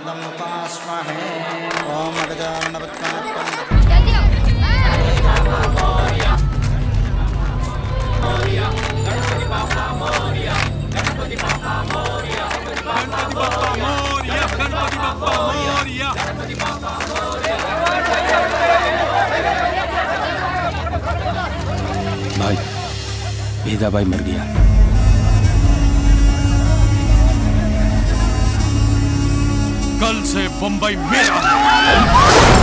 गजाननम् उपास्महे ॐ गजाननपद्मात्मम् भाई भेदा भाई मर गया कल से बंबई मेरा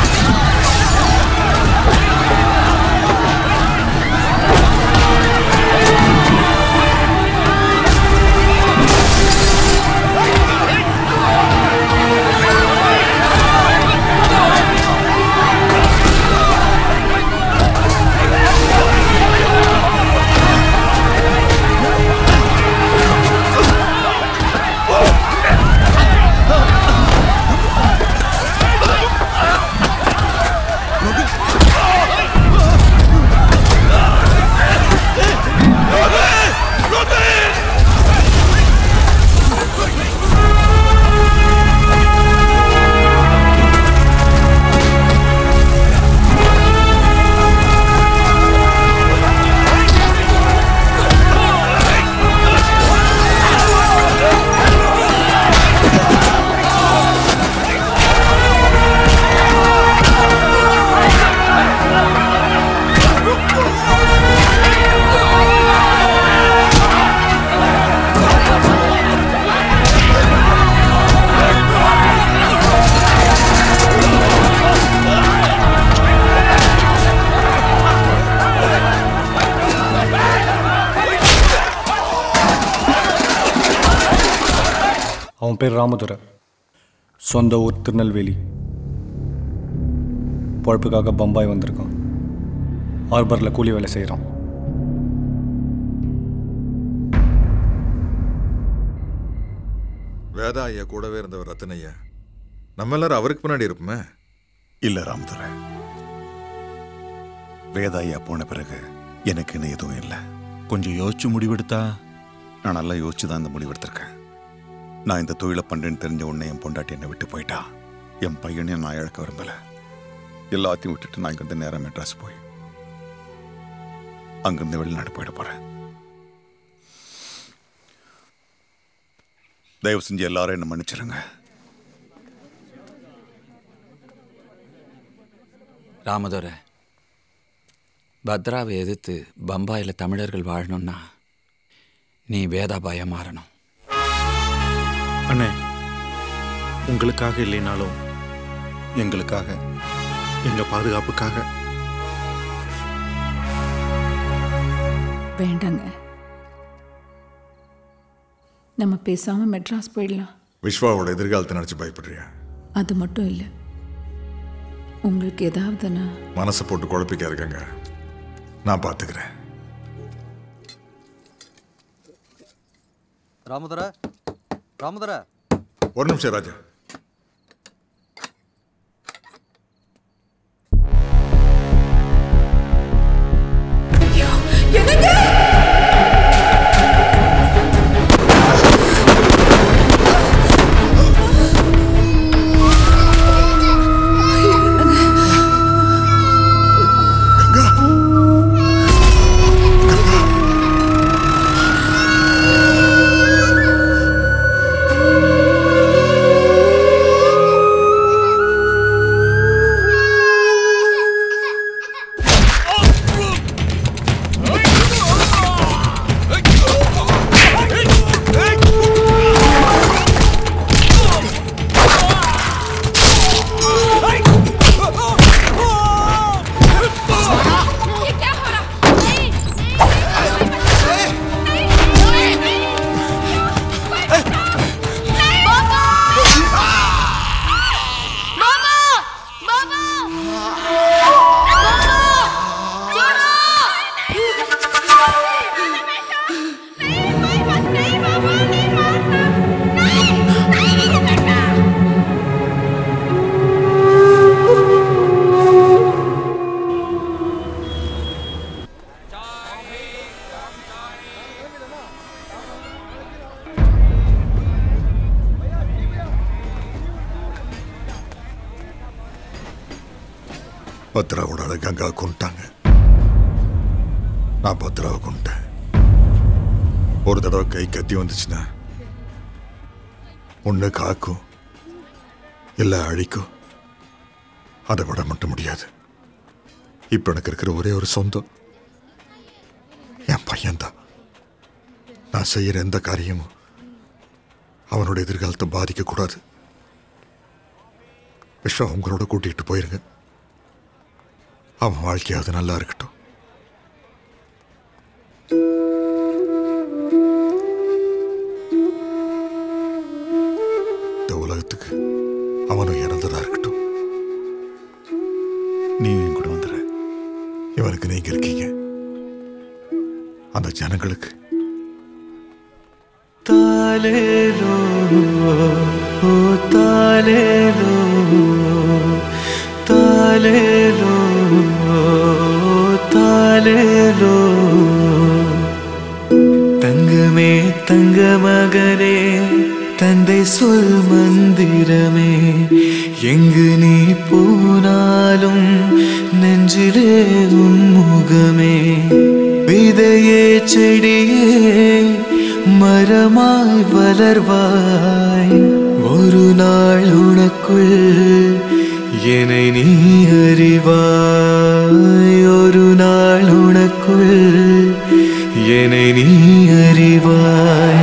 அவன் பேர் ராமதுரை சொந்த ஊர் திருநெல்வேலி பொழப்புக்காக பம்பாய் வந்திருக்கான் ஹார்பரில் கூலி வேலை செய்கிறான் வேதா ஐயா கூடவே இருந்தவர் ரத்தனையா நம்ம எல்லாரும் அவருக்கு பின்னாடி இருப்போமே இல்ல ராமதுரை வேதாயா போன பிறகு எனக்குன்னு எதுவும் இல்லை கொஞ்சம் யோசிச்சு முடிவெடுத்தா நான் நல்லா யோசிச்சு தான் இந்த முடிவெடுத்திருக்கேன் நான் இந்த தொழிலை பண்றேன்னு தெரிஞ்ச உடனே என் பொண்டாட்டி என்னை விட்டு போயிட்டா என் பையனையும் நான் இழக்க விரும்பல எல்லாத்தையும் விட்டுட்டு நான் இங்கிருந்து நேரம் மெட்ராஸ் போய் அங்கிருந்து வெளிநாடு போயிட போறேன் தயவு செஞ்சு எல்லாரும் என்ன மன்னிச்சிருங்க ராமதுரை பத்ராவை எதிர்த்து பம்பாயில் தமிழர்கள் வாழணும்னா நீ வேதாபாயா மாறணும் அண்ணே உங்களுக்காக இல்லைனாலும் எங்களுக்காக எங்க பாதுகாப்புக்காக வேண்டாங்க நம்ம பேசாம மெட்ராஸ் போயிடலாம் விஸ்வாவோட எதிர்காலத்தை நினைச்சு பயப்படுறியா அது மட்டும் இல்லை உங்களுக்கு ஏதாவதுன்னா மனசை போட்டு குழப்பிக்க இருக்கங்க நான் பார்த்துக்கிறேன் ராமதுரை ராமதுரை ஒரு நிமிஷம் ராஜா ஆ பத்ராவோட ஆளு கங்கா கொண்டுட்டாங்க நான் பத்ராவை கொண்டுட்டேன் ஒரு தடவை கை கத்தி வந்துச்சுன்னா ஒன்று காக்கும் இல்லை அழிக்கும் அதை விட மட்டும் முடியாது இப்போ எனக்கு இருக்கிற ஒரே ஒரு சொந்தம் என் பையன்தான் நான் செய்கிற எந்த காரியமும் அவனோட எதிர்காலத்தை பாதிக்கக்கூடாது விஸ்வா உங்களோட கூட்டிகிட்டு போயிருங்க அவன் வாழ்க்கையாவது நல்லா இருக்கட்டும் இந்த உலகத்துக்கு அவனும் இறந்ததா இருக்கட்டும் நீ என் கூட வந்துடுற இவனுக்கு நீங்க இருக்கீங்க அந்த ஜனங்களுக்கு താലേലോ ഓ താലേലോ താലേലോ താലേലോ தங்கமே தங்க மகனே தந்தை சொல் மந்திரமே எங்கு நீ போனாலும் நெஞ்சிலே உன்முகமே விதையே செடியே மரமாய் வளர்வாய் ஒரு நாள் உனக்குள் என்னை நீ அறிவாய் ஒரு நாள் உனக்குள் என்னை நீ அறிவாய்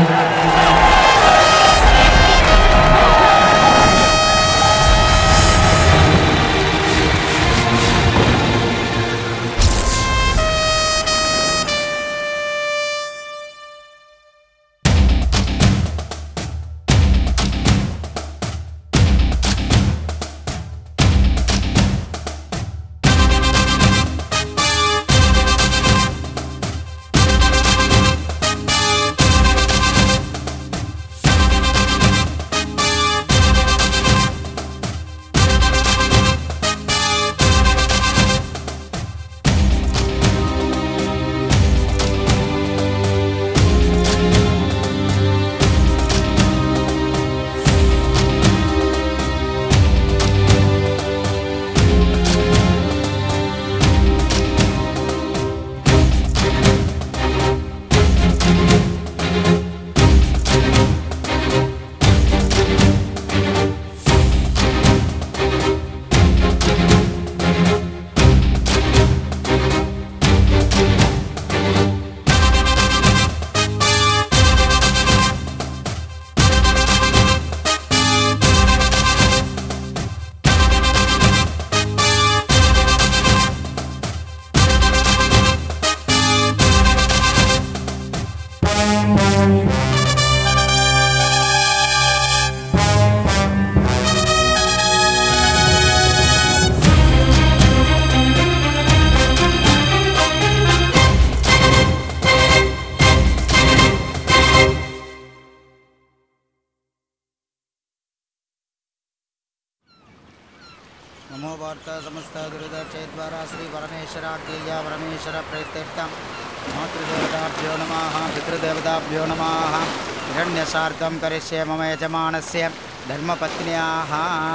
नमो वार्ता समस्त दुरिदक्षयद्वारा श्री परमेश्वराध्यय परमेश्वर प्रत्यर्थं मातृदेवताभ्यो नमः पितृदेवताभ्यो नमः हिरण्यसार्धं करिष्ये मम यजमानस्य धर्मपत्न्याः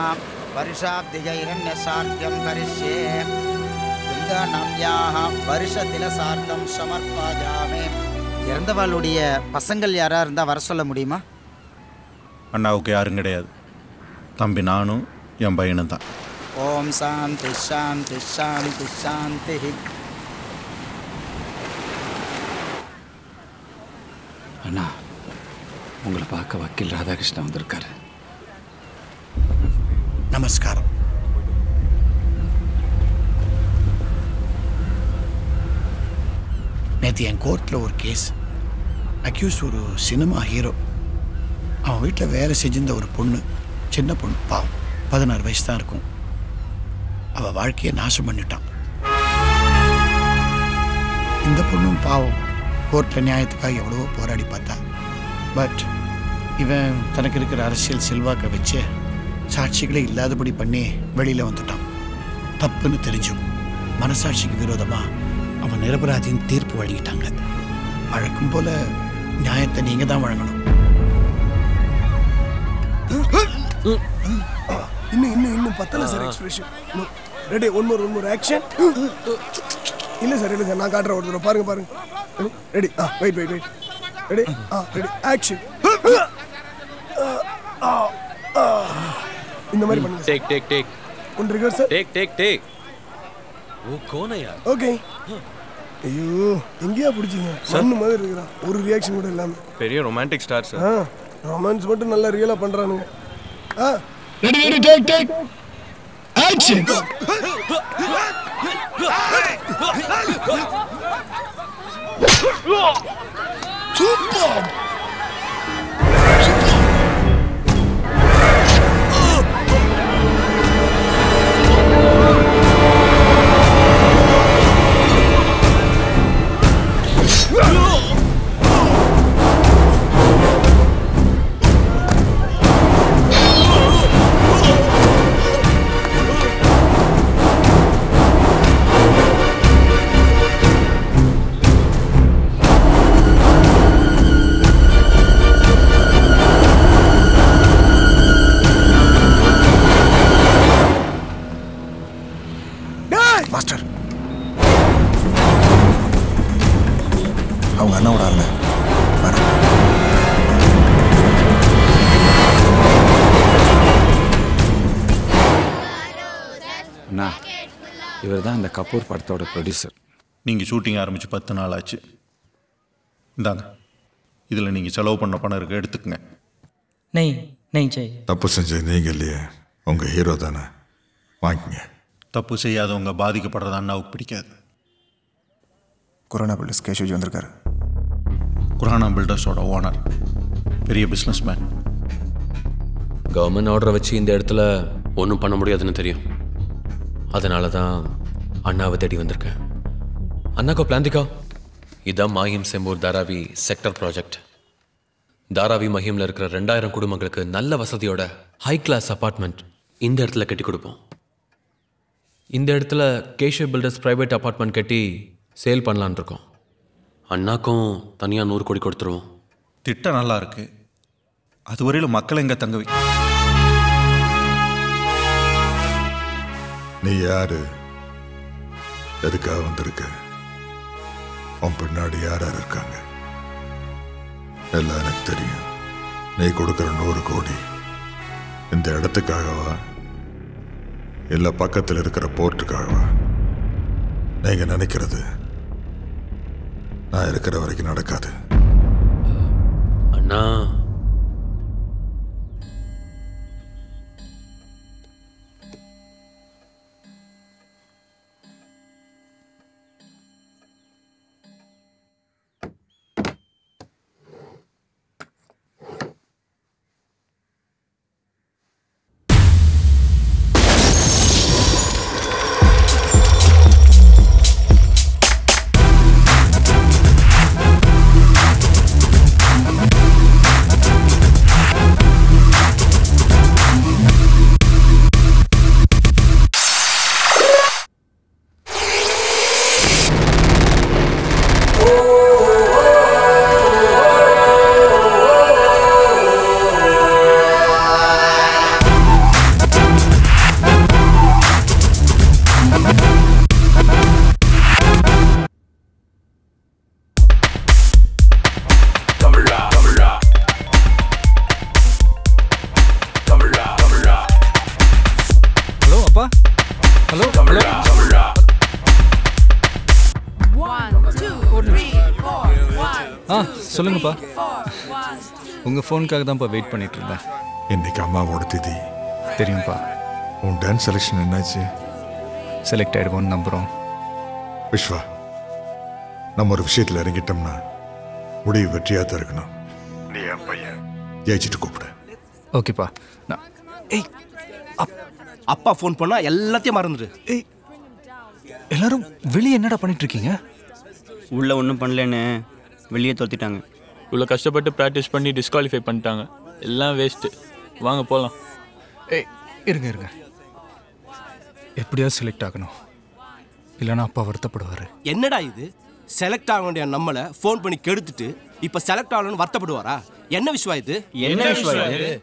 वर्षाब्धिज हिरण्यसार्ध्यं करिष्ये துர்காநாம்யாः வருஷத்திலசார்த்தம் சமர்ப்பாஜாமே இறந்தவாளுடைய பசங்கள் யாராக இருந்தால் வர சொல்ல முடியுமா அண்ணாவுக்கு யாரும் கிடையாது தம்பி நானும் என் பையனும் தான் ஓம் சாந்தி சாந்தி சாந்தி சாந்தி அண்ணா உங்களை பார்க்க வக்கீல் ராதாகிருஷ்ணன் வந்திருக்காரு நமஸ்காரம் நேற்று என் கோர்ட்டில் ஒரு கேஸ் அக்யூஸ் ஒரு சினிமா ஹீரோ அவன் வீட்டில் வேலை செஞ்சிருந்த ஒரு பொண்ணு சின்ன பொண்ணு பாவம் பதினாறு வயசு தான் இருக்கும் அவள் வாழ்க்கையை நாசம் பண்ணிட்டான் இந்த பொண்ணும் பாவம் கோர்ட்டில் நியாயத்துக்காக எவ்வளவோ போராடி பார்த்தா பட் இவன் தனக்கு இருக்கிற அரசியல் செல்வாக்கை வச்சு சாட்சிகளே இல்லாதபடி பண்ணி வெளியில் வந்துட்டான் தப்புன்னு தெரிஞ்சும் மனசாட்சிக்கு விரோதமாக அவன் நிரபராதின்னு தீர்ப்பு வழங்கிட்டாங்க வழக்கம் போல நியாயத்தை நீங்கள் தான் வழங்கணும் இன்னும் இன்னும் இன்னும் பத்தல sir expression ready one more one more action இல்லை சார் இல்லை சார் நான் காட்டுறேன் ஒரு தடவை பாருங்க பாருங்க ready ah wait wait wait ready ah ready action இந்த மாதிரி பண்ணுங்க टेक टेक टेक ஒன் ரிகர் சார் टेक टेक टेक वो कौन है यार ஓகே ஐயோ எங்கேயா பிடிச்சிங்க மண்ணு மாதிரி இருக்கிறான் ஒரு ரியாக்ஷன் கூட இல்லாம பெரிய ரொமான்டிக் ஸ்டார் சார் ஆ ரொமான்ஸ் மட்டும் நல்லா ரியலா பண்றானுங்க ஆ ready ready take take action super master அவங்க அண்ணாவோட ஆள் அண்ணா இவர் தான் இந்த கபூர் படத்தோட ப்ரொடியூசர் நீங்கள் ஷூட்டிங் ஆரம்பித்து பத்து நாள் ஆச்சு இந்தாங்க இதில் நீங்கள் செலவு பண்ண பணம் இருக்கு எடுத்துக்கங்க नहीं नहीं चाहिए தப்பு செஞ்சது நீங்க இல்லையே உங்க ஹீரோ தானே வாங்கிக்கங்க தப்பு செய்யாதவங்க பாதிக்கப்படுறது அண்ணாவுக்கு பிடிக்காது கொரோனா பில்டர்ஸ் கேஷேஜ் வந்திருக்காரு குரானா பில்டர்ஸோட ஓனர் பெரிய பிஸ்னஸ் மேன் கவர்மெண்ட் ஆர்டரை வச்சு இந்த இடத்துல ஒன்றும் பண்ண முடியாதுன்னு தெரியும் அதனால தான் அண்ணாவை தேடி வந்திருக்கேன் அண்ணாக்கோ பிளான் திக்கா இதான் மாஹிம் செம்பூர் தாராவி செக்டர் ப்ராஜெக்ட் தாராவி மஹிமில் இருக்கிற ரெண்டாயிரம் குடும்பங்களுக்கு நல்ல வசதியோட ஹை கிளாஸ் அபார்ட்மெண்ட் இந்த இடத்துல கட்டி கொடுப்போம் இந்த இடத்துல கேஷவ் பில்டர்ஸ் ப்ரைவேட் அபார்ட்மெண்ட் கட்டி சேல் பண்ணலான்னு இருக்கோம் அண்ணாக்கும் தனியாக நூறு கோடி கொடுத்துருவோம் திட்டம் நல்லா இருக்கு அதுவரையிலும் மக்களை எங்கே தங்க வை நீ யாரு எதுக்காக வந்திருக்க உன் பின்னாடி யார் யார் இருக்காங்க எல்லாம் எனக்கு தெரியும் நீ கொடுக்குற நூறு கோடி இந்த இடத்துக்காகவா இல்ல பக்கத்தில் இருக்கிற போர்ட்டுக்காகவா நீங்க நினைக்கிறது நான் இருக்கிற வரைக்கும் நடக்காது அண்ணா ஹலோ அப்பா ஹலோ ஹலோ ஆ சொல்லுங்கப்பா உங்கள் ஃபோனுக்காக தான்ப்பா வெயிட் பண்ணிட்டு இருந்தேன் இன்னைக்கு அம்மாவோட திதி தெரியும்ப்பா உன் டான்ஸ் செலெக்ஷன் என்னாச்சு செலக்ட் ஆகிடுவோன்னு நம்புகிறோம் விஸ்வா நம்ம ஒரு விஷயத்தில் இறங்கிட்டோம்னா முடிவு வெற்றியாக தான் இருக்கணும் நீ என் பையன் ஜெயிச்சுட்டு கூப்பிடு ஓகேப்பா நான் ஏய் அப்பா ஃபோன் பண்ணா எல்லாத்தையும் மறந்துடு ஏய் எல்லாரும் வெளியே என்னடா பண்ணிட்டு இருக்கீங்க உள்ள ஒன்றும் பண்ணலன்னு வெளியே தோத்திட்டாங்க இவ்வளோ கஷ்டப்பட்டு ப்ராக்டிஸ் பண்ணி டிஸ்குவாலிஃபை பண்ணிட்டாங்க எல்லாம் வேஸ்ட்டு வாங்க போகலாம் ஏய் இருங்க இருங்க எப்படியாவது செலக்ட் ஆகணும் இல்லைன்னா அப்பா வருத்தப்படுவார் என்னடா இது செலக்ட் ஆக வேண்டிய நம்மளை ஃபோன் பண்ணி கெடுத்துட்டு இப்போ செலக்ட் ஆகணும்னு வருத்தப்படுவாரா என்ன விஷயம் இது என்ன விஷயம் இது?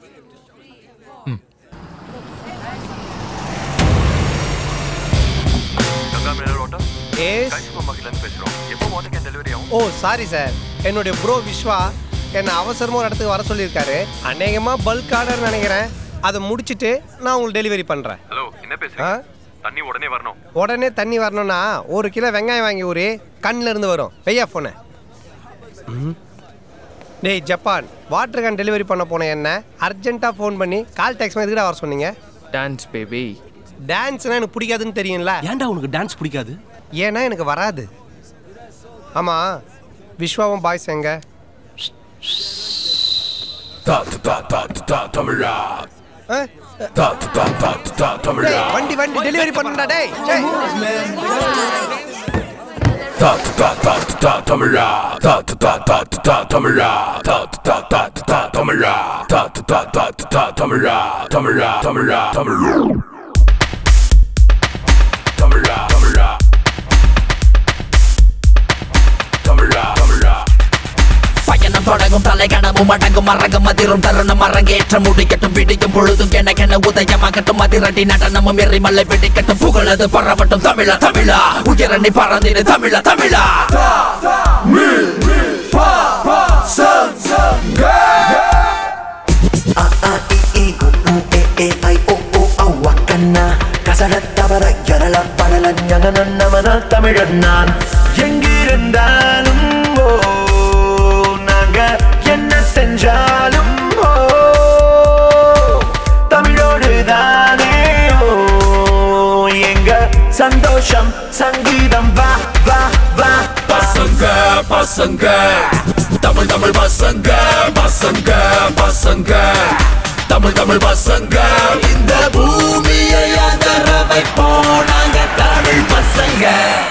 ஓ சாரி சார் என்னுடைய ப்ரோ விஸ்வா என்னை அவசரமாக ஒரு இடத்துக்கு வர சொல்லியிருக்காரு அநேகமாக பல்க் ஆர்டர் நினைக்கிறேன் அதை முடிச்சிட்டு நான் உங்களுக்கு டெலிவரி பண்ணுறேன் ஹலோ என்ன ஆ? பேசுறீங்க தண்ணி உடனே வரணும் உடனே தண்ணி வரணும்னா ஒரு கிலோ வெங்காயம் வாங்கி ஊறி கண்ணில் இருந்து வரும் வெய்யா ஃபோனை டேய் ஜப்பான் வாட்டர் கேன் டெலிவரி பண்ண போன என்ன அர்ஜென்ட்டாக ஃபோன் பண்ணி கால் டேக்ஸ் எதுக்கிட்ட வர சொன்னீங்க டான்ஸ் பேபி டான்ஸ்னா எனக்கு பிடிக்காதுன்னு தெரியும்ல ஏன்டா உனக்கு டான்ஸ் பிடிக்காது ஏன்னா எனக்கு வராது ஆமாம் விஸ்வாவும் பாய்ஸ் எங்க தமிழா ஆ? டேய், வண்டி வண்டி டெலிவரி பண்ணுடா டேய் டேய். தமிழா தமிழா தமிழா தமிழா தமிழா தமிழா தமிழ் தமிழா தமிழா தமிழா தமிழா பயணம் தொடங்கும் தலைகணமும் அடங்கும் மறங்கும் அதிரும் தருணம் அரங்கேற்ற முடிக்கட்டும் விடியும் பொழுதும் எனக்கென உதயமாகட்டும் அதிரடி நடனமும் எரிமலை வெடிக்கட்டும் புகழது பரவட்டும் தமிழா தமிழா உயரணி பறந்திடு தமிழா தமிழா தமிழன் நான் எங்கிருந்தாலும் ஓ நாங்க என்ன செஞ்சாலும் ஓ தமிழோடு தானே ஓ எங்க சந்தோஷம் சங்கீதம் வா வா வா பசங்க பசங்க தமிழ் தமிழ் பசங்க பசங்க பசங்க தமிழ் தமிழ் பசங்க இந்த பூமியை அதர வைப்போம் நாங்க தமிழ் பசங்க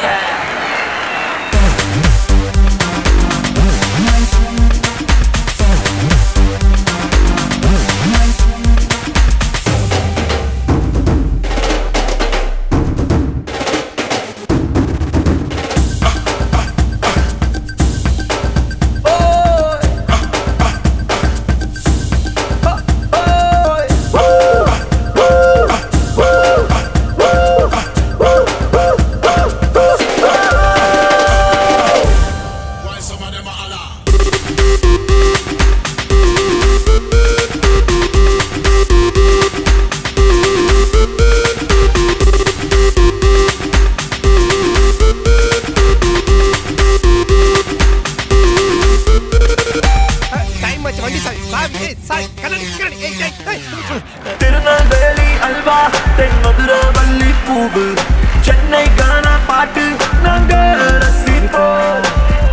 டைம் ஆச்சு வண்டி சாய் சாய் ஏய், சாய் கண்ணாடி கண்ணாடி ஏய் ஏய் ஏய் திருநெல்வேலி அல்வா தென் மதுரை வள்ளி பூவு சென்னை கானா பாட்டு நாங்க ரசிப்போம்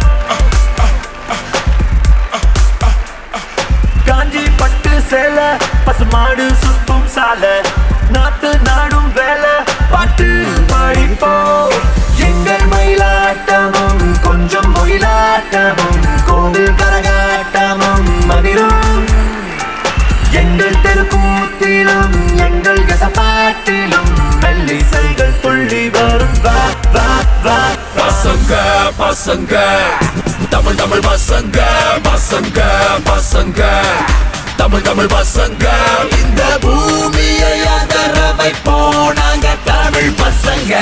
காஞ்சி பட்டு சேலை பசுமாடு சுத்தும் சாலை நாத்து நாடும் வேலை பாட்டு படிப்போம் எங்கள் மயிலாட்டமும் கொஞ்சம் மொயிலாட்டமும் கோவில் கரகாட்டமும் மதிரும் எங்கள் தெருக்கூத்திலும் எங்கள் கசப்பாட்டிலும் மெல்லிசைகள் துள்ளி வரும் வா வா வா பசங்க பசங்க தமிழ் தமிழ் பசங்க பசங்க பசங்க தமிழ் தமிழ் பசங்க இந்த பூமியை அதர வைப்போம் நாங்க தமிழ் பசங்க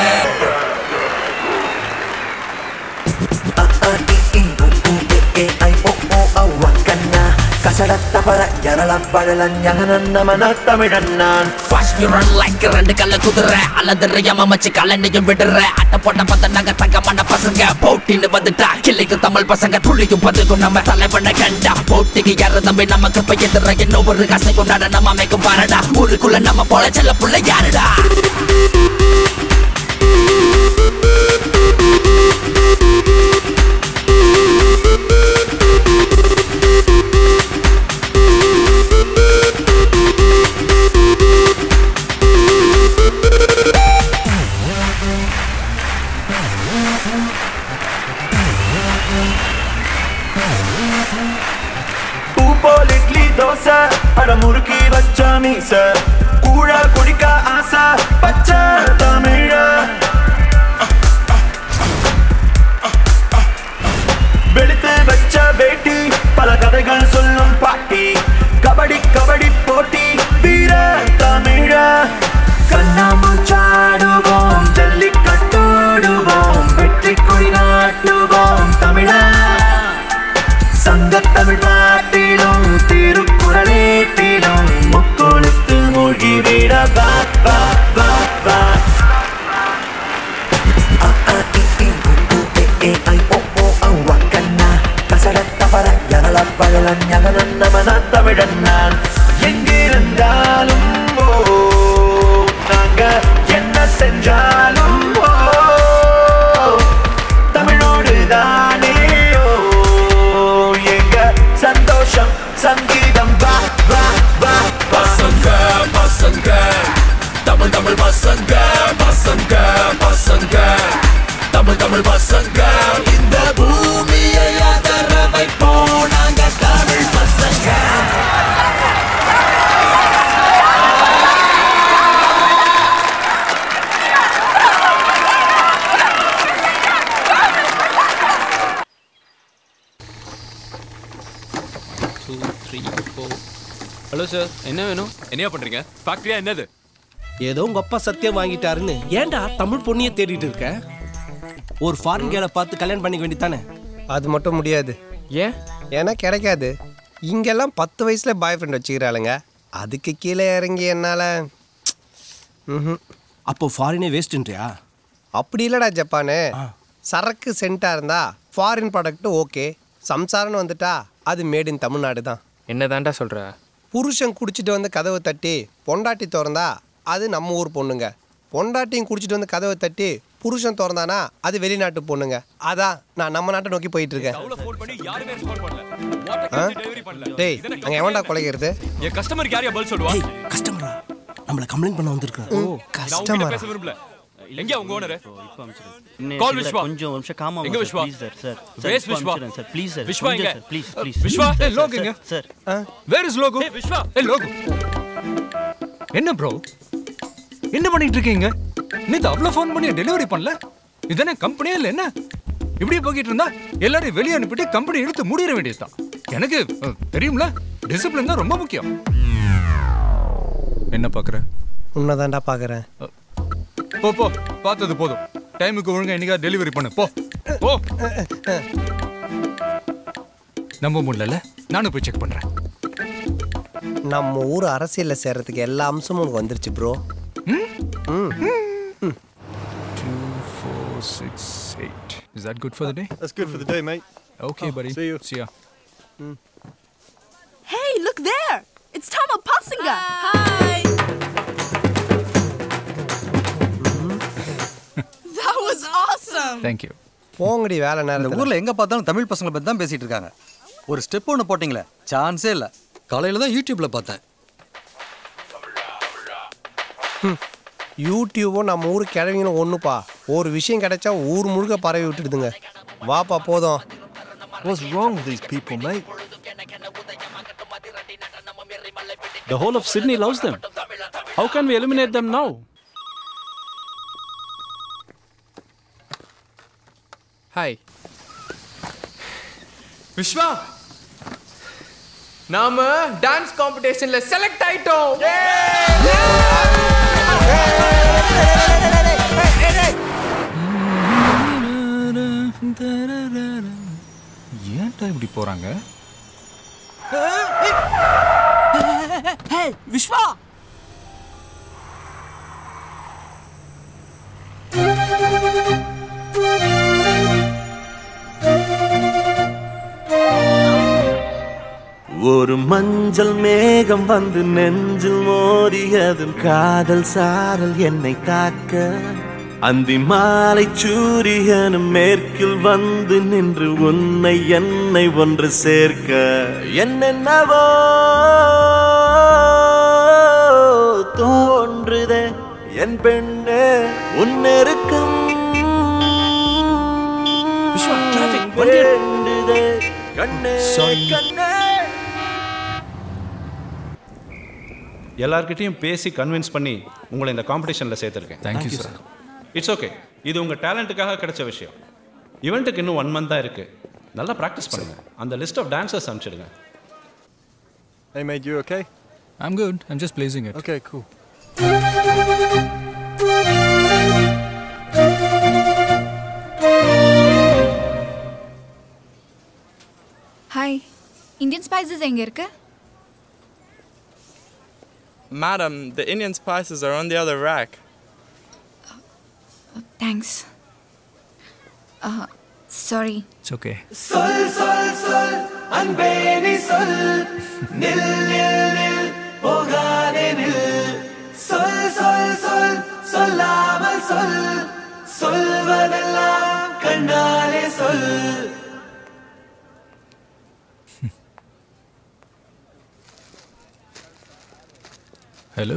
கசடத்த பர எரளம் பழலன் ஞகனன் நமன தமிழன் நான் காஷ்மீரன் லைக் ரெண்டு கல்ல குதிரை அலதுறையாம மச்சு கலண்டையும் விடுற அட்டை போட்ட பத்த நாங்க தங்கமான பசங்க போட்டின்னு வந்துட்டா கிள்ளைக்கும் தமிழ் பசங்க துளிக்கும் பதுக்கும் நம்ம தலைவனை கண்டா போட்டிக்கு யாரு தம்பி நமக்கு இப்ப எதிர என்ன ஒரு கசை கொண்டாட நம்ம அமைக்கும் பாருடா ஊருக்குள்ள நம்ம போல செல்ல புள்ள யாருடா பூ போல் இட்லி தோசை அட முறுக்கி வச்ச மீச கூழ குடிக்க ஆசை பச்சை தமிழ வெளுத்து வச்ச வேட்டி பல கதைகள் சொல்லும் பாட்டி கபடி கபடி போட்டி வீர தமிழ கண்ணாமூச்சாடுவோம் ஜல்லிக்கட்டோடுவோம் வா வா வா வா தமிழன் நான் எங்கிருந்தாலும் ஓ நாங்க என்ன செஞ்சாலும் ஓ தமிழோடு தானே ஓ எங்க சந்தோஷம் சங்கீதம் வா வா வா பசங்க பசங்க தமிழ் தமிழ் பசங்க பசங்க பசங்க தமிழ் தமிழ் பசங்க இந்த பூமியை அதர வைப்போம் நாங்க தமிழ் பசங்க two three four hello sir என்ன வேணும் என்னையா பண்ணுறீங்க ஃபேக்ட்ரியா என்னது ஏதோ உங்க அப்பா சத்தியம் வாங்கிட்டாருன்னு ஏன்டா தமிழ் பொண்ணிய தேடிட்டு இருக்க ஒரு ஃபாரின் கேலை பார்த்து கல்யாணம் பண்ணிக்க வேண்டியதானே அது மட்டும் முடியாது ஏன் ஏன்னா கிடைக்காது இங்கெல்லாம் பத்து வயசுல பாய் ஃப்ரெண்ட் வச்சுக்கிறாளுங்க அதுக்கு கீழே இறங்கி என்னால் அப்போ ஃபாரினே வேஸ்ட்ன்றியா அப்படி இல்லைடா ஜப்பானு சரக்கு சென்ட்டாக இருந்தா ஃபாரின் ப்ராடக்ட் ஓகே சம்சாரம்னு வந்துட்டா அது மேட் இன் தமிழ்நாடு தான் என்னதான்டா சொல்ற புருஷன் குடிச்சிட்டு வந்து கதவை தட்டி பொண்டாட்டி திறந்தா அது நம்ம ஊர் பொண்ணுங்க பொண்டாட்டியும் குடிச்சிட்டு வந்து கதவை தட்டி புருஷன் திறந்தானா அது வெளிநாட்டு பொண்ணுங்க அதான் நான் நம்ம நாட்டை நோக்கி போயிட்டு இருக்கேன் ஆ? டேய் அங்க எவன்டா குலைக்கிறது என் கஸ்டமருக்கு யாரையா பதில் சொல்லுவா கஸ்டமரா நம்மள கம்ப்ளைண்ட் பண்ண வந்திருக்கான் ஓ, நான் உங்ககிட்ட கஸ்டமரா பேச விரும்பல எங்க உங்க ஓனர் இன்னும் கால் இல்ல, விஸ்வா கொஞ்சம் ஒரு நிமிஷம் calm ஆகுங்க எங்க sir, Viswa please sir, sir. Sir, வேஸ் இப்போ விஸ்வா அனுப்பிச்சிடுறேன் சார், please சார், விஸ்வா கொஞ்சம் எங்க sir, please, please, Viswa sir, ஏய் லோக் சார், எங்க சார். வேர் இஸ் லோகோ ஏய் விஸ்வா ஏய் லோகோ என்ன ப்ரோ என்ன பண்ணிட்டு இருக்கீங்க நேத்து அவ்வளோ ஃபோன் பண்ணி டெலிவரி பண்ணல இதுதானே கம்பெனியே இல்லை என்ன இப்படியே போய்கிட்டு இருந்தா எல்லாரையும் வெளியே அனுப்பிட்டு கம்பெனி இழுத்து மூடிட வேண்டியதுதான் எனக்கு அஹ், தெரியும்ல டிசிப்ளின் தான் ரொம்ப முக்கியம் என்ன பார்க்குற உன்னதான்டா பார்க்குறேன் போ போ பார்த்தது போதும் டைமுக்கு ஒழுங்கா என்னைக்கா டெலிவரி பண்ணு போ போ நம்ப முடியல நானும் போய் செக் பண்றேன் நம்ம ஊர் அரசியல்ல சேர்றதுக்கு எல்லா அம்சமும் உனக்கு வந்துருச்சு bro Two, four, six, eight. Is that good for the day? That's good for the day, mate. Okay, Oh, buddy. see you. See ya. Hey, look there! It's Tama Passinga! Hi! that was awesome! Thank you. போங்கடி வேலை இந்த நேரத்தில் ஊர்ல எங்க பார்த்தாலும் தமிழ் பசங்களை பத்தி தான் பேசிட்டு இருக்காங்க ஒரு ஸ்டெப் ஒன்று போட்டிங்களே சான்ஸே இல்லை காலையில தான் யூடியூப்ல பார்த்தேன் யூடியூபும் நம்ம ஊர் கிழவிங்களும் ஒன்றுப்பா ஒரு விஷயம் கிடைச்சா ஊர் முழுக்க பரவி விட்டுடுதுங்க வாப்பா போதும் What's wrong with these people, mate? The whole of Sydney loves them. How can we eliminate them now? Hi Viswa நாம டான்ஸ் காம்படிஷன்ல செலக்ட் ஆயிட்டோம் ஏன்டா இப்படி போறாங்க Hey, Vishwa! ஒரு மஞ்சள் மேகம் வந்து நெஞ்சில் மோதியதும் காதல் சாரல் என்னை தாக்க அந்தி மாலை சூரியனும் மேற்கில் வந்து நின்று உன்னை என்னை ஒன்று சேர்க்க என்னென்னவோ தோன்றுதே என் பெண்ணே உன்னெருக்கம் வேண்டுதே கண்ணே கண்ணே எல்லார்கிட்டயும் பேசி கன்வின்ஸ் பண்ணி உங்களை இந்த காம்படிஷனில் சேர்த்துருக்கேன் Thank you, sir. It's okay இது உங்கள் டேலண்ட்டுக்காக கிடைச்ச விஷயம் இவெண்ட்டுக்கு இன்னும் ஒன் மந்த் தான் இருக்கு நல்லா ப்ராக்டிஸ் பண்ணுங்க அந்த லிஸ்ட் ஆஃப் டான்சர்ஸ் அனுப்பிச்சிடுங்க Hey, mate, you okay? I'm good. I'm just placing it. Okay, cool. Hi Indian spices எங்க இருக்கு Madam, the Indian spices are on the other rack. Thanks sorry it's okay சொல் சொல் சொல் அன்பே நீ சொல் நில் நில் நில் போகாதே நில் சொல் சொல் சொல் சொல்லாமல் சொல் சொல்வதெல்லாம் கண்ணாலே சொல் ஹலோ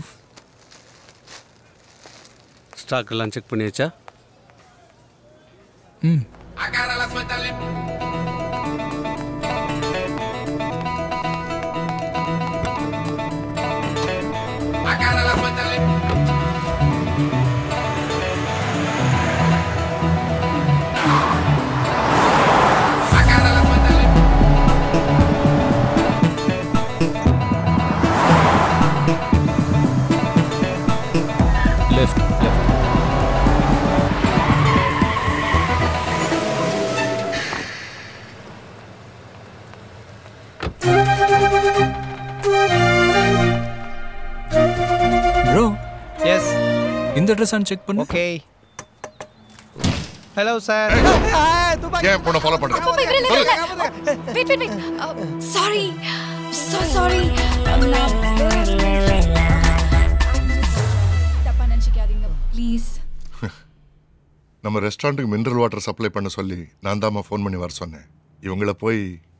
ஸ்டாக் எல்லாம் செக் பண்ணியாச்சா ம் லெஃப்ட் லெஃப்ட் ப்ரோ எஸ் இந்த அட்ரஸ் செக் பண்ணு ஓகே ஹலோ சார் ஏன் பொண்ணை ஃபாலோ பண்றேன் wait wait wait sorry so sorry தப்பா நினைச்சுக்காதீங்க ப்ளீஸ் நம்ம ரெஸ்டாரண்ட்டுக்கு மினரல் வாட்டர் சப்ளை பண்ண சொல்லி நான் தாம்மா ஃபோன் பண்ணி வர சொன்னேன் இவங்கள போய்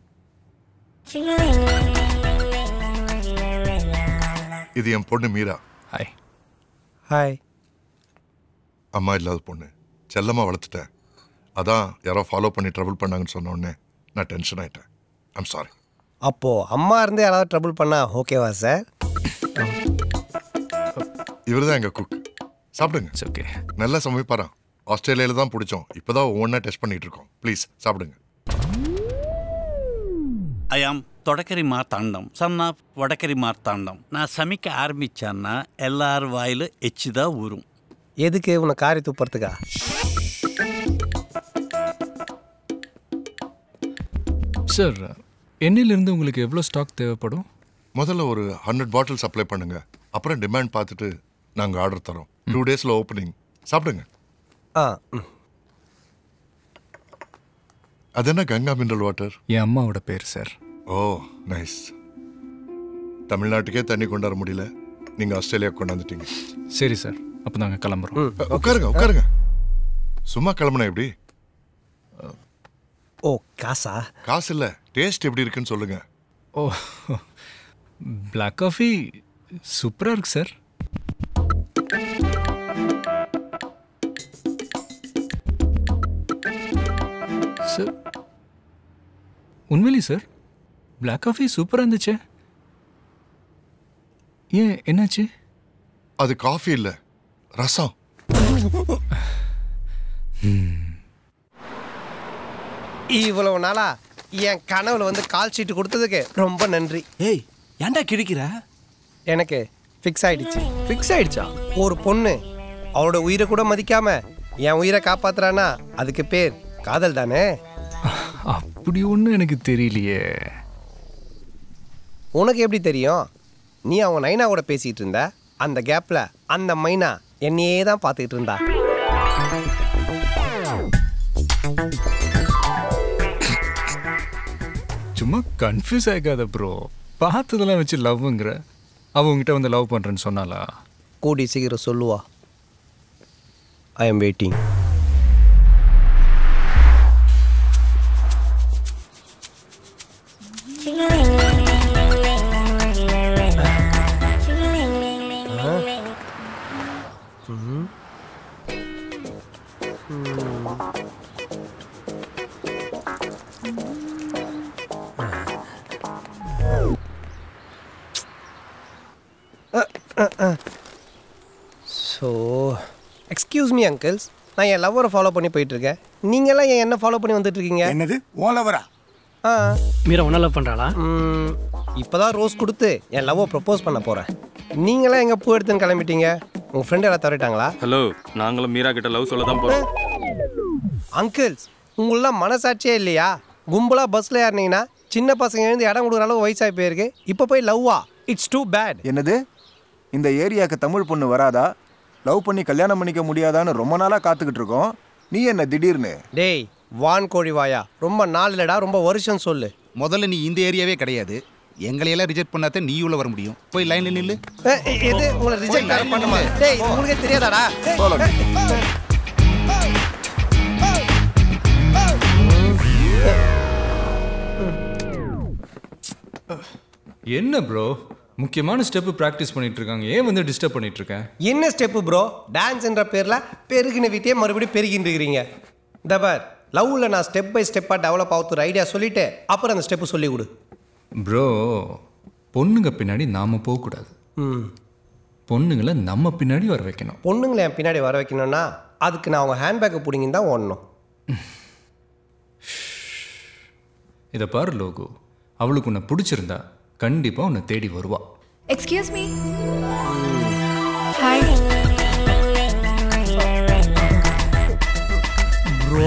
இது என் பொண்ணு மீரா ஹாய் ஹாய் அம்மா இல்லாத பொண்ணு செல்லமா வளர்த்துட்டேன் அதான் யாரோ ஃபாலோ பண்ணி ட்ரபிள் பண்ணாங்கன்னு சொன்ன உடனே நான் டென்ஷன் ஆயிட்டேன் ஐம் சாரி அப்போ அம்மா இருந்து யாராவது ட்ரபிள் பண்ணா ஓகேவா சார் இவர் தான் எங்க குக் சாப்பிடுங்க ஓகே நல்லா சமைப்பாராம் ஆஸ்திரேலியால தான் பிடிச்சோம் இப்போதான் ஒவ்வொன்றா டெஸ்ட் பண்ணிட்டு இருக்கோம் ப்ளீஸ் சாப்பிடுங்க I am Thodakari Marthandam son of Vadakari Marthandam நான் சமைக்க ஆரம்பிச்சேன்னா எல்லார் வாயிலும் எச்சு தான் ஊறும் எதுக்கு உன்னை காரி துப்புறதுக்கா சார் எண்ணெயிலிருந்து உங்களுக்கு எவ்வளோ ஸ்டாக் தேவைப்படும் முதல்ல ஒரு ஹண்ட்ரட் பாட்டில் சப்ளை பண்ணுங்க அப்புறம் டிமாண்ட் பார்த்துட்டு நாங்கள் ஆர்டர் தரோம் டூ டேஸில் ஓப்பனிங் சாப்பிடுங்க ஆ அது என்ன கங்கா மினரல் வாட்டர் என் அம்மாவோட பேர் சார் ஓ நைஸ் தமிழ்நாட்டுக்கே தண்ணி கொண்டு வர முடியல நீங்கள் ஆஸ்திரேலியா கொண்டாந்துட்டீங்க சரி சார் அப்போ நாங்கள் கிளம்புறோம் உட்காருங்க உட்காருங்க சும்மா கிளம்புனா எப்படி ஓ காசா காசு இல்லை டேஸ்ட் எப்படி இருக்குன்னு சொல்லுங்க ஓ பிளாக் காஃபி சூப்பராக இருக்கு சார் சார் உண்மையிலே சார் பிளாக் காஃபி சூப்பராக இருந்துச்சே ஏன் என்னாச்சு அது காஃபி இல்லை ரசம் இவ்வளவு நாளா என் கனவுல வந்து கால் ஷீட் கொடுத்ததுக்கு ரொம்ப நன்றி ஏய் ஏன்டா கிழிக்கிற எனக்கு ஃபிக்ஸ் ஆயிடுச்சு ஃபிக்ஸ் ஆயிடுச்சா ஒரு பொண்ணு அவளோட உயிரை கூட மதிக்காம என் உயிரை காப்பாத்துறானா அதுக்கு பேர் காதல் தானே அப்படி ஒன்றும் எனக்கு தெரியலையே உனக்கு எப்படி தெரியும் நீ அவங்க நைனாவோட பேசிட்டு இருந்த அந்த கேப்ல அந்த மைனா என்னையே தான் பார்த்துக்கிட்டு இருந்தா சும்மா கன்ஃபியூஸ் ஆகாத ப்ரோ பார்த்ததெல்லாம் வச்சு லவ்ங்கிற அவ உங்ககிட்ட வந்து லவ் பண்ணுறேன்னு சொன்னாலா கூடி சீக்கிரம் சொல்லுவா I am waiting so excuse me uncles நான் என் லவ்வரை ஃபாலோ பண்ணி போயிட்டு இருக்கேன் நீங்களாம் என் என்ன ஃபாலோ பண்ணி வந்துட்டு இருக்கீங்க என்னது ஓ லவரா ஆ மீரா ஒன்றா லவ் பண்ணுறாளா இப்போதான் ரோஸ் கொடுத்து என் லவ்வை ப்ரப்போஸ் பண்ண போகிறேன் நீங்களாம் எங்கே பூ எடுத்துன்னு கிளம்பிட்டீங்க உங்கள் ஃப்ரெண்ட் யாராவது தவறிட்டாங்களா ஹலோ நாங்களும் மீரா கிட்ட லவ் சொல்ல தான் போறோம் அங்கிள்ஸ் உங்களெலாம் மனசாட்சியே இல்லையா கும்பலாக பஸ்ஸில் ஏறினீங்கன்னா சின்ன பசங்க எழுந்து இடம் கொடுக்குற அளவு வயசாகி போயிருக்கு இப்போ போய் லவ்வா இட்ஸ் டூ பேட் என்னது இந்த ஏரியாவுக்கு தமிழ் பொண்ணு வராதா லவ் பண்ணி கல்யாணம் பண்ணிக்க முடியாதான்னு ரொம்ப நாளாக காத்துக்கிட்டு இருக்கோம் நீ என்ன திடீர்னு டேய் வான் கோழி வாயா ரொம்ப நாள் இல்லடா ரொம்ப வருஷம் சொல்லு முதல்ல நீ இந்த ஏரியாவே கிடையாது எங்களையெல்லாம் ரிஜெக்ட் பண்ணாதான் நீ உள்ள வர முடியும் போய் லைன்ல நில்லு ஏ, ஏ, எது உங்களை ரிஜெக்ட் பண்ணுமா டேய் இது உங்களுக்கே தெரியாதாடா Follow me. என்ன ப்ரோ முக்கியமான ஸ்டெப்பு ப்ராக்டிஸ் பண்ணிட்டு இருக்காங்க ஏன் வந்து டிஸ்டர்ப் பண்ணிட்டு இருக்கேன் என்ன ஸ்டெப்பு ப்ரோ டான்ஸ்ன்ற பேரில் பெருகின வீட்டையே மறுபடியும் பெருகின்னு இருக்கிறீங்க இந்த பார் லவ்வில் நான் ஸ்டெப் பை ஸ்டெப்பாக டெவலப் ஆகுற ஐடியா சொல்லிட்டு அப்புறம் அந்த ஸ்டெப்பு சொல்லி கொடு ப்ரோ பொண்ணுங்க பின்னாடி நாம போகக்கூடாது ம் பொண்ணுங்களை நம்ம பின்னாடி வர வைக்கணும் பொண்ணுங்களை என் பின்னாடி வர வைக்கணும்னா அதுக்கு நான் அவங்க ஹேண்ட்பேக்கை பிடிங்கின்னு தான் ஓடணும் இதை பாரு லோகு அவளுக்கு உன்னை பிடிச்சிருந்தா கண்டிப்பாக உன்னை தேடி வருவா எக்ஸ்கியூஸ் மீ ஹாய் ப்ரோ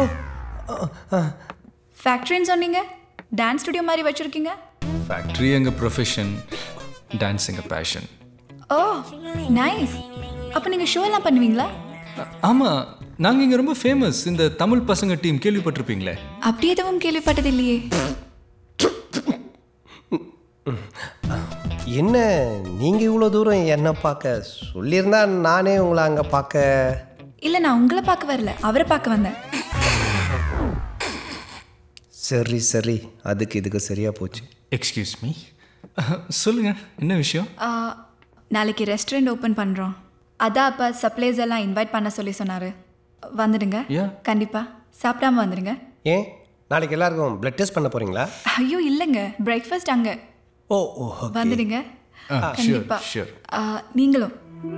ஃபேக்ட்ரின்னு சொன்னீங்க டான்ஸ் ஸ்டுடியோ மாதிரி வச்சிருக்கீங்க ஃபேக்ட்ரி எங்கள் ப்ரொஃபஷன் டான்ஸ் எங்கள் பேஷன் ஓ நைஸ் அப்போ நீங்கள் ஷோ எல்லாம் பண்ணுவீங்களா ஆமாம் நாங்கள் இங்கே ரொம்ப ஃபேமஸ் இந்த தமிழ் பசங்க டீம் கேள்விப்பட்டிருப்பீங்களே அப்படி எதுவும் கேள்விப்பட்டது இல்லையே என்ன நீங்கள் இவ்வளோ தூரம் என்ன பார்க்க சொல்லியிருந்தா நானே உங்களை அங்கே பார்க்க இல்லை நான் உங்களை பார்க்க வரல அவரை பார்க்க வந்தேன் சரி சரி அதுக்கு இதுக்கு சரியா போச்சு எக்ஸ்கியூஸ் மீ சொல்லுங்க என்ன விஷயம் ஆ, நாளைக்கு ரெஸ்டாரண்ட் ஓப்பன் பண்ணுறோம் அதான் அப்போ சப்ளைஸ் எல்லாம் இன்வைட் பண்ண சொல்லி சொன்னார் வந்துடுங்க Yeah. கண்டிப்பாக சாப்பிடாம வந்துடுங்க ஏன் நாளைக்கு எல்லாருக்கும் பிளட் டெஸ்ட் பண்ண போறீங்களா ஐயோ இல்லைங்க பிரேக்ஃபாஸ்ட் அங்கே ஓ ஓ வந்துடுங்க ஆ, sure, கண்டிப்பா sure. ஆ, நீங்களும்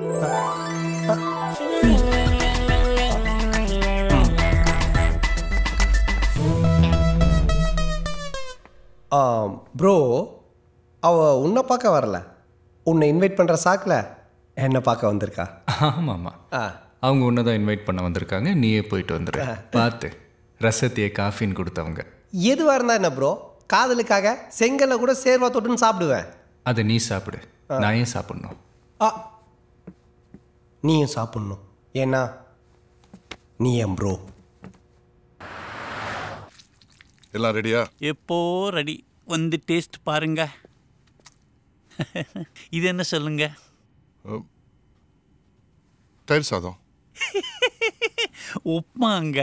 ப்ரோ அவ உன்னை பார்க்க வரல உன்னை இன்வைட் பண்ணுற சாக்கில் என்னை பார்க்க வந்திருக்கா ஆமாம் ஆமாம் அவங்க உன்னை தான் இன்வைட் பண்ண வந்திருக்காங்க நீயே போயிட்டு வந்துடு பார்த்து ரசத்தையே காஃபின்னு கொடுத்தவங்க எதுவாக இருந்தா என்ன ப்ரோ காதலுக்காக செங்கல்ல கூட சேர்வா தொட்டுன்னு சாப்பிடுவேன் அதை நீ சாப்பிடு நான் ஏன் சாப்பிடணும் ஆ நீயும் சாப்பிட்ணும் ஏன்னா நீ என் ப்ரோ எல்லாம் ரெடியா எப்போ ரெடி வந்து டேஸ்ட் பாருங்க இது என்ன சொல்லுங்க தயிர் சாதம் உப்மாங்க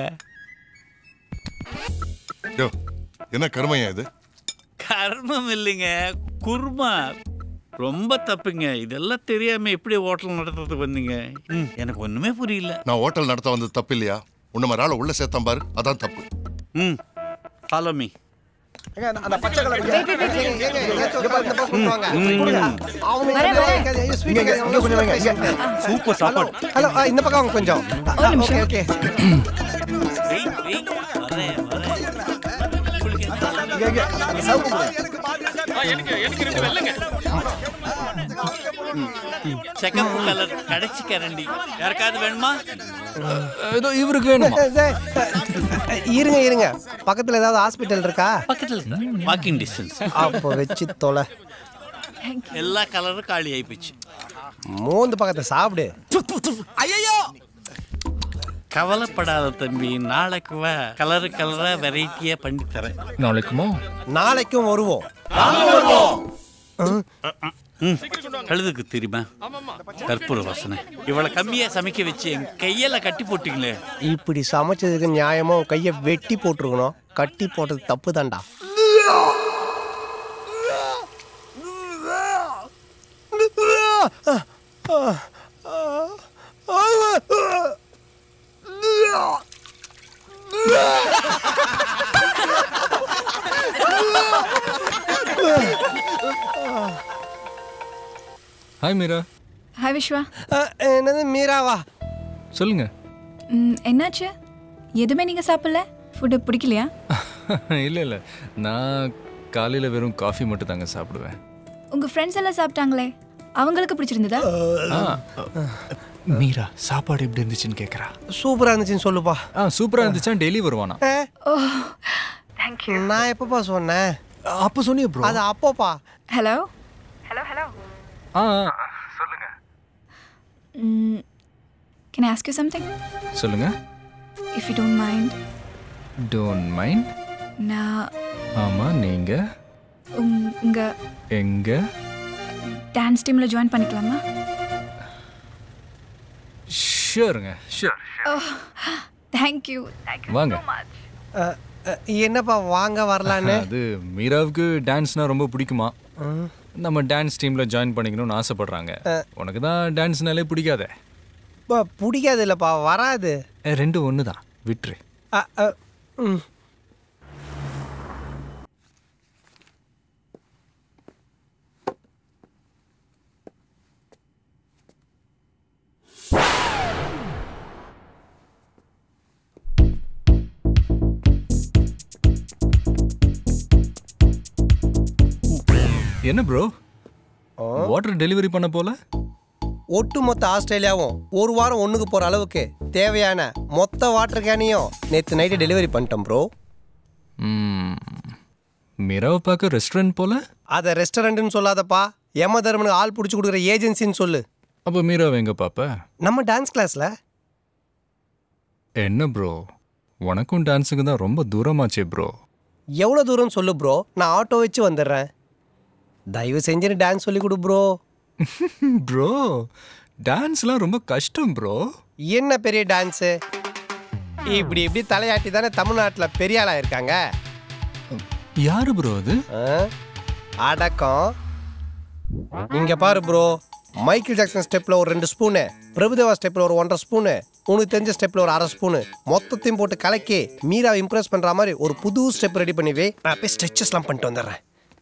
யோ என்ன கருமையா இது கர்மம் இல்லைங்க குருமா ரொம்ப தப்புங்க இதெல்லாம் தெரியாம எப்படி ஹோட்டல் நடத்துறதுக்கு வந்தீங்க ம், எனக்கு ஒண்ணுமே புரியல நான் ஹோட்டல் நடத்த வந்தது தப்பு இல்லையா உன்ன மாதிரி ஆளை உள்ள சேர்த்தான் பாரு அதான் தப்பு ம் ஃபாலோ மீ அந்த பச்சை colour Wait, wait, wait, wait. ஏங்க, ஏதாச்சும் ஒரு பக்கம் இந்த பக்கம் கொண்டு வாங்க. ம், கொடுங்க. ம். அவங்க வரேன், வந்து வரேன். ஐயோ, sweet இங்க, இங்க, ஐயோ, இங்க கொஞ்சம் வைங்க, sweet இங்க. ஐயோ. சூப்பர் சாப்பாடு. ஹலோ ஆ, இந்த பக்கம் வாங்க கொஞ்சம் ஒரு நிமிஷம். ஓகே ஓகே வெயிட் வெயிட் வரேன் வரேன் செகப் கலர் கடைசி கரண்டி யாருக்காவது வேணுமா ஏதோ இவருக்கு வேணுமா இருங்க இருங்க பக்கத்துல ஏதாவது ஹாஸ்பிட்டல் இருக்கா பக்கத்துல வாக்கிங் டிஸ்டன்ஸ் அப்போ வச்சு தொலை எல்லா கலரும் காலி ஆயிப்போச்சு மூந்து பக்கத்தை சாப்பிடு ஐயோ கவலைப்படாத தம்பி நாளைக்கு வா கலரு கலரா வெரைட்டியா பண்ணி தரேன் நாளைக்குமோ நாளைக்கும் வருவோம் ம், கழுதுக்கு தெரியுமா கற்பூர வாசனை இவ்வளவு கம்மியா சமைக்க வச்சு என் கையில கட்டி போட்டீங்களே இப்படி சமைச்சதுக்கு நியாயமா உன் கையை வெட்டி போட்டிருக்கணும் கட்டி போட்டது தப்பு தான்டா ஹாய் மீரா ஹாய் விஸ்வா என்னது மீராவா சொல்லுங்க ம், என்னாச்சு எதுவுமே நீங்கள் சாப்பிடல ஃபுட்டு பிடிக்கலையா இல்லை இல்லை நான் காலையில் வெறும் காஃபி மட்டும் தாங்க சாப்பிடுவேன் உங்கள் ஃப்ரெண்ட்ஸ் எல்லாம் சாப்பிட்டாங்களே அவங்களுக்கு பிடிச்சிருந்ததா ஆ மீரா சாப்பாடு எப்படி இருந்துச்சுன்னு கேட்குறா சூப்பரா இருந்துச்சுன்னு சொல்லுப்பா ஆ சூப்பராக இருந்துச்சா டெய்லி வருவானா ஓ நான் எப்பப்பா சொன்னேன் அப்போ சொன்னிய ப்ரோ அது அப்போப்பா ஹலோ ஹலோ ஹலோ ஆ கேன் ஆஸ்க் யூ சம்திங் சொல்லுங்க if you don't mind don't mind நான் ஆமா நீங்க உங்க எங்க டான்ஸ் டீமில் ஜாயின் பண்ணிக்கலாமா ஷூருங்க ஷூர் தேங்க்யூ வாங்க என்னப்பா வாங்க வரலான்னு அது மீராவுக்கு டான்ஸ்னா ரொம்ப பிடிக்குமா நம்ம டான்ஸ் டீம்ல ஜாயின் பண்ணிக்கணும்னு ஆசைப்படுறாங்க உனக்கு தான் டான்ஸ்னாலே பிடிக்காதே பா, பிடிக்காது இல்லைப்பா வராது அஹ், ரெண்டும் ஒன்று தான் விட்டுரு அ, அ, ம். என்ன ப்ரோ வாட்டர் டெலிவரி பண்ண போல ஒட்டுமொத்த ஆஸ்திரேலியாவும் ஒரு வாரம் ஒண்ணுக்கு போற அளவுக்கு தேவையான மொத்த வாட்டர் கேனையும் நேற்று நைட்டு டெலிவரி பண்ணிட்டோம் ப்ரோ ம், மீராவை பார்க்க ரெஸ்டாரண்ட் போல அதை ரெஸ்டாரண்ட்னு சொல்லாதப்பா யம தர்மனுக்கு ஆள் பிடிச்சி கொடுக்குற ஏஜென்சின்னு சொல்லு அப்போ மீராவை எங்க பாப்ப நம்ம டான்ஸ் கிளாஸ்ல என்ன ப்ரோ உனக்கும் டான்ஸுக்கு தான் ரொம்ப தூரமாச்சே ப்ரோ எவ்வளோ தூரம் சொல்லு ப்ரோ நான் ஆட்டோ வச்சு வந்துடுறேன் தயவு செஞ்சு நீ டான்ஸ் சொல்லி கொடு ப்ரோ ப்ரோ டான்ஸ்லாம் ரொம்ப கஷ்டம் ப்ரோ என்ன பெரிய டான்ஸு இப்படி இப்படி தலையாட்டி தானே தமிழ்நாட்டில் பெரிய ஆளாக இருக்காங்க யாரு ப்ரோ அது அடக்கம் இங்க பாரு ப்ரோ மைக்கேல் ஜாக்சன் ஸ்டெப்ல ஒரு ரெண்டு ஸ்பூனு பிரபுதேவா ஸ்டெப்ல ஒரு ஒன்றரை ஸ்பூனு உனக்கு தெரிஞ்ச ஸ்டெப்ல ஒரு அரை ஸ்பூனு மொத்தத்தையும் போட்டு கலக்கி மீரா இம்ப்ரெஸ் பண்ற மாதிரி ஒரு புது ஸ்டெப் ரெடி பண்ணி வை நான் போய் ஸ்ட்ரெச்சஸ்லாம் பண்ணிட்டு வந்துடுறேன்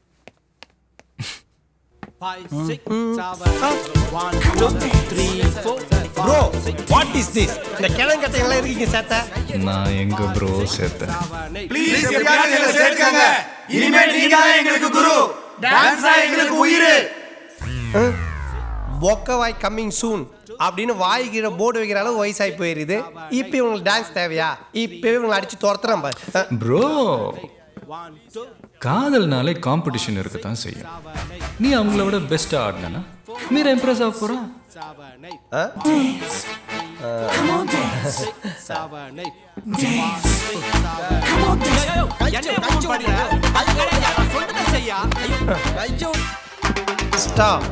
ப்ரோ வாட் இஸ் திஸ் இந்த கிழங்கட்டையெல்லாம் இருக்கீங்க சேத்த நான் எங்க ப்ரோ சேர்த்தேன் ப்ளீஸ் எப்படியாவது எங்களை சேர்க்காங்க இனிமே நீங்க தான் எங்களுக்கு குரு டான்ஸ் தான் எங்களுக்கு உயிர் பொக்கவாய் கம்மிங் சூன் அப்படின்னு வாய் கீழே போர்டு வைக்கிற அளவு வயசாகி போயிருது இப்போ இவங்களுக்கு டான்ஸ் தேவையா இப்போவே இவங்களை அடிச்சு துரத்துறேன் பாரு அஹ், ப்ரோ காதல்னாலே காம்படிஷன் இருக்கத்தான் செய்யும் நீ அவங்கள விட பெஸ்ட்டாக ஆடினா மீரா இம்ப்ரெஸ் ஆக போகிறா அஹ்? ஸ்டாப்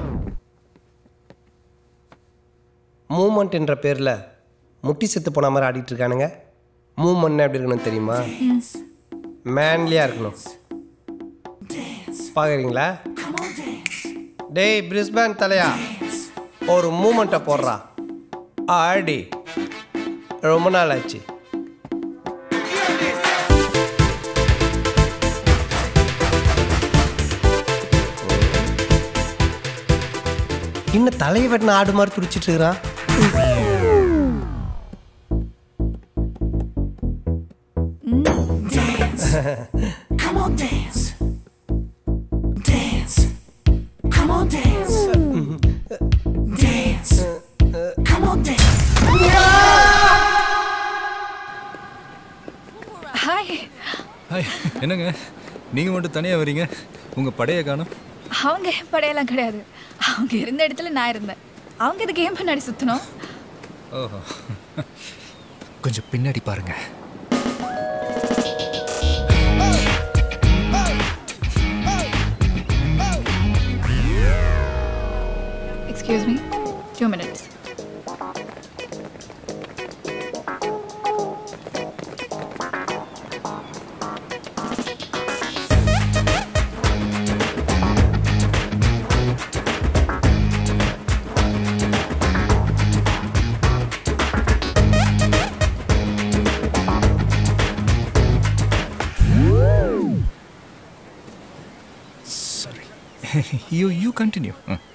மூமெண்ட் என்ற பேரில் முட்டி செத்து போன மாதிரி ஆடிட்டு இருக்கானுங்க மூமெண்ட் எப்படி இருக்கணும் தெரியுமா மேன்லியாக இருக்கணும் பார்க்குறீங்களா டேய் பிரிஸ்பேன் தலையா ஒரு மூமெண்ட்டை போடுறா ஆடி ரொம்ப நாள் ஆச்சு இன்னும் தலையை வெட்டின ஆடு மாதிரி துடிச்சிட்டு இருக்கிறான் Come on, dance. Dance. Come on, dance. Dance. Come on, dance. Hi hi என்னங்க நீங்கள் மட்டும் தனியாக வரீங்க உங்கள் படையை காணும் அவங்க படையெல்லாம் கிடையாது அவங்க இருந்த இடத்துல நான் இருந்தேன் அவங்க இது கேம் பின்னாடி சுற்றணும் ஓஹோ கொஞ்சம் பின்னாடி பாருங்க excuse me two minutes sorry you you continue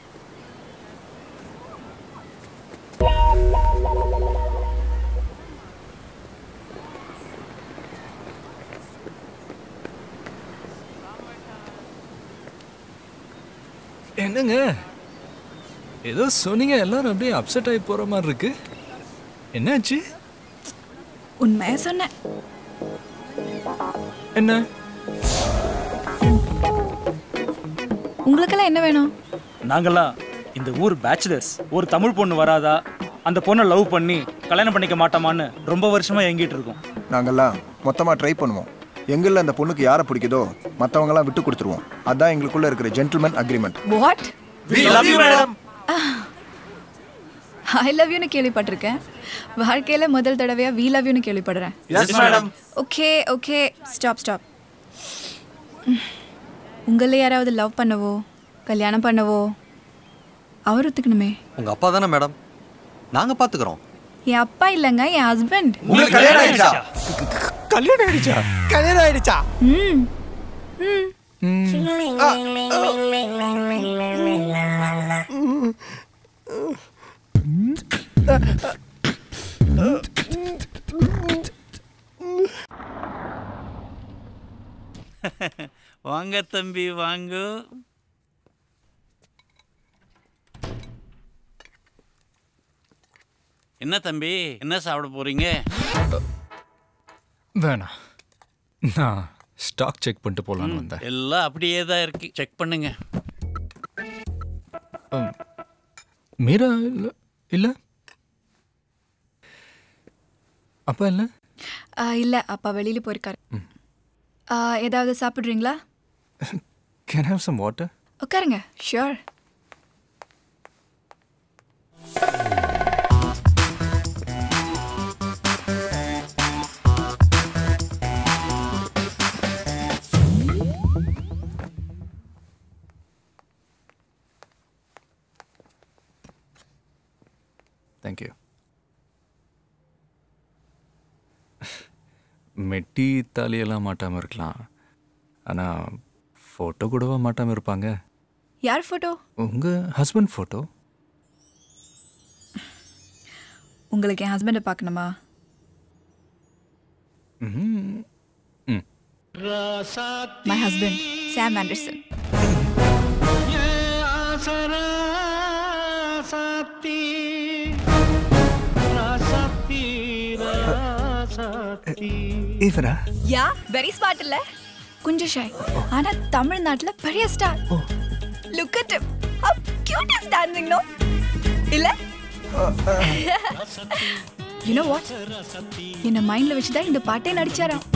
என்னங்க ஏதோ சொன்னீங்க எல்லாரும் அப்படியே அப்செட் ஆகி போகிற மாதிரி இருக்கு என்னாச்சு உண்மையாக சொன்னேன் என்ன உங்களுக்கெல்லாம் என்ன வேணும் நாங்கெல்லாம் இந்த ஊர் பேச்சுலர்ஸ் ஒரு தமிழ் பொண்ணு வராதா அந்த பொண்ணை லவ் பண்ணி கல்யாணம் பண்ணிக்க மாட்டோமான்னு ரொம்ப வருஷமா எங்கிட்டு இருக்கோம் நாங்கெல்லாம் மொத்தமாக ட்ரை பண்ணுவோம் எங்களில் அந்த பொண்ணுக்கு யாரை பிடிக்குதோ மற்றவங்கலாம் விட்டு கொடுத்துருவோம் அதான் எங்களுக்குள்ள இருக்கிற gentleman agreement what We love you, madam. I love யூன்னு கேள்விப்பட்டிருக்கேன் வாழ்க்கையில் முதல் தடவையாக வி லவ் யூன்னு கேள்விப்படுறேன் Yes, madam. Okay okay stop stop உங்களில் யாராவது லவ் பண்ணவோ கல்யாணம் பண்ணவோ அவர் ஒத்துக்கணுமே உங்க அப்பா தானே மேடம் நாங்க பாத்துக்கிறோம் என் அப்பா இல்லைங்க என் ஹஸ்பண்ட் உங்களுக்கு கல்யாணம் ஆயிடுச்சா? கல்யாணம் ஆயிடுச்சா கல்யாணம் ஆயிடுச்சா ம் ம். வாங்க தம்பி வாங்க என்ன தம்பி என்ன சாப்பிட போறீங்க வேணாம் நான் ஸ்டாக் செக் பண்ணிட்டு போகலான்னு வந்தேன் எல்லாம் அப்படியே தான் இருக்கு செக் பண்ணுங்க ம். மீரா இல்லை இல்லை அப்பா இல்லை இல்லை அப்பா வெளியில் போயிருக்காரு ஆ, ஏதாவது சாப்பிட்றீங்களா கேன் ஹேவ் சம் வாட்டர் உட்காருங்க ஷியோர் தேங்க்யூ மெட்டி தாலியெல்லாம் மாட்டாமல் இருக்கலாம் ஆனால் ஃபோட்டோ கூடவா மாட்டாமல் இருப்பாங்க யார் ஃபோட்டோ உங்கள் ஹஸ்பண்ட் ஃபோட்டோ உங்களுக்கு என் ஹஸ்பண்டை பார்க்கணுமா ம் ம் மை ஹஸ்பண்ட் சாம் ஆண்டர்சன் இவரா யா வெரி ஸ்மார்ட் இல்ல கொஞ்சம் ஷை ஆனா தமிழ்நாட்டுல பெரிய star look at him how cute is dancing no இல்ல யூ நோ வாட் என்ன மைண்ட்ல வச்சு தான் இந்த பாட்டே நடிச்சாராம்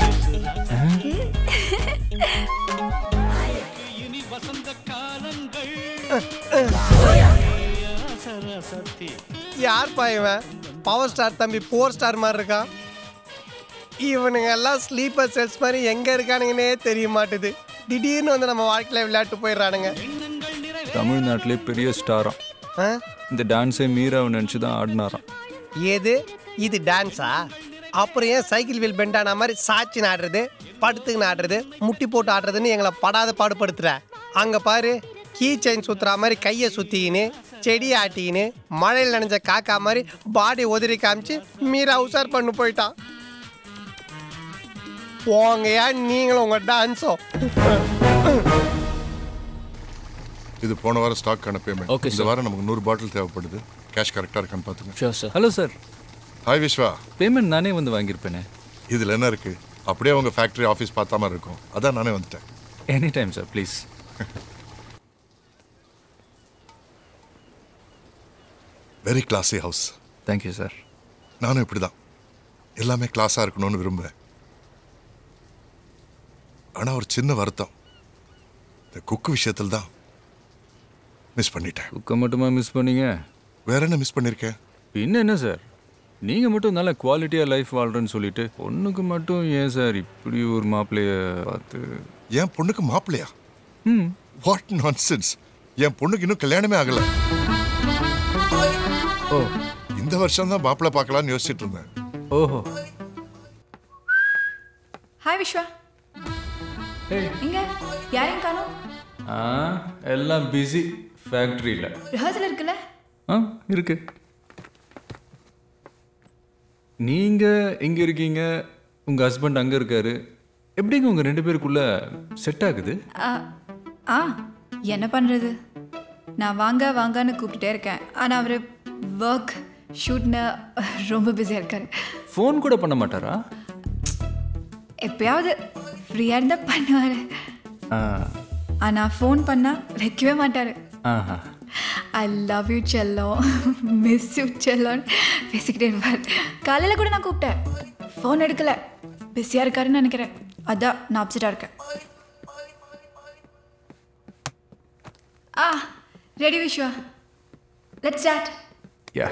யார்ப்பா இவன் பவர் ஸ்டார் தம்பி போர் ஸ்டார் மாதிரி இருக்கான் இவனுங்க எல்லாம் ஸ்லீப்பர் செல்ஸ் மாதிரி எங்க இருக்கானுங்கன்னே தெரிய மாட்டுது திடீர்னு வந்து நம்ம வாழ்க்கையில விளையாட்டு போயிடுறானுங்க தமிழ்நாட்டிலே பெரிய ஸ்டாராம் ஆ? இந்த டான்ஸே மீராவை நினச்சி தான் ஆடினாராம் ஏது இது டான்ஸா அப்புறம் ஏன் சைக்கிள் வீல் பெண்ட் ஆன மாதிரி சாச்சின்னு ஆடுறது படுத்துக்கின்னு ஆடுறது முட்டி போட்டு ஆடுறதுன்னு எங்களை படாத பாடுபடுத்துற அங்க பாரு கீ செயின் சுத்துற மாதிரி கையை சுத்திக்கின்னு செடி ஆட்டிக்கின்னு மழையில் நனைஞ்ச காக்கா மாதிரி பாடி உதறி காமிச்சு மீரா உசார் பண்ணு போயிட்டான் போங்கயா நீங்களும் உங்க டான்ஸும் இது போன வாரம் ஸ்டாக்கான பேமெண்ட் Okay, இந்த sir. வாரம் நமக்கு நூறு பாட்டில் தேவைப்படுது கேஷ் கரெக்டாக இருக்கான்னு பார்த்துங்க sure sir hello sir hi Viswa payment நானே வந்து வாங்கியிருப்பேனே இதில் என்ன இருக்கு அப்படியே உங்க ஃபேக்ட்ரி ஆஃபீஸ் பார்த்த மாதிரி இருக்கும் அதான் நானே வந்துட்டேன் any time sir please very classy house thank you sir நானும் இப்படி தான் எல்லாமே கிளாஸாக இருக்கணும்னு விரும்புவேன் ஆனால் ஒரு சின்ன வருத்தம் இந்த குக்கு விஷயத்தில் தான் மிஸ் பண்ணிட்டேன் குக்கை மட்டுமா மிஸ் பண்ணீங்க வேற என்ன மிஸ் பண்ணியிருக்கேன் பின்ன என்ன சார் நீங்கள் மட்டும் நல்ல குவாலிட்டியாக லைஃப் வாழ்கிறேன்னு சொல்லிட்டு பொண்ணுக்கு மட்டும் ஏன் சார் இப்படி ஒரு மாப்பிள்ளைய பார்த்து என் பொண்ணுக்கு மாப்பிள்ளையா ம் வாட் நான்சென்ஸ் என் பொண்ணுக்கு இன்னும் கல்யாணமே ஆகல ஓ இந்த வருஷம் தான் மாப்பிள்ளை பார்க்கலாம்னு யோசிச்சுட்டு இருந்தேன் ஓஹோ ஹாய் விஸ்வா எங்க யாரையும் காணோம் ஆ எல்லாம் பிஸி ஃபேக்ட்ரியில் ரிஹர்சல் இருக்குல்ல ஆ இருக்கு நீங்கள் எங்கே இருக்கீங்க உங்கள் ஹஸ்பண்ட் அங்கே இருக்காரு எப்படிங்க உங்கள் ரெண்டு பேருக்குள்ள செட் ஆகுது ஆ, ஆ என்ன பண்ணுறது நான் வாங்க வாங்கன்னு கூப்பிட்டுட்டே இருக்கேன் ஆனால் அவர் ஒர்க் ஷூட்னு ரொம்ப பிஸியாக இருக்காரு ஃபோன் கூட பண்ண மாட்டாரா எப்பயாவது ஃப்ரீயாக இருந்தால் பண்ணுவார் ஆ ஆனால் ஃபோன் பண்ணால் வைக்கவே மாட்டார் ஆஹா ஐ லவ் யூ செல்லம் மிஸ் யூ செல்லம் பேசிக்கிட்டே இருப்பார் காலையில் கூட நான் கூப்பிட்டேன் ஃபோன் எடுக்கல பிஸியாக இருக்காருன்னு நினைக்கிறேன் அதான் நான் அப்செட்டாக இருக்கேன் ஆ ready Viswa let's start yeah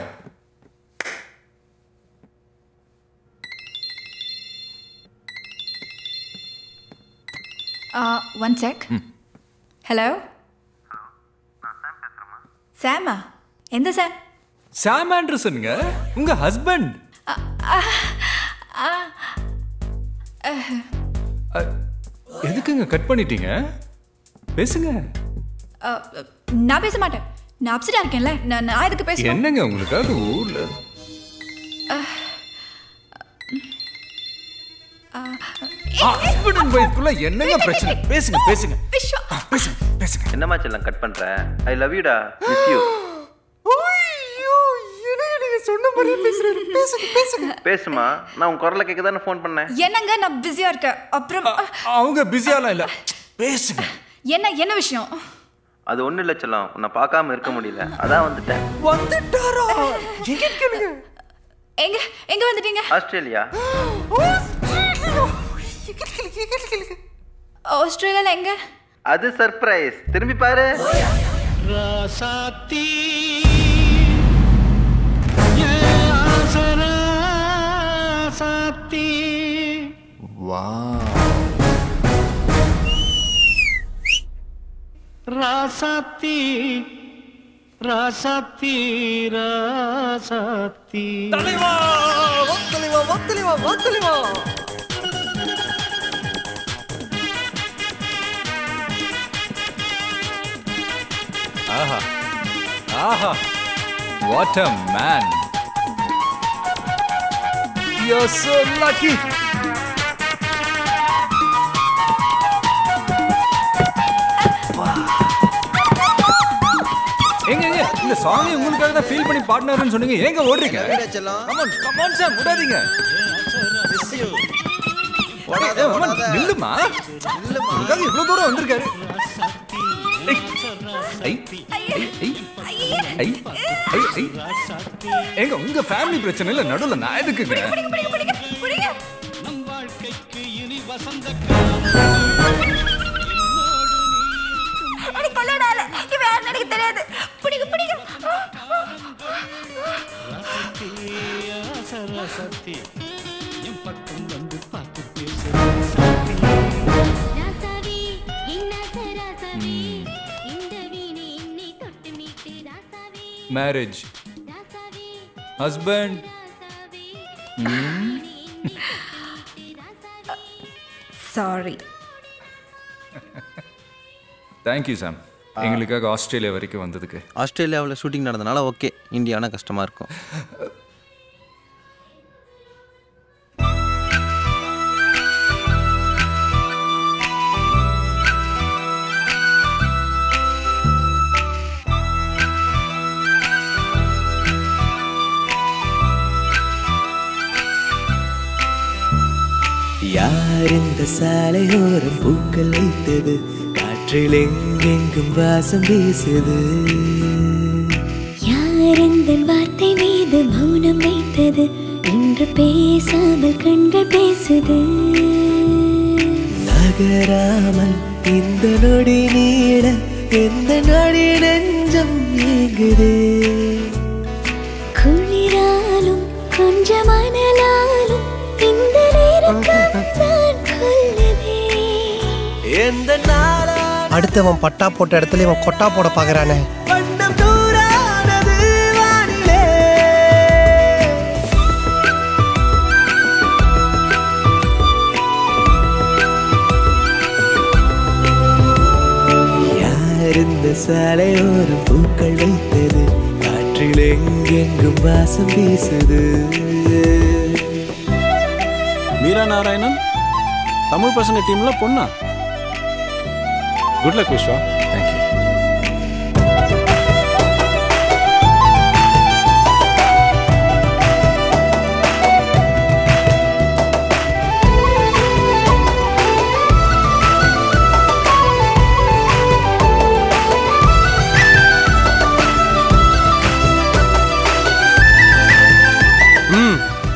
one check hello சாமா எந்த சாம் சாம் ஆண்டர்சனுங்க உங்க ஹஸ்பண்ட் எதுக்குங்க கட் பண்ணிட்டீங்க பேசுங்க நான் பேச மாட்டேன் நான் அப்செட்டாக இருக்கேன்ல நான் நான் எதுக்கு பேசணும் என்னங்க உங்களுக்காக ஊர்ல ஹஸ்பண்ட் அண்ட் ஒய்ஃப்குள்ள என்னங்க பிரச்சனை பேசுங்க பேசுங்க ஆ, பேசுங்க பேசுங்க என்னம்மா செல்லம் கட் பண்ற ஐ லவ் யூடா மிஸ் யூ சொன்ன மாதிரியே பேசுறாரு பேசுங்க பேசுங்க பேசுமா நான் உன் குரலை கேட்க தானே ஃபோன் பண்ணேன் என்னங்க நான் பிஸியாக இருக்கேன் அப்புறம் அவங்க பிஸியாலாம் இல்ல பேசுங்க என்ன என்ன விஷயம் அது ஒன்றும் இல்லை செல்லம் உன்னை பார்க்காம இருக்க முடியல அதான் வந்துட்டேன் வந்துட்டாரா எங்க கேளுங்க எங்க எங்க வந்துட்டீங்க ஆஸ்திரேலியா ஆஸ்திரேலியால எங்க அது சர்ப்ரைஸ் திரும்பி பாரு ராசாத்தி சாத்தி வா ராசாத்தி ராசாத்தி ராசாத்தி தலைவா தலைவா தலைவா தலைவா ஆஹா ஆஹா what a man you are so lucky எங்க எங்க இந்த சாங் உங்களுக்காக தான் ஃபீல் பண்ணி பாடினாருன்னு சொன்னீங்க ஏங்க ஓடுறீங்க கமான் கமான் சார் விடாதீங்க ஏய், அம்மா, நில்லுமா உங்களுக்காக இவ்வளவு தூரம் வந்திருக்காரு ஐ, ஐ, ஐ, ஐ, ஐ, ஐ, ஐ. ஏங்க உங்க ஃபேமிலி பிரச்சனை இல்ல நடுவுல நான் எதுக்குங்க எனக்கு கல்யாணம் ஆகல இவன் யாருன்னு எனக்கு தெரியாது பிடிக்கும் பிடிக்கும் ராசாத்தி என் பக்கம் வந்து பார்த்து பேச marriage husband sorry thank you Sam எங்களுக்காக ஆஸ்திரேலியா வரைக்கும் வந்ததுக்கு ஆஸ்திரேலியாவில் ஷூட்டிங் நடந்தனால ஓகே இந்தியானா கஷ்டமாக இருக்கும் யார் இந்த சாலையோரம் பூக்கள் வைத்தது காற்றில் எங்கெங்கும் வாசம் வீசுது யார் இந்த வார்த்தை மீது மௌனம் வைத்தது இன்று பேசாமல் கண்கள் பேசுது நகராமல் இந்த நொடி நீட எந்த நொடி நெஞ்சம் ஏங்குதே குளிராலும் கொஞ்சம் அனலாலும் இந்த நேரக்கம் தான் கொல்லுதே எந்த நாளா அடுத்தவன் பட்டா போட்ட இடத்துல இவன் கொட்டா போட பாக்குறானே வண்ணம் தூரானது வானிலே யார் இந்த சாலையோரம் பூக்கள் வைத்தது காற்றில் எங்கெங்கும் வாசம் வீசுது மீரா நாராயணன் தமிழ் பசங்க டீம்ல பொண்ணா குட் லக் விஸ்வா தேங்க்யூ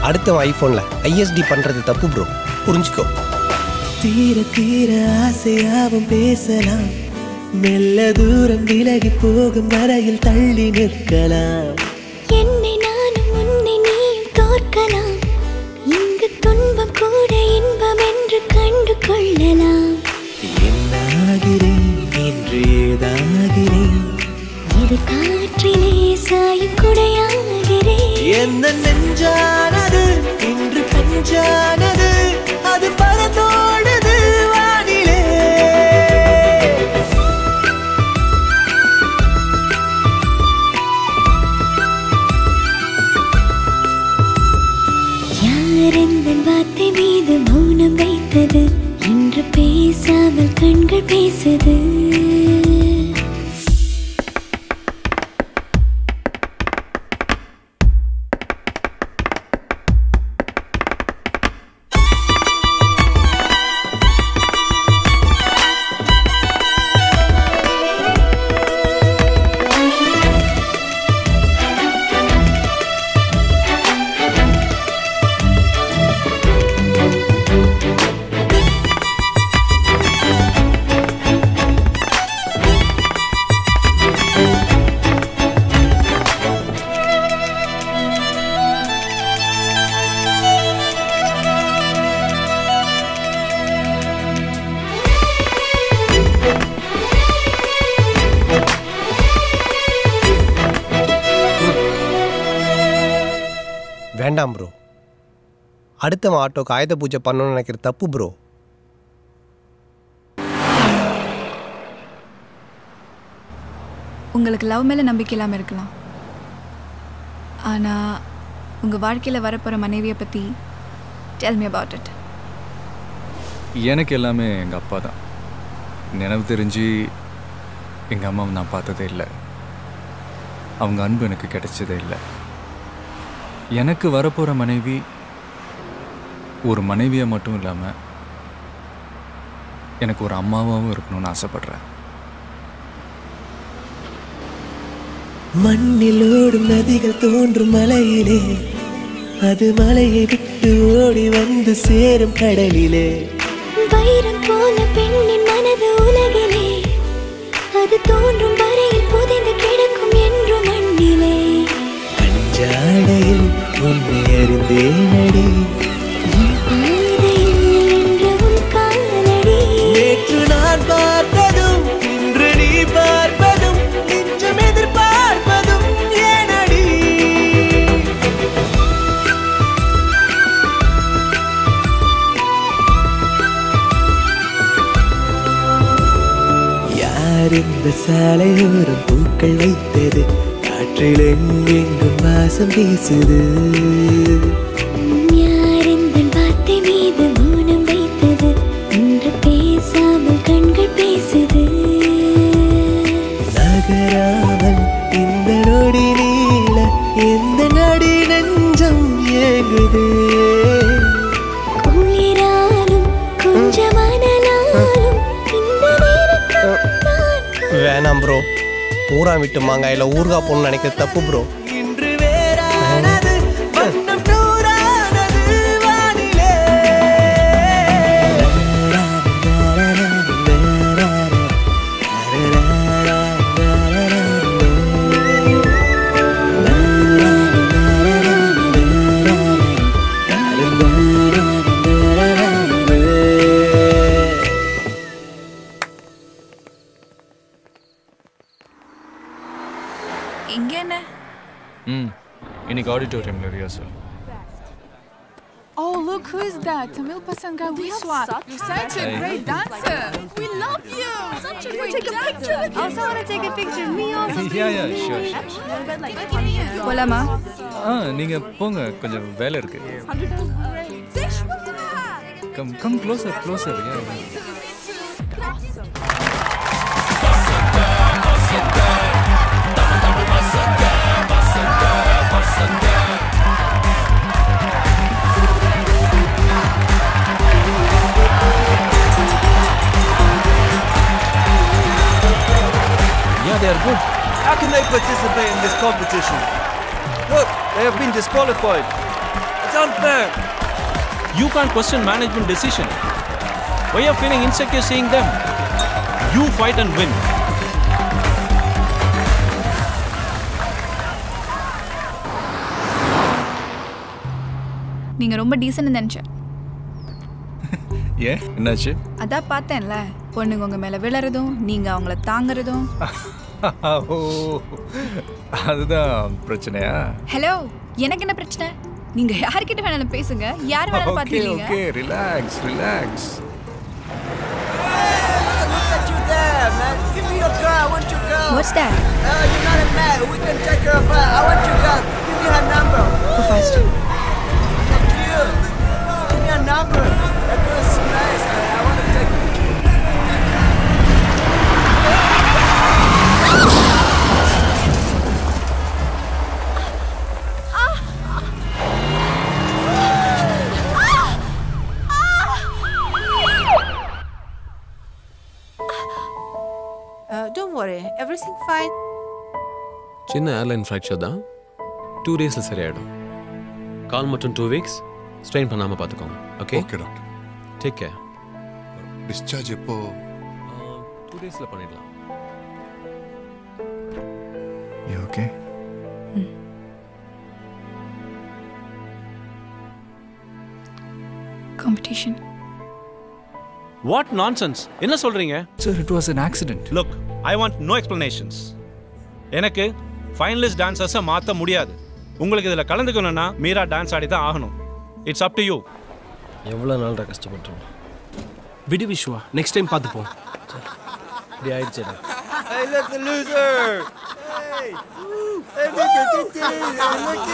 அடுத்தவன் ஐஃபோனில் ஐஎஸ்டி பண்ணுறது தப்பு ப்ரோ புரிஞ்சுக்கோ தீர தீர ஆசையாவும் பேசலாம் மெல்ல தூரம் விலகி போகும் வரையில் தள்ளி நிற்கலாம் என்னை நானும் உன்னை நீயும் தோற்கலாம் இங்கு துன்பம் கூட இன்பம் என்று கண்டு கொள்ளலாம் என்னாகிறேன் என்று ஏதாகிறேன் இது காற்றிலே சாயும் குடையாகிறேன் என்ன நெஞ்சானது இன்று பஞ்சானது அது பறந்தோடுது வானிலே யார் எந்த வார்த்தை மீது மௌனம் வைத்தது இன்று பேசாமல் கண்கள் பேசுது வேண்டாம் ப்ரோ அடுத்தவன் ஆட்டோக்கு ஆயுத பூஜை பண்ணணும்னு நினைக்கிற தப்பு ப்ரோ உங்களுக்கு லவ் மேலே நம்பிக்கை இல்லாமல் இருக்கலாம் ஆனால் உங்கள் வாழ்க்கையில் வரப்போகிற மனைவியை பற்றி டெல் மீ அபவுட் இட் எனக்கு எல்லாமே எங்கள் அப்பா தான் நினைவு தெரிஞ்சு எங்கள் அம்மாவை நான் பார்த்ததே இல்லை அவங்க அன்பு எனக்கு கிடைச்சதே இல்லை எனக்கு வரப்போகிற மனைவி ஒரு மனைவியாக மட்டும் இல்லாமல் எனக்கு ஒரு அம்மாவாகவும் இருக்கணும்னு ஆசைப்பட்றேன் மண்ணில் ஓடும் நதிகள் தோன்றும் மலையிலே அது மலையை விட்டு ஓடி வந்து சேரும் கடலிலே வைரம் போல பெண்ணின் மனது உலகிலே அது தோன்றும் வரையில் புதைந்து கிடக்கும் என்று மண்ணிலே ஜாடையில் உன்னை அறிந்தேனடி பாதையில் நின்ற உன் காலடி நேற்று நான் பார்த்ததும் இன்று நீ பார்ப்பதும் நெஞ்சம் எதிர்பார்ப்பதும் ஏனடி யார் இந்த சாலையோரம் பூக்கள் வைத்தது காற்றில் எங்கெங்கும் வாசம் வீசுது யார் இந்த வார்த்தை மீது மௌனம் வைத்தது இன்று பேசாமல் கண்கள் பேசுது நகராமல் இந்த நொடி நீள எந்த நடி நெஞ்சம் ஏங்குது குளிராலும் கொஞ்சம் மணலாலும் இந்த நேரத்தில் வேணாம் ப்ரோ ஊரா விட்டு மாங்காயில் ஊறுகாய் போகணும்னு நினைக்கிறது தப்பு ப்ரோ இன்று வேறானது வண்ணம் நூறானது வானிலே இங்கே என்ன ம் இன்னைக்கு ஆடிட்டோரியமில் rehearsal Oh, look who is that? Tamil Pasanga Wiswa. You're such a Hey. great dancer. We love you. Such a great take a picture with you. Also want to take a picture. Me also. Yeah, yeah, sure, sure, போலாமா ஆ நீங்கள் போங்க கொஞ்சம் வேலை இருக்கு come come closer closer Yeah, they are good. How can they participate in this competition? Look, they have been disqualified. It's unfair. You can't question management decision. Why are you feeling insecure seeing them? You fight and win. நீங்க ரொம்ப descent நினைச்சேன் ஏன் என்னாச்சு அதான் பார்த்தேன்ல பொண்ணுங்க உங்க மேல விழறதும் நீங்க அவங்கள தாங்குறதும் ஓ அதுதான் பிரச்சனையா ஹலோ எனக்கு என்ன பிரச்சனை நீங்க யார்கிட்ட வேணாலும் பேசுங்க யார் வேணாலும் ஓகே பாத்துக்கீங்க okay relax relax Look at you there, man. Give me your girl. I want your girl. What's that? Uh, you're not a man. We can take care of her. I want your girl. Give me her number. Go fast. Thank you. Give me her number. That girl's nice. man. I want to take Uh, don't worry, everything fine. சின்ன hairline fracture தான் two டேஸில் சரியாயிடும் கால் மட்டும் two weeks strain பண்ணாமல் பார்த்துக்கோங்க okay okay doctor take care discharge எப்போ two டேஸில் பண்ணிடலாம் You okay? Competition what nonsense என்ன சொல்றீங்க sir it was an accident look I want no explanations எனக்கு ஃபைனலிஸ்ட் டான்சர்ஸை மாற்ற முடியாது உங்களுக்கு இதில் கலந்துக்கணும்னா மீரா டான்ஸ் ஆடி தான் ஆகணும் இட்ஸ் அப் டு யூ எவ்வளோ நாள்டா கஷ்டப்பட்டுருவோம் விடு விஸ்வா நெக்ஸ்ட் டைம் பார்த்துப்போம் இப்படி ஆயிடுச்சேடா Hey, look, the loser! Hey! Hey, look at this! Look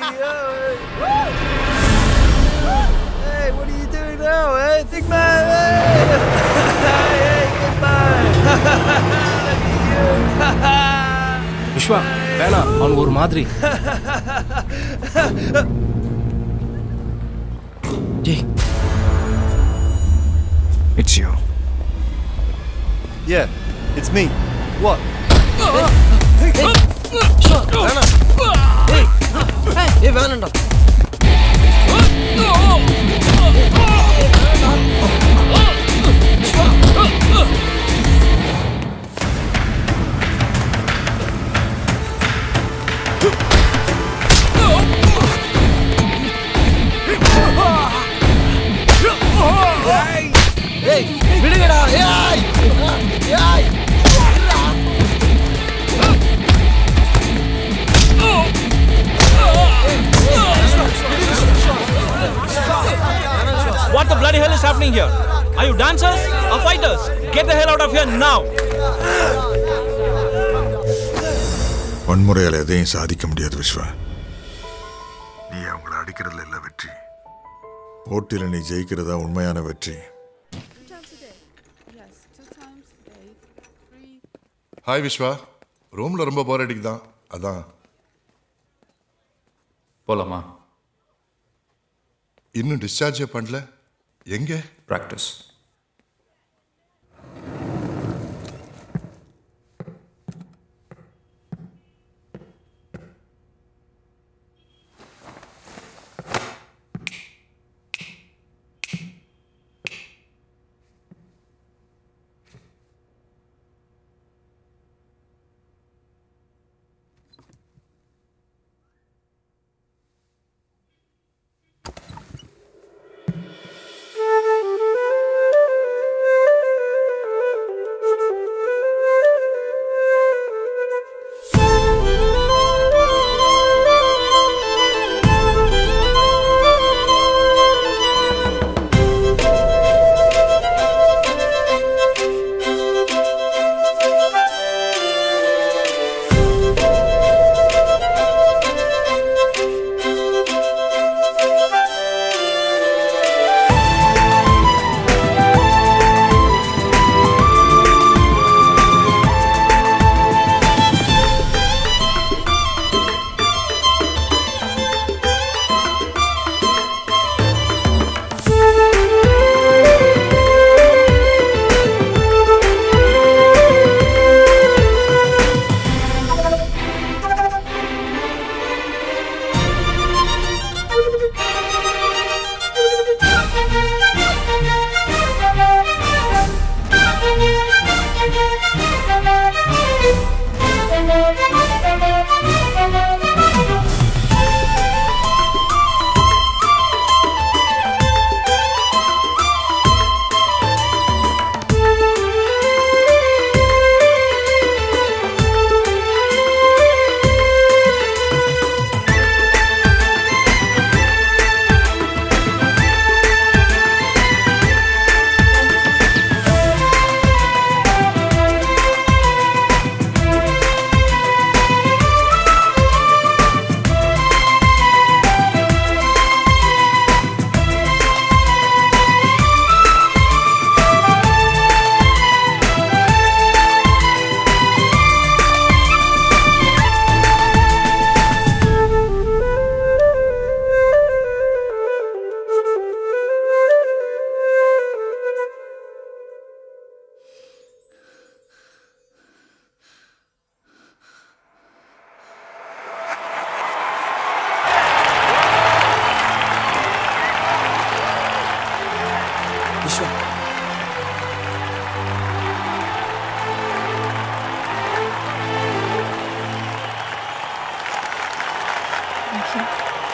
Hey, what are you doing now, hey? Big man! Hey! hey, goodbye! Vishwa வேணாம் அவன் ஒரு மாதிரி Jai It's you. Yeah, it's me. What? ஏய் வேணாம்டா ஏய் விடுங்கடா ஏய் ஏய் What the bloody hell is happening here? Are you dancers or fighters? Get the hell out of here now! வன்முறையால் எதையும் சாதிக்க முடியாது விஸ்வா நீ அவங்கள அடிக்கிறதுல இல்லை வெற்றி போட்டியில் நீ ஜெயிக்கிறதா உண்மையான வெற்றி ஹாய் விஸ்வா ரூமில் ரொம்ப போர் அடிக்குதான் அதான் போலாமா இன்னும் டிஸ்சார்ஜே பண்ணல எங்கே practice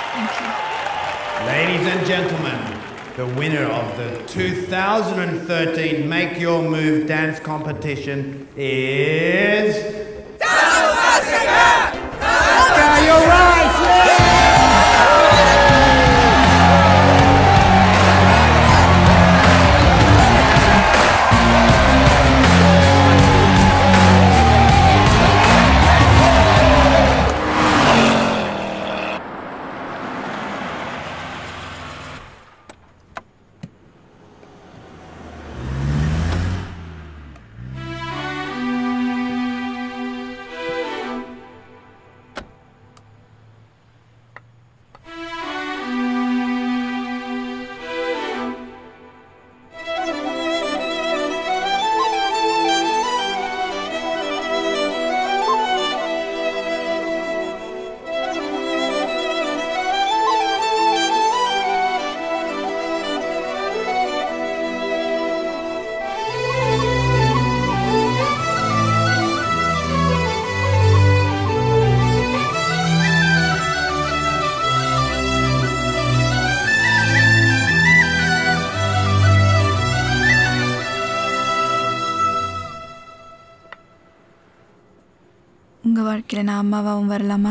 Ladies and gentlemen, the winner of the 2013 Make Your Move dance competition is. Okay, you're right! உங்கள் வாழ்க்கையில் நான் அம்மாவாகவும் வரலாமா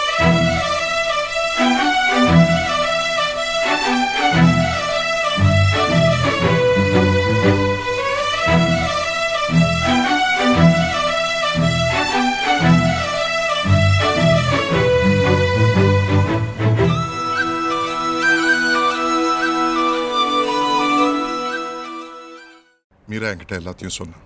மீரா என்கிட்ட எல்லாத்தையும் சொன்னான்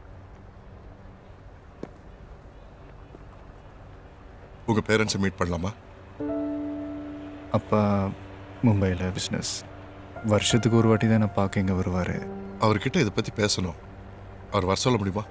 உங்க பேரண்ட்ஸை மீட் பண்ணலாமா அப்பா மும்பையில் பிஸ்னஸ் வருஷத்துக்கு ஒரு வாட்டி தான் நான் பார்க்க இங்கே வருவார் அவர்கிட்ட இதை பத்தி பேசணும் அவர் வர சொல்ல முடியுமா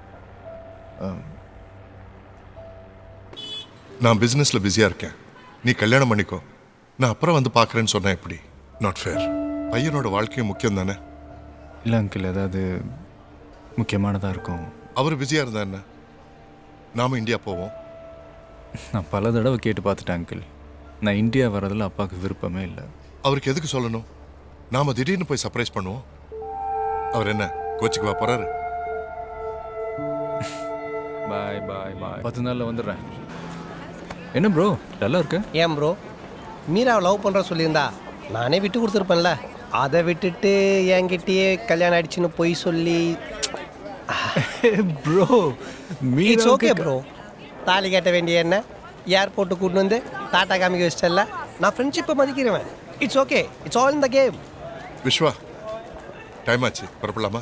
நான் பிசினஸ்ல பிஸியா இருக்கேன் நீ கல்யாணம் பண்ணிக்கோ நான் அப்புறம் வந்து பார்க்கறேன்னு சொன்னேன் எப்படி நாட் ஃபேர் பையனோட வாழ்க்கையும் முக்கியம் தானே இல்லை அங்கிள் ஏதாவது முக்கியமானதாக இருக்கும் அவர் பிஸியா இருந்தா என்ன நாம இந்தியா போவோம் நான் பல தடவை கேட்டு பார்த்துட்டேன் அங்கிள் நான் இந்தியா வரதில் அப்பாவுக்கு விருப்பமே இல்லை அவருக்கு எதுக்கு சொல்லணும் நாம திடீர்னு போய் சர்ப்ரைஸ் பண்ணுவோம் அவர் என்ன கோச்சுக்கு வா போறாரு பாய் பாய் பாய் பத்து நாளில் வந்துடுறேன் என்ன ப்ரோ நல்லா இருக்க ஏன் ப்ரோ மீராவை லவ் பண்ணுற சொல்லியிருந்தா நானே விட்டு கொடுத்துருப்பேன்ல அதை விட்டுட்டு என்கிட்டயே கல்யாணம் ஆயிடுச்சுன்னு பொய் சொல்லி ப்ரோ இட்ஸ் ஓகே ப்ரோ தாலி கட்ட வேண்டிய என்ன ஏர்போர்ட்டு கூட்டு வந்து டாட்டா காமிக்க வச்சிட்டல நான் ஃப்ரெண்ட்ஷிப்பை மதிக்கிறவன் it's okay it's all in the game Viswa time ஆச்சு புறப்படலாமா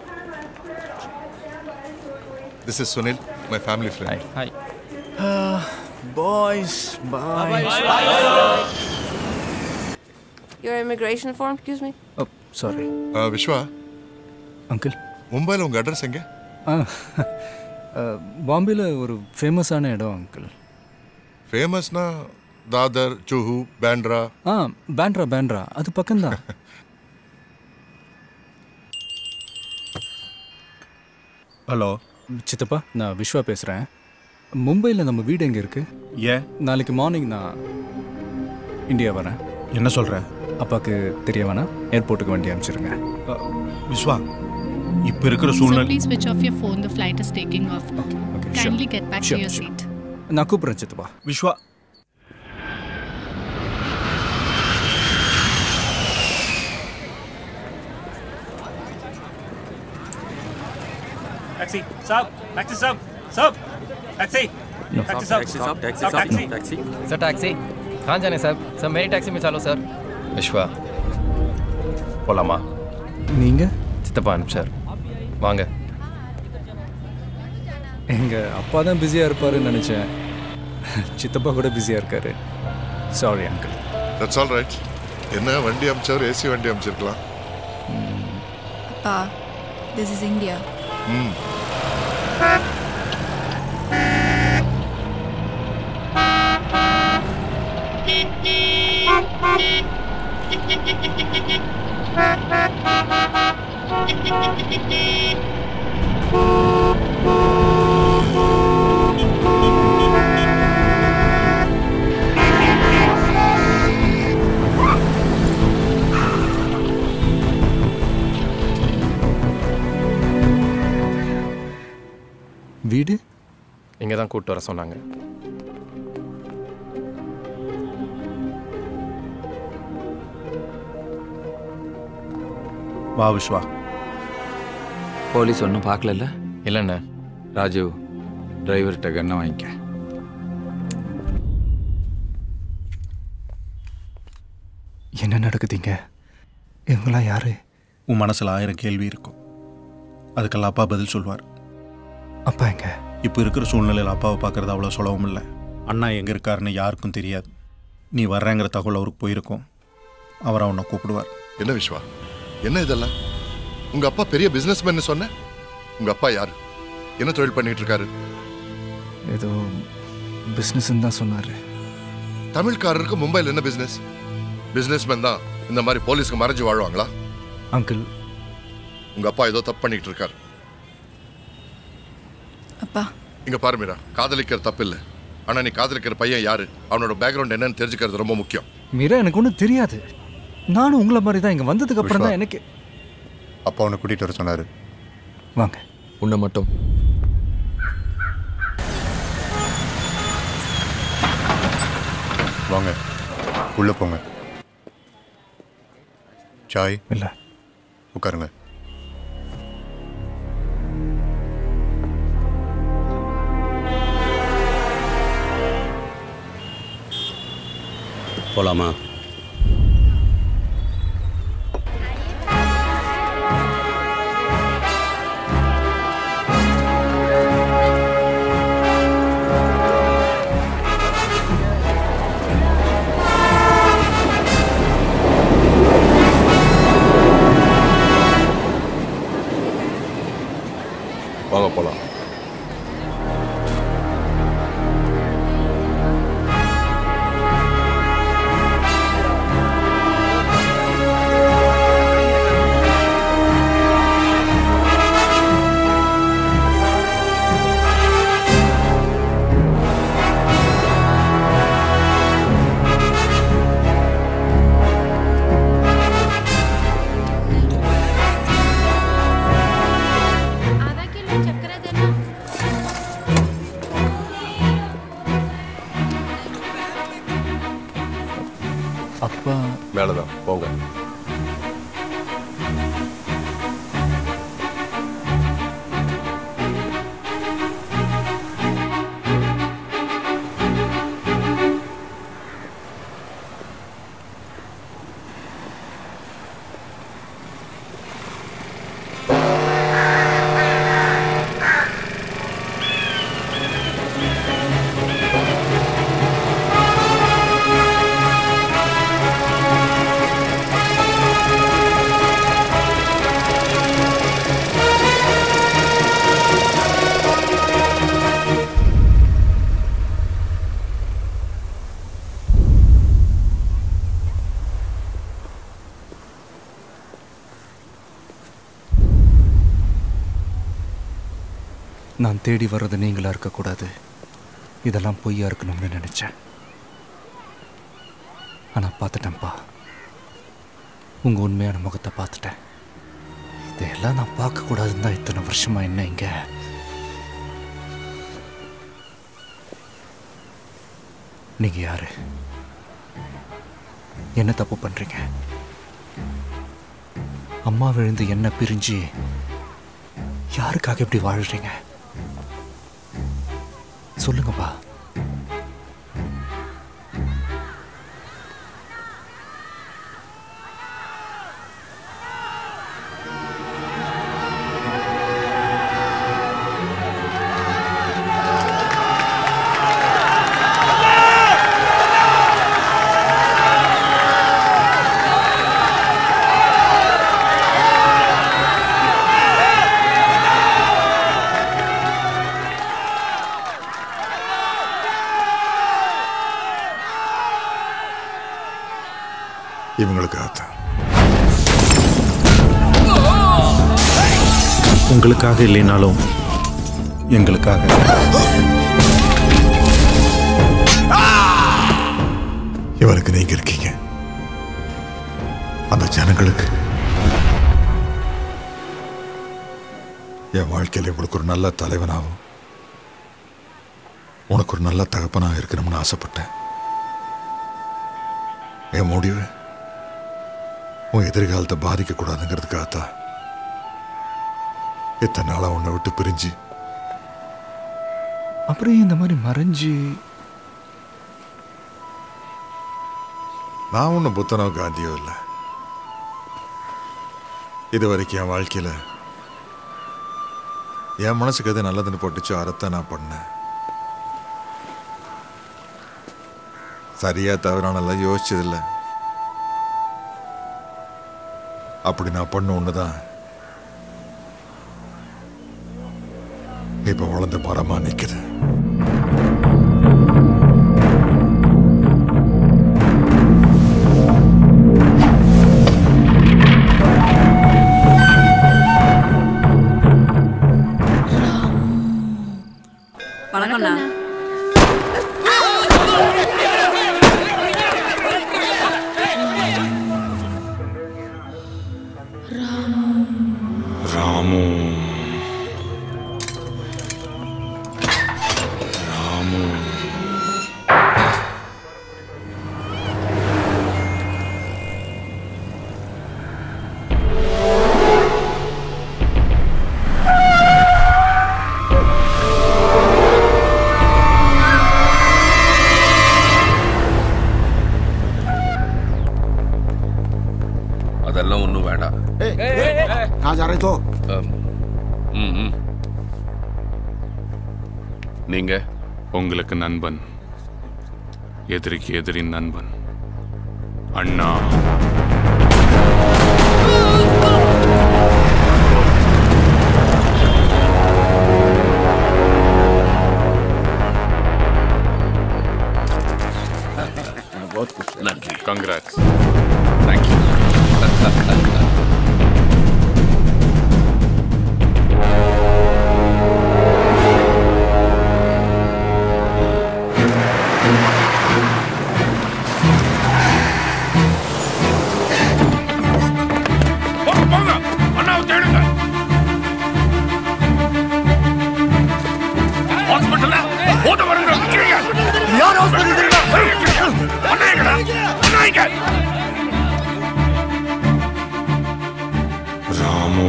this is Sunil my family friend hi boys bye Your immigration form, excuse me? Oh sorry Viswa uncle மும்பையில் உங்க அட்ரஸ் எங்க ஆ பாம்பேயில் ஒரு ஃபேமஸான இடம் அங்கிள் ஃபேமஸ்னா தாதர் ஜுஹு பேண்ட்ரா ஆ பேண்ட்ரா பேண்ட்ரா அது பக்கம்தான் ஹலோ சித்தப்பா நான் விஸ்வா பேசுகிறேன் மும்பையில் நம்ம வீடு எங்கே இருக்கு ஏன் நாளைக்கு மார்னிங் நான் இந்தியா வரேன் என்ன சொல்ற அப்பாவுக்கு தெரிய வேணாம் ஏர்போர்ட்டுக்கு வண்டி அனுப்பிச்சிருங்க விஸ்வா இப்போ இருக்கிற Sir, சூழ்நிலை please switch off your phone. The flight is taking off. Kindly get back Sure, to your sure. seat. நான் கூப்பிட்றேன் சித்தப்பா விஸ்வா टैक्सी साहब टैक्सी साहब साहब टैक्सी टैक्सी साहब टैक्सी साहब, टैक्सी साहब, साहब, टैक्सी टैक्सी सर टैक्सी कहाँ जाने सर सर मेरी टैक्सी में चलो सर விஸ்வா போலாமா நீங்கள் சித்தப்பா அனுப்பிச்சார் வாங்க எங்கள் அப்பா தான் பிஸியாக இருப்பாருன்னு நினச்சேன் சித்தப்பா கூட பிஸியாக இருக்காரு sorry uncle that's all right என்ன வண்டி அமிச்சவர் ஏசி வண்டி அமிச்சிருக்கலாம் அப்பா திஸ் இஸ் இந்தியா ம் இங்கே தான் கூப்பிட்டு வர சொன்னாங்க வா விஸ்வா போலீஸ் ஒன்றும் பார்க்கலல்ல இல்லைண்ணே ராஜு டிரைவர்கிட்ட கண்ணை வாங்கிக்க என்ன நடக்குதுங்க இவங்களாம் யாரு உன் மனசில் ஆயிரம் கேள்வி இருக்கும் அதுக்கெல்லாம் அப்பா பதில் சொல்வார் அப்பா எங்க இப்போ இருக்கிற சூழ்நிலையில் அப்பாவை பார்க்கறது அவ்வளோ சுலபம் இல்லை அண்ணா எங்கே இருக்காருன்னு யாருக்கும் தெரியாது நீ வர்றேங்கிற தகவல் அவருக்கு போயிருக்கும் அவர் அவனை கூப்பிடுவார் என்ன விஸ்வா என்ன இதெல்லாம் உங்க அப்பா பெரிய பிசினஸ் சொன்ன உங்க அப்பா யாரு என்ன தொழில் பண்ணிட்டு இருக்காரு ஏதோ பிஸ்னஸ்ன்னு தான் சொன்னார் தமிழ்காரருக்கு மும்பையில் என்ன பிசினஸ் பிசினஸ்மேன் தான் இந்த மாதிரி போலீஸ்க்கு மறைஞ்சு வாழ்வாங்களா அங்கிள் உங்க அப்பா ஏதோ தப்பு பண்ணிட்டு இருக்காரு அப்பா இங்க பாரு மீரா காதலிக்கிற தப்பு இல்லை ஆனா நீ காதலிக்கிற பையன் யாரு அவனோட பேக்ரவுண்ட் என்னன்னு தெரிஞ்சுக்கிறது ரொம்ப முக்கியம் மீரா எனக்கு ஒன்றும் தெரியாது நானும் உங்களை மாதிரி தான் இங்கே வந்ததுக்கு அப்புறம் தான் எனக்கு அப்பா உன்னை கூட்டிகிட்டு வர சொன்னார் வாங்க உன்னை மட்டும் வாங்க உள்ளே போங்க சாய் இல்லை உட்காருங்க போலாமா வாங்க போகலாம் அப்பா மேலே தான் போங்க நான் தேடி வர்றது நீங்களா இருக்கக்கூடாது இதெல்லாம் பொய்யா இருக்கணும்னு நினைச்சேன் ஆனால் பார்த்துட்டேன்ப்பா உங்கள் உண்மையான முகத்தை பார்த்துட்டேன் இதையெல்லாம் நான் பார்க்கக்கூடாதுன்னு தான் இத்தனை வருஷமா என்ன இங்க நீங்க யாரு என்ன தப்பு பண்றீங்க அம்மா விழுந்து என்ன பிரிஞ்சு யாருக்காக இப்படி வாழ்றீங்க சொல்லுங்கப்பா இவங்களுக்காகத்தான் உங்களுக்காக இல்லைனாலும் எங்களுக்காக இவனுக்கு நீங்க இருக்கீங்க அந்த ஜனங்களுக்கு என் வாழ்க்கையில் இவளுக்கு ஒரு நல்ல தலைவனாகவும் உனக்கு ஒரு நல்ல தகப்பனா இருக்கணும்னு ஆசைப்பட்டேன் என் முடிவு உன் எதிர்காலத்தை பாதிக்கக்கூடாதுங்கிறதுக்காகத்தான் இத்தனை நாளா உன்னை விட்டு பிரிஞ்சு அப்புறம் ஏன் இந்த மாதிரி மறைஞ்சு நான் ஒன்றும் புத்தனோ காந்தியோ இல்லை இது வரைக்கும் என் வாழ்க்கையில் என் மனசுக்கு எது நல்லதுன்னு போட்டுச்சோ அதைத்தான் நான் பண்ணேன் சரியா தவறானெல்லாம் யோசிச்சதில்லை அப்படி நான் பண்ண ஒன்று தான் இப்போ வளர்ந்த மரமா நிற்குது வணக்கம்ண்ணா ராமு ராமு அதெல்லாம் ஒன்றும் வேண்டாம் कहाँ जा रहे तो ம் ம். நீங்க உங்களுக்கு நண்பன் எதிரிக்கு எதிரி நண்பன் அண்ணா நன்றி கங்க்ராட்ஸ் தேங்க்யூ போங்க போங்க அண்ணாவை தேடுங்க ஹாஸ்பிட்டல்ல ஓட்ட வருங்க நிக்கிறீங்க யார் ஹாஸ்பிட்டல் தெரியுமா அண்ணா எங்கடா அண்ணா எங்க ராமு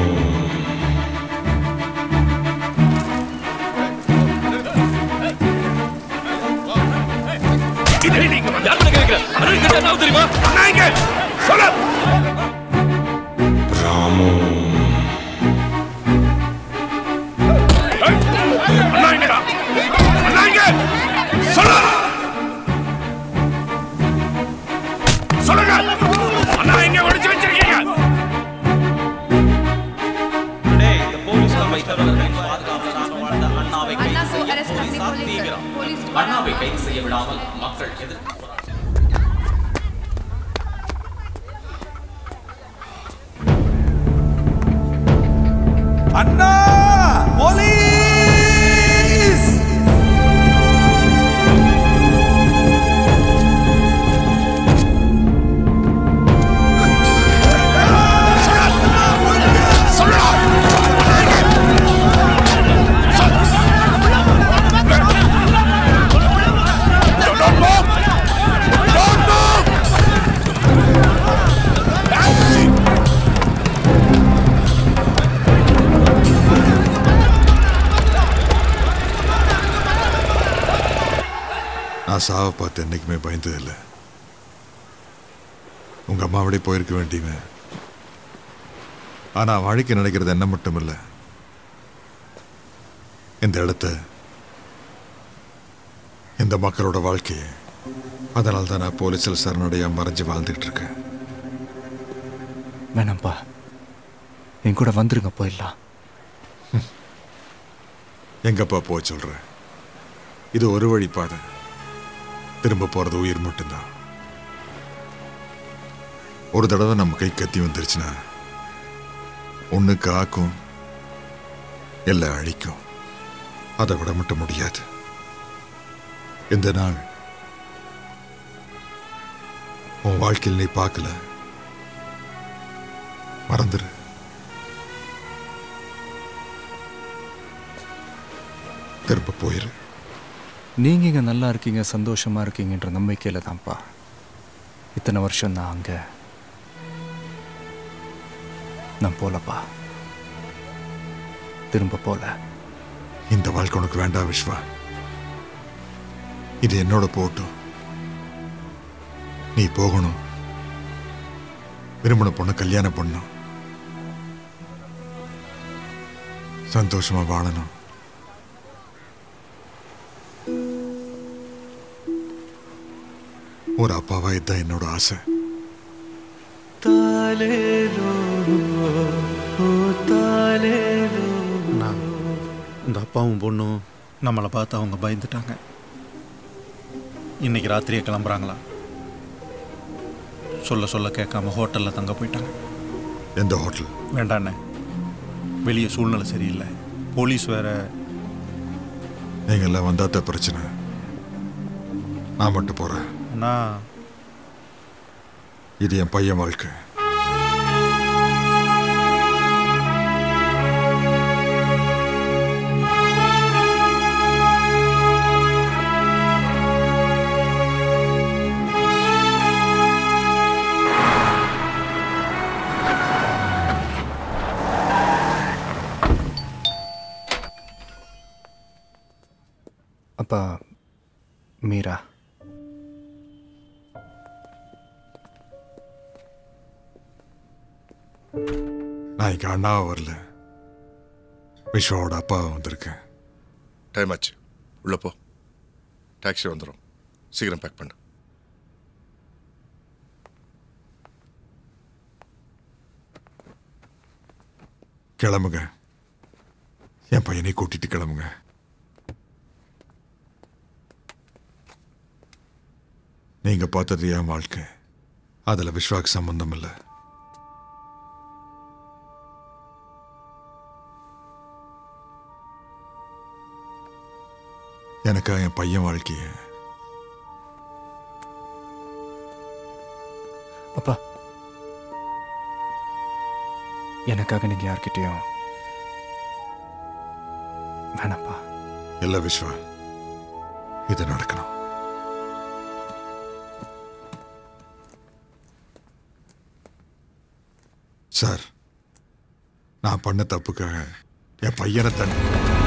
இதே நீங்க யாருன்னு கேட்கிறேன் அருண் கிட்ட என்ன தெரியுமா அண்ணா எங்க சொல்லு ராமு அண்ணா எங்கடா அண்ணா எங்க சொல்லு சொல்லுங்க அண்ணா எங்க ஒளிச்சு வச்சிருக்கீங்க அண்ணாவை கைது செய்ய விடாமல் மக்கள் எதிர்ப்பு அண்ணா போலீஸ் நான் சாவை பார்த்து என்னைக்குமே பயந்ததில்லை உங்க அம்மாவோடய போயிருக்க வேண்டியவன் ஆனா வாழ்க்கை நினைக்கிறது என்ன மட்டும் இல்லை இந்த இடத்த இந்த மக்களோட வாழ்க்கையை அதனால தான் நான் போலீஸில் சரணடைய மறைஞ்சு வாழ்ந்துட்டு இருக்கேன் வேணாம்ப்பா என் கூட வந்துருங்க போயிடலாம் எங்கப்பா போக சொல்ற இது ஒரு வழி பாதை திரும்ப போறது உயிர் மட்டும்தான் ஒரு தடவை நம்ம கை கத்தி வந்துருச்சுன்னா ஒன்று காக்கும் இல்லை அழிக்கும் அதை விட மட்டும் முடியாது இந்த நாள் உன் வாழ்க்கையில் நீ பார்க்கல மறந்துரு திரும்ப போயிரு நீங்கள் இங்கே நல்லா இருக்கீங்க சந்தோஷமாக இருக்கீங்கன்ற நம்பிக்கையில் தான்ப்பா இத்தனை வருஷம் நான் அங்கே நான் போலப்பா திரும்ப போல இந்த வாழ்க்கை உனக்கு வேண்டாம் விஸ்வா இது என்னோட போட்டும் நீ போகணும் விரும்பின பொண்ணு கல்யாணம் பண்ணணும் சந்தோஷமா வாழணும் ஒரு அப்பாவா இதுதான் என்னோட ஆசை நான் இந்த அப்பாவும் பொண்ணும் நம்மளை பார்த்து அவங்க பயந்துட்டாங்க இன்னைக்கு ராத்திரியே கிளம்புறாங்களா சொல்ல சொல்ல கேட்காம ஹோட்டலில் தங்க போயிட்டாங்க எந்த ஹோட்டல் வேண்டாண்ணே வெளியே சூழ்நிலை சரியில்லை போலீஸ் வேற நீங்க எல்லாம் வந்தாத்த பிரச்சனை நான் மட்டும் போறேன் நான் இது என் பையன் வாழ்க்கை அப்பா மீரா நான் இங்க அண்ணாவை வரல விஸ்வாவோட அப்பாவை வந்திருக்கேன் டைம் ஆச்சு உள்ள போ டாக்ஸி வந்துடும் சீக்கிரம் பேக் பண்ணு கிளம்புங்க என் பையனை கூட்டிட்டு கிளம்புங்க நீங்க பார்த்தது என் வாழ்க்கை அதுல விஸ்வாக்கு சம்பந்தம் இல்லை எனக்கு என் பையன் வாழ்க்கைய அப்பா எனக்காக நீங்கள் யார்கிட்டயும் வேணாம்ப்பா இல்ல விஸ்வா இது நடக்கணும் சார் நான் பண்ண தப்புக்காக என் பையனை தண்ணி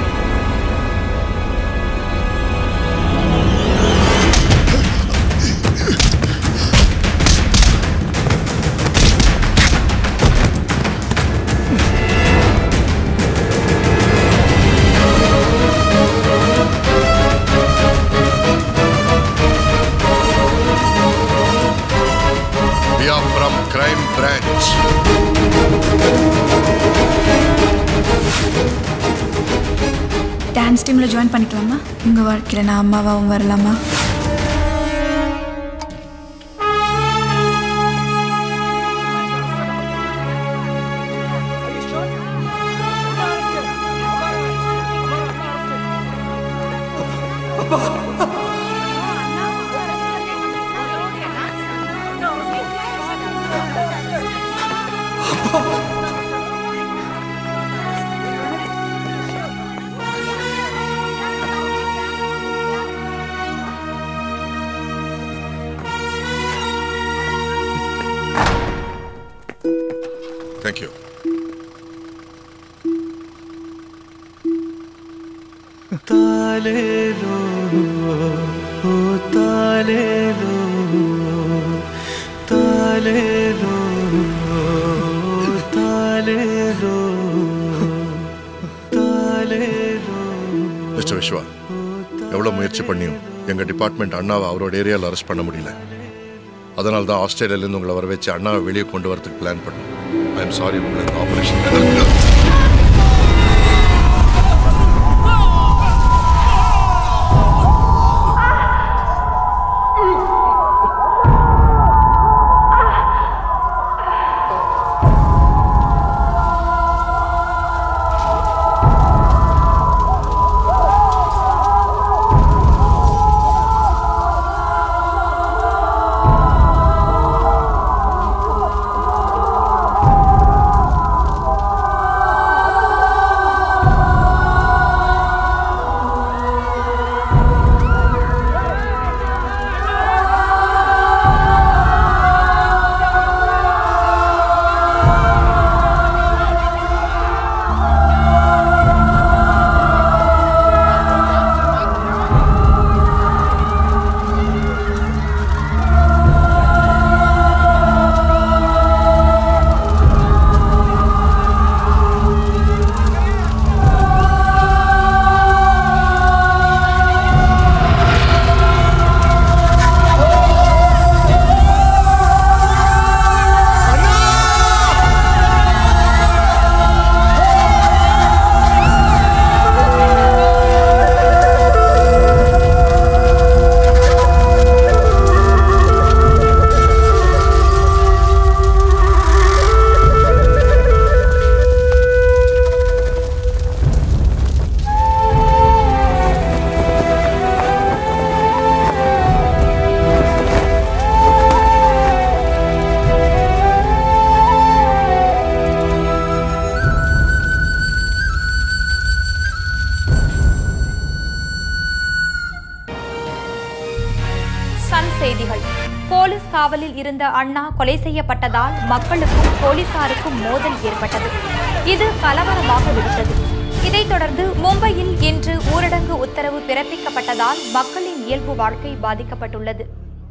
We are from Crime Branch. Dance டீமில் ஜாயின் பண்ணிக்கலாமா உங்கள் வாழ்க்கையில் நான் அம்மாவாகவும் வரலாமா Thank you. താലേലോ ഓ താലേലോ താലേലോ താലേലോ താലേലോ மிஸ்டர் விஸ்வா எவ்வளோ முயற்சி பண்ணியும் எங்கள் டிபார்ட்மெண்ட் அண்ணாவை அவரோட ஏரியாவில் அரெஸ்ட் பண்ண முடியல அதனால தான் ஆஸ்திரேலியாலேருந்து உங்களை வர வச்சு அண்ணாவை வெளியே கொண்டு வரதுக்கு பிளான் பண்ணோம் ஐ எம் சாரி உங்களை இந்த ஆப்ரேஷன் காவலில் இருந்த அண்ணா கொலை செய்யப்பட்டதால் மக்களுக்கும் போலீசாருக்கும் மோதல் ஏற்பட்டது இது கலவரமாக வெடித்தது இதைத் தொடர்ந்து மும்பையில் இன்று ஊரடங்கு உத்தரவு பிறப்பிக்கப்பட்டதால் மக்களின் இயல்பு வாழ்க்கை பாதிக்கப்பட்டுள்ளது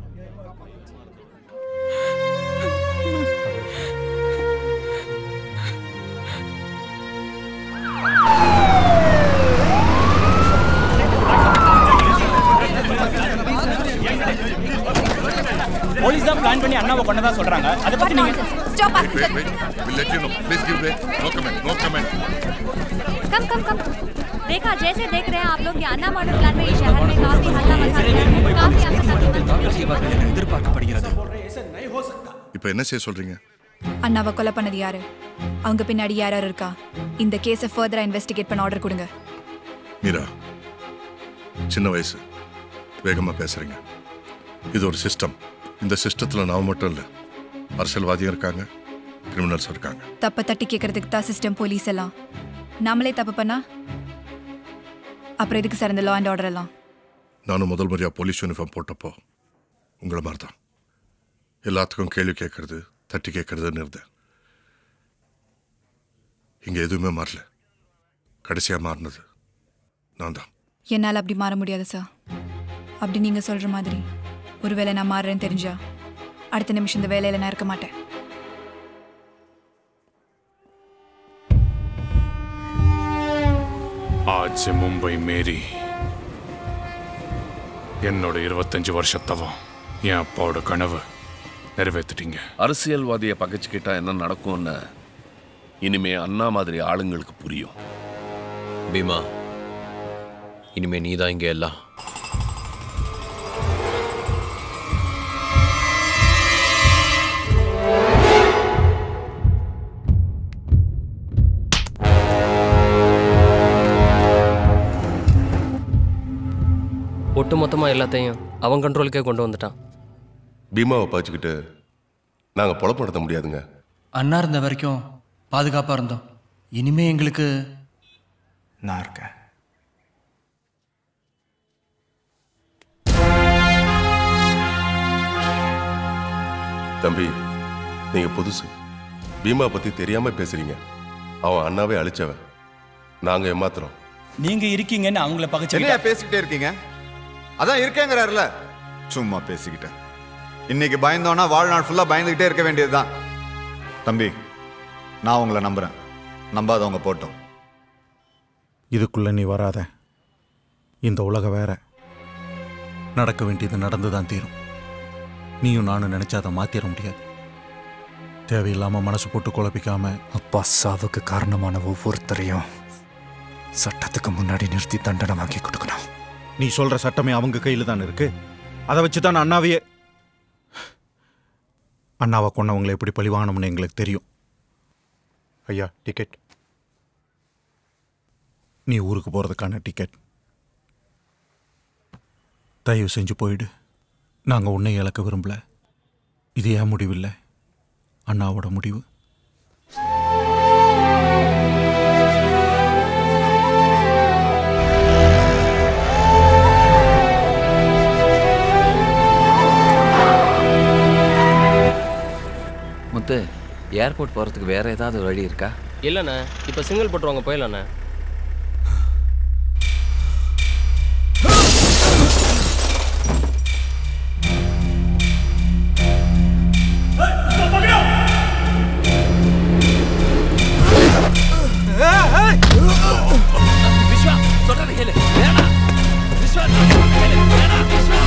போலீஸ் தான் பிளான் பண்ணி அண்ணாவை கொண்டதா சொல்றாங்க அதை பத்தி நீங்க Wait, wait, wait. We'll let you know. Please give way. No comment. No comment. कम कम कम रेखा जैसे देख रहे हैं आप लोग ये अन्ना मॉडल प्लान में ये शहर में काफी हल्ला मचा दिया है काफी आफत எதிர்பார்க்கப்படுகிறது இப்போ என்ன செய்ய சொல்றீங்க அண்ணாவை கொலை பண்ணது யாரு அவங்க பின்னாடி யார் யார் இருக்கா இந்த கேஸை ஃபர்தரா இன்வெஸ்டிகேட் பண்ண ஆர்டர் கொடுங்க மீரா சின்ன வயசு வேகமா பேசுறீங்க இது ஒரு சிஸ்டம் இந்த சிஸ்டத்துல நான் மட்டும் இல்லை அரசியல்வாதியும் இருக்காங்க கிரிமினல்ஸ் இருக்காங்க தப்பை தட்டி கேட்கறதுக்கு தான் சிஸ்டம் போலீஸ் எல்லாம் நாமளே தப்பு பண்ணா அப்புறம் எதுக்கு சார் இந்த லா அண்ட் ஆர்டர் எல்லாம் நானும் முதல் முறையாக போலீஸ் யூனிஃபார்ம் போட்டப்போ உங்களை மாதிரி தான் எல்லாத்துக்கும் கேள்வி கேட்கறது தட்டி கேட்கறதுன்னு இருந்தேன் இங்கே எதுவுமே மாறல கடைசியாக மாறினது நான் தான் என்னால் அப்படி மாற முடியாது சார் அப்படி நீங்கள் சொல்கிற மாதிரி ஒருவேளை நான் மாறுறேன்னு தெரிஞ்சா அடுத்த நிமிஷம் இந்த வேலையில் நான் இருக்க மாட்டேன் आज से मुंबई मेरी என்னோட இருபத்தஞ்சு வருஷத்தவம் என் அப்பாவோட கனவு நிறைவேற்றிட்டீங்க அரசியல்வாதியை பகைச்சுக்கிட்டா என்ன நடக்கும்னு இனிமே அண்ணா மாதிரி ஆளுங்களுக்கு புரியும் பீமா இனிமே நீ தான் இங்கே எல்லாம் ஒட்டு மொத்தமாக எல்லாத்தையும் அவன் கண்ட்ரோலுக்கே கொண்டு வந்துட்டான் பீமாவை பாய்ச்சிக்கிட்டு நாங்கள் பொழப்பு நடத்த முடியாதுங்க அண்ணா இருந்த வரைக்கும் பாதுகாப்பாக இருந்தோம் இனிமே எங்களுக்கு நான் இருக்கேன் தம்பி நீங்கள் புதுசு பீமா பற்றி தெரியாமல் பேசுறீங்க அவன் அண்ணாவே அழிச்சவன் நாங்கள் ஏமாத்துறோம் நீங்க இருக்கீங்கன்னு அவங்கள பகைச்சு என்னையா பேசிக்கிட்டே இருக்கீங்க அதான் இருக்கேங்கிறாருல சும்மா பேசிக்கிட்டேன் இன்னைக்கு பயந்தோன்னா வாழ்நாள் ஃபுல்லாக பயந்துக்கிட்டே இருக்க வேண்டியதுதான் தம்பி நான் உங்களை நம்புறேன் நம்பாதவங்க போட்டோம் இதுக்குள்ள நீ வராத இந்த உலகம் வேற நடக்க வேண்டியது நடந்து தான் தீரும் நீயும் நானும் நினைச்சா அதை மாத்திர முடியாது தேவையில்லாம மனசு போட்டு குழப்பிக்காம அப்பா சாவுக்கு காரணமான ஒவ்வொருத்தரையும் சட்டத்துக்கு முன்னாடி நிறுத்தி தண்டனை வாங்கி கொடுக்கணும் நீ சொல்ற சட்டமே அவங்க கையில தான் இருக்கு அதை வச்சு தான் அண்ணாவையே அண்ணாவை கொண்டவங்களை எப்படி பழி வாங்கணும்னு எங்களுக்கு தெரியும் ஐயா டிக்கெட் நீ ஊருக்கு போகிறதுக்கான டிக்கெட் தயவு செஞ்சு போயிடு நாங்கள் உன்னை இழக்க விரும்பல இது ஏன் முடிவில்லை அண்ணாவோட முடிவு முத்து ஏர்போர்ட் போகிறதுக்கு வேற ஏதாவது வழி இருக்கா இல்லைண்ணே இப்போ சிங்கிள் போட்டுருவாங்க போயிடலாண்ணே விஸ்வா சொல்றத கேளு வேணாம் விஸ்வா சொல்றத கேளு வேணாம் விஸ்வா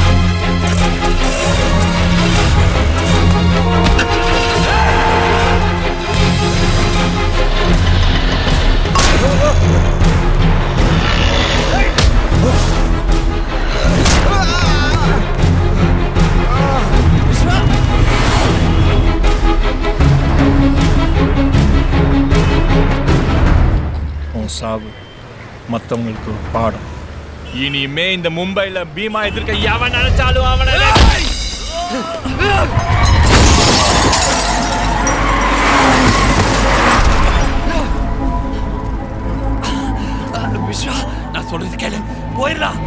உன் சாவு மற்றவங்களுக்கு ஒரு பாடம் இனிமே இந்த மும்பைல பீமா எதிர்க்க எவன் நினைச்சாலும் அவனை விஸ்வா நான் சொல்றது கேளு போயிடலாம்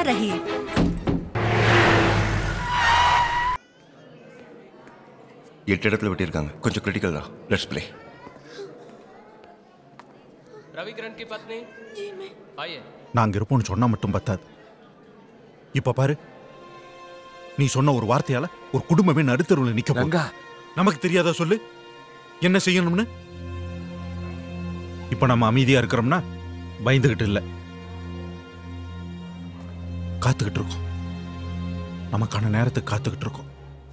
तैयार रहिए எட்டு இடத்துல வெட்டியிருக்காங்க கொஞ்சம் கிரிட்டிக்கல் தான் லெட்ஸ் ப்ளே रविकरण की पत्नी जी मैं आइए நாங்க இருப்போம்னு சொன்னா மட்டும் பத்தாது இப்ப பாரு நீ சொன்ன ஒரு வார்த்தையால ஒரு குடும்பமே நடுத்தருவில் நிக்க போங்க நமக்கு தெரியாதா சொல்லு என்ன செய்யணும்னு இப்ப நம்ம அமைதியா இருக்கிறோம்னா பயந்துகிட்டு இல்ல காத்துக்கிட்டு இருக்கோம் நமக்கான நேரத்துக்கு காத்துக்கிட்டு இருக்கோம்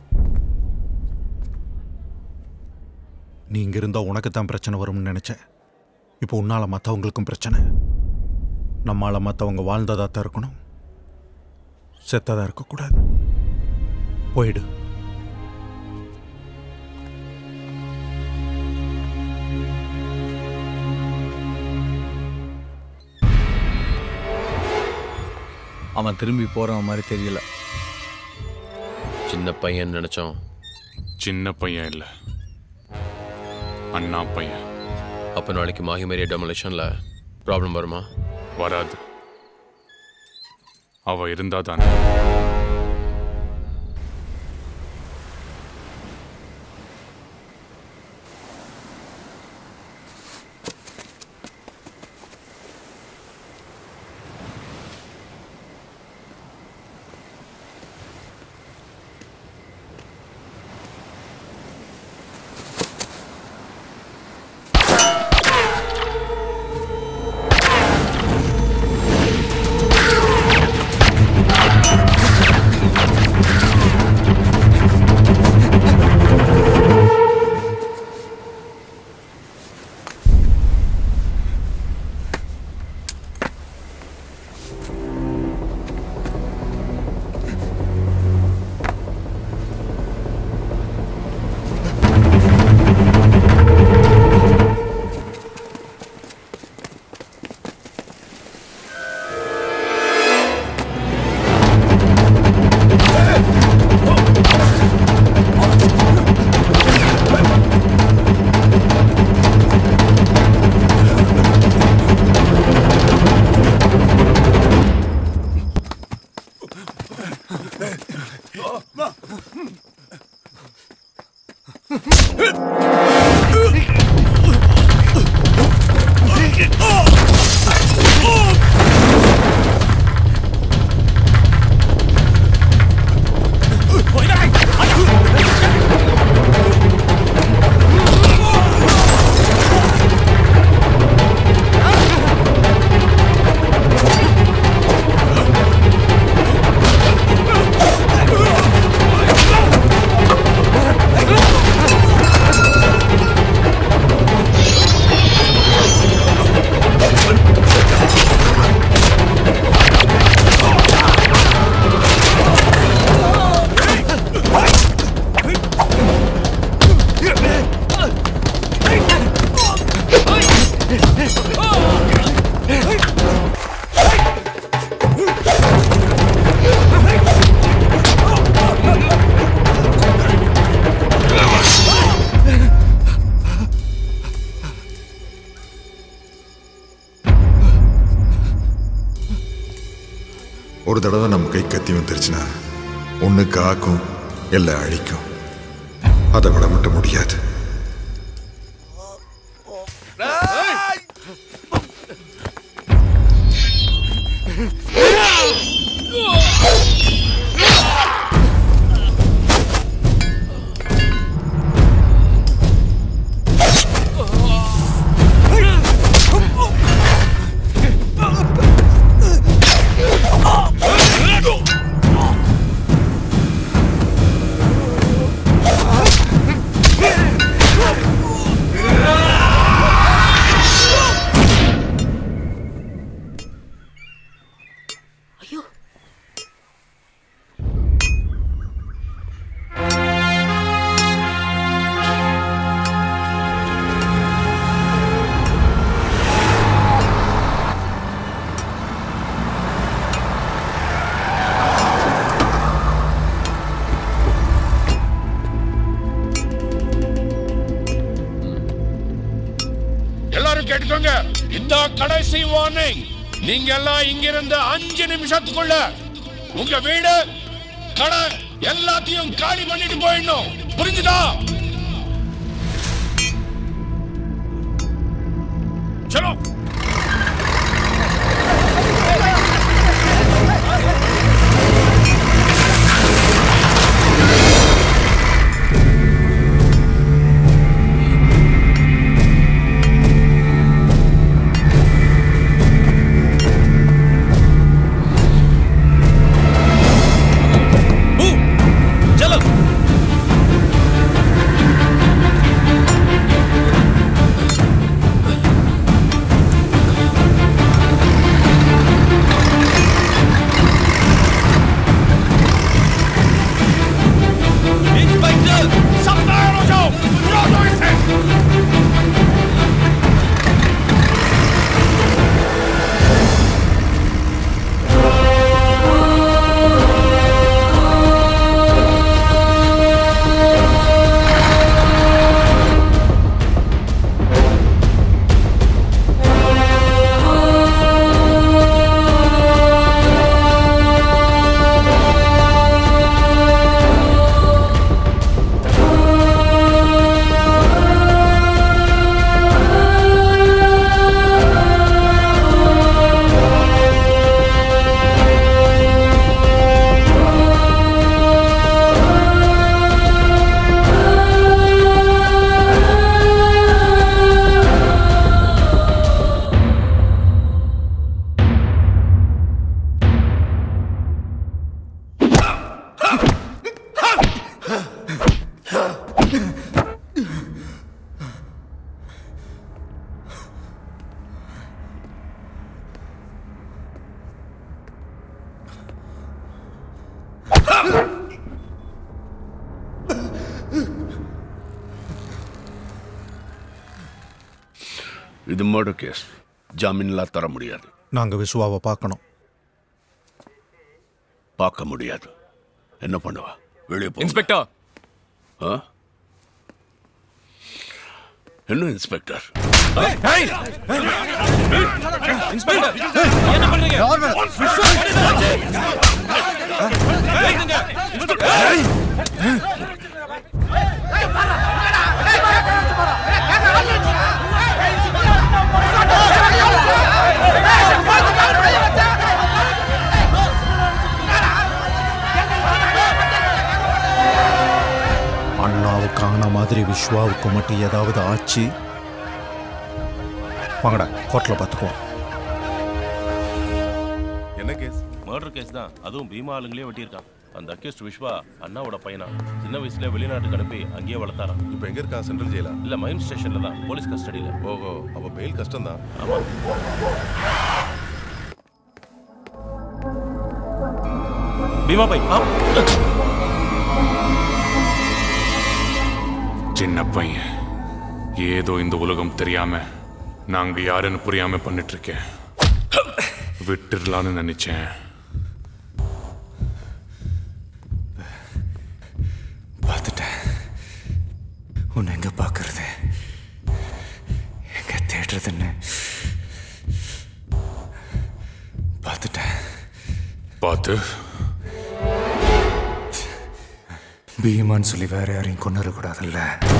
நீ இங்க இருந்தா உனக்கு தான் பிரச்சனை வரும்னு நினைச்ச இப்போ உன்னால மத்தவங்களுக்கும் பிரச்சனை நம்மால மத்தவங்க வாழ்ந்ததா தான் இருக்கணும் செத்ததா இருக்கக்கூடாது போயிடு அவன் திரும்பி போகிறவன் மாதிரி தெரியல சின்ன பையன் நினைச்சோம் சின்ன பையன் இல்லை அண்ணா பையன் அப்போ நாளைக்கு மாஹிமேரியா டெமலேஷனில் ப்ராப்ளம் வருமா வராது அவ இருந்தா தானே ஒரு தடவை நம்ம கை கத்தி வந்துருச்சுன்னா ஒன்று காக்கும் இல்லை அழிக்கும் அதை விட மட்டும் முடியாது எல்லாரும் கேட்டுக்கோங்க இந்த கடைசி வார்னிங் நீங்க எல்லாம் இங்கிருந்து அஞ்சு நிமிஷத்துக்குள்ள உங்க வீடு கடை எல்லாத்தையும் காலி பண்ணிட்டு போயிடணும் புரிஞ்சுதா சலோ चलो इंस्पेक्टर सब तैयार हो जाओ उड़ा दो इसे இது மர்டர் கேஸ் ஜாமீன்லாம் தர முடியாது நாங்க விசுவாவை பார்க்கணும் பார்க்க முடியாது என்ன பண்ணுவா வெளியே போ इंस्पेक्टर ஆ? என்ன இன்ஸ்பெக்டர் इंस्पेक्टर என்ன பண்றீங்க அண்ணாவுக்கு ஆன மாதிரி விஸ்வாவுக்கு மட்டும் ஏதாவது ஆச்சு வாங்கடா கோர்ட்டில் பார்த்துக்குவோம் என்ன கேஸ் மர்டர் கேஸ் தான் அதுவும் பீமா ஆளுங்களே வெட்டியிருக்கான் அந்த அக்யூஸ்ட் விஸ்வா அண்ணாவோட பையனா சின்ன வயசுல வெளிநாட்டுக்கு அனுப்பி அங்கேயே வளர்த்தாராம் இப்போ எங்க இருக்கா சென்ட்ரல் ஜெயிலா இல்ல மைம் ஸ்டேஷன்ல தான் போலீஸ் கஸ்டடியில ஓஹோ அப்ப பெயில் கஷ்டம் தான் ஆமா பீமா பை சின்ன பையன் ஏதோ இந்த உலகம் தெரியாம நாங்க யாருன்னு புரியாம பண்ணிட்டு இருக்கேன் விட்டுடலான்னு நினைச்சேன் பார்த்துட்டேன் உன்னை எங்க பார்க்கறது எங்க தேடுறதுன்னு பார்த்துட்டேன் பார்த்து பீமான்னு சொல்லி வேற யாரையும் கொண்டுடக்கூடாதுல்ல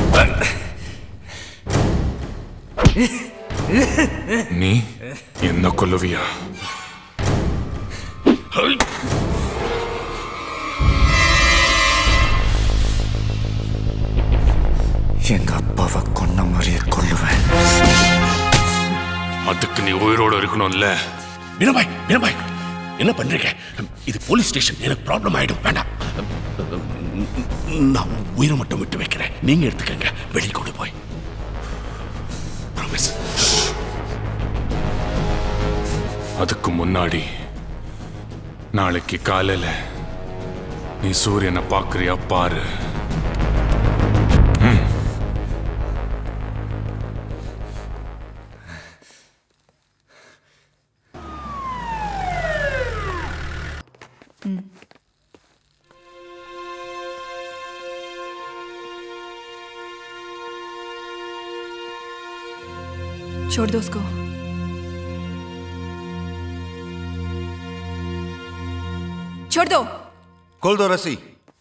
நீ என்ன கொல்லுவியா எங்க அப்பாவை கொன்ன மாதிரியே கொல்லுவேன் அதுக்கு நீ உயிரோட இருக்கணும்ல மீனபாய் மீனபாய் என்ன பண்றீங்க இது போலீஸ் ஸ்டேஷன் எனக்கு ப்ராப்ளம் ஆயிடும் வேண்டாம் நான் உயிரை மட்டும் விட்டு வைக்கிறேன் நீங்க எடுத்துக்கங்க வெளியே கொண்டு போய் ப்ராமிஸ் அதுக்கு முன்னாடி நாளைக்கு காலையில நீ சூரியனை பார்க்கறியா பாரு ம். छोड़ दो उसको छोड़ दो खोल दो रस्सी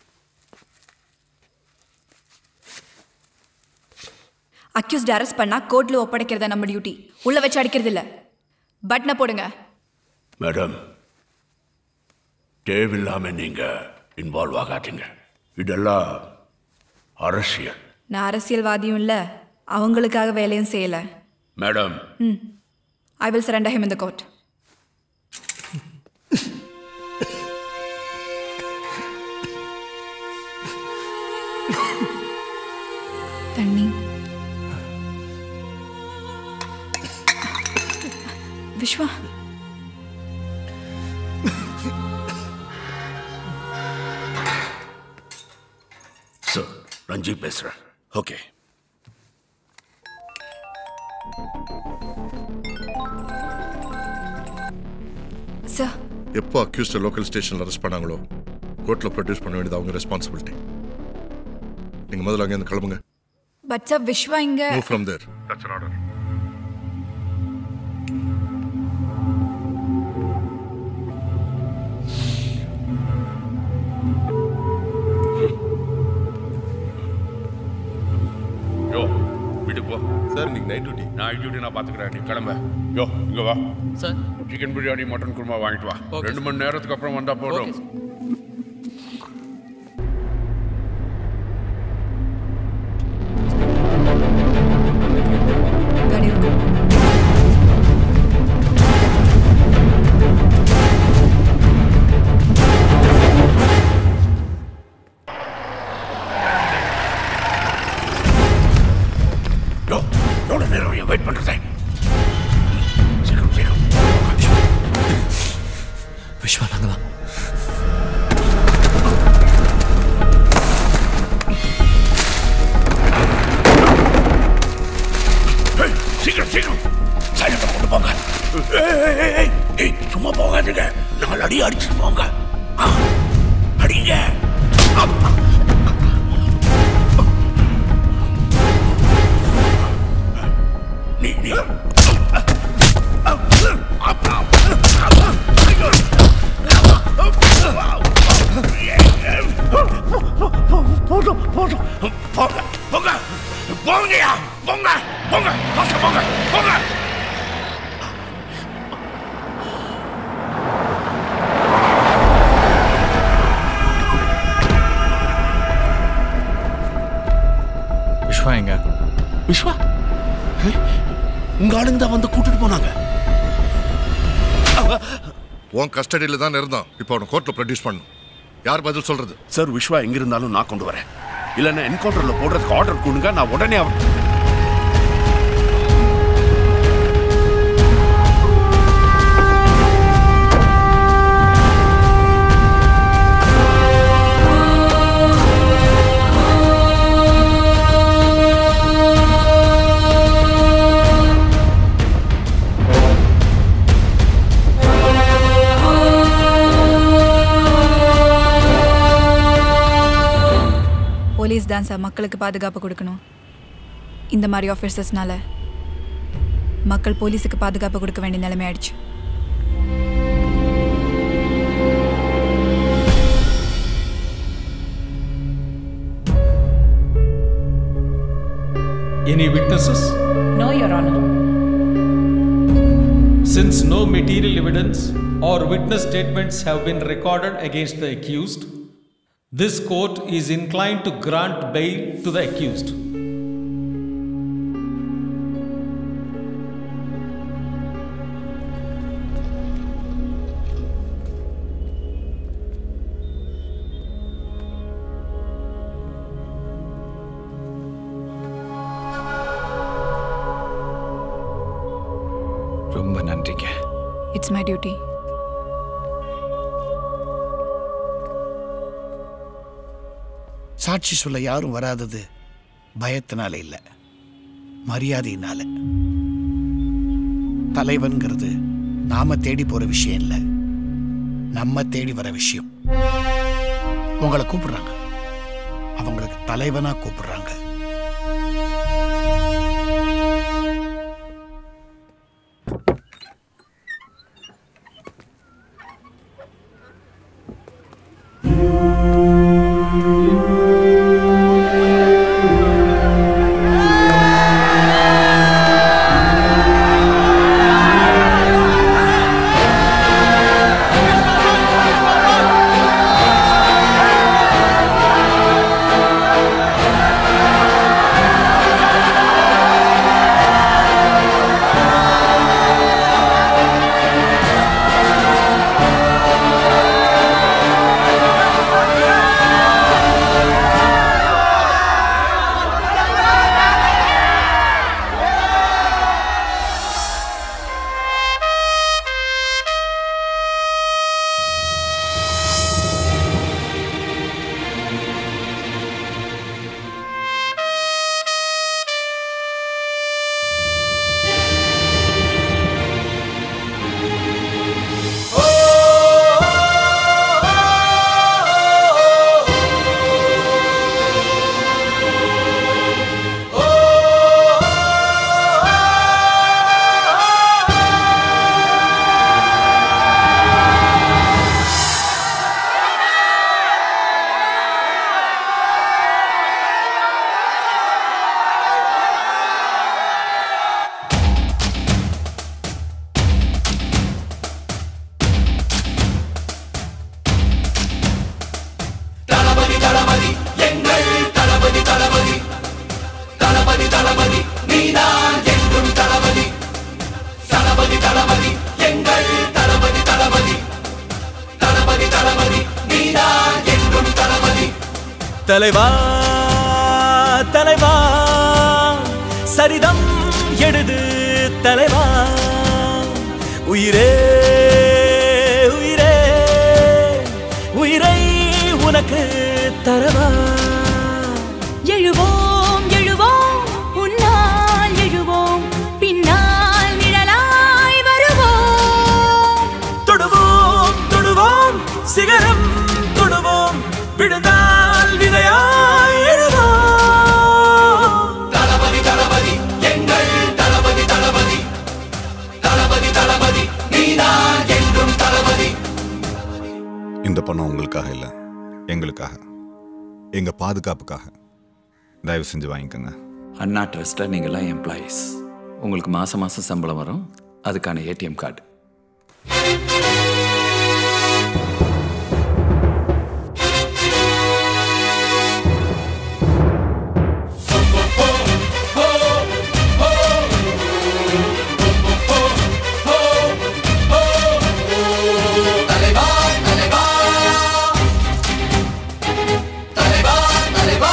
அக்யூஸ்ட் அரெஸ்ட் பண்ணா கோர்ட்ல ஒப்படைக்கிறதா நம்ம டியூட்டி உள்ள வச்சு அடிக்கிறது இல்ல பட்டனை போடுங்க மேடம் தேவையில்லாம நீங்க இன்வால்வ் ஆகாதீங்க இதெல்லாம் அரசியல் நான் அரசியல்வாதியும் இல்ல அவங்களுக்காக வேலையும் செய்யல மேடம் ம் I will surrender him in the court தண்ணி விஸ்வா சார் ரஞ்சி பேசுறேன் ஓகே சார் எப்போ அக்யூஸ்ட லோக்கல் ஸ்டேஷனில் அரெஸ்ட் பண்ணாங்களோ கோர்ட்டில் ப்ரொடியூஸ் பண்ண வேண்டியது அவங்க ரெஸ்பான்சிபிலிட்டி நீங்கள் முதல்ல அங்கேருந்து கிளம்புங்க பட் சார் விஸ்வா இங்க move from there that's order யோ வீட்டுக்கு போ சார் இன்னைக்கு நைட் டியூட்டி நைட் டியூட்டி நான் பார்த்துக்கிறேன் நீ கிளம்ப யோ இங்க வா sir chicken biryani mutton kurma வாங்கிட்டு வா Okay, ரெண்டு மணி நேரத்துக்கு அப்புறம் வந்தா போதும் யோ எவ்வளோ நேரம் ஏன் வெயிட் பண்ணுறதே சீக்கிரம் சீக்கிரம் விஸ்வா நாங்க தான் ஏய், சீக்கிரம் சீக்கிரம் சைலண்ட கொண்டு போங்க ஏய், ஏய், ஏய், ஏய், ஏய், சும்மா போகாதீங்க நாலு அடி அடிச்சுட்டு போங்க ஆ, அடிங்க ஆ. நீ நீ போதும் போதும் போங்க போங்க போங்கயா போங்க போங்க பாச போங்க போங்க விஸ்வா எங்க விஸ்வா ஏய், உங்க ஆளுங்க தான் வந்து கூட்டிட்டு போனாங்க உன் கஸ்டடியில் தான் இருந்தான் இப்போ அவனை கோர்ட்டில் ப்ரொடியூஸ் பண்ணும் யார் பதில் சொல்றது சார் விஸ்வா எங்க இருந்தாலும் நான் கொண்டு வரேன் இல்லைன்னா என்கவுண்டர்ல போடுறதுக்கு ஆர்டர் கொடுங்க நான் உடனே அவன் போலீஸ் தான் சார் மக்களுக்கு பாதுகாப்பு கொடுக்கணும் இந்த மாதிரி ஆஃபீஸர்ஸ்னால மக்கள் போலீஸுக்கு பாதுகாப்பு கொடுக்க வேண்டிய நிலைமை ஆயிடுச்சு Any witnesses? No, Your Honor. Since no material evidence or witness statements have been recorded against the accused, this court is inclined to grant bail to the accused. ரொம்ப நன்றிங்க இட்ஸ் மை டியூட்டி சாட்சி சொல்ல யாரும் வராதது பயத்தினால இல்லை மரியாதையினால தலைவன்கிறது நாம தேடி போற விஷயம் இல்லை நம்ம தேடி வர விஷயம் உங்களை கூப்பிடுறாங்க அவங்களுக்கு தலைவனா கூப்பிடுறாங்க தலைவா தலைவா சரிதம் எழுது தலைவா உயிரே உயிரே உயிரை உனக்கு தரவா எழுவோம் எழுவோம் உன்னால் எழுவோம் பின்னால் நிழலாய் வருவோம் தொடுவோம் தொடுவோம் சிகரம் தொடுவோம் விழுந்தால் விதையாய் எழுவோம் தளபதி தளபதி எங்கள் தளபதி தளபதி தளபதி தளபதி நீதான் என்றும் தளபதி இந்த பணம் உங்களுக்காக இல்லை எங்களுக்காக எங்க பாதுகாப்புக்காக தயவு செஞ்சு வாங்கிக்கோங்க அண்ணா ட்ரஸ்ட்டில் நீங்கள்லாம் எம்ப்ளாயீஸ் உங்களுக்கு மாதம் மாதம் சம்பளம் வரும் அதுக்கான ஏடிஎம் கார்டு தலைவா தலைவா தலைவா தலைவா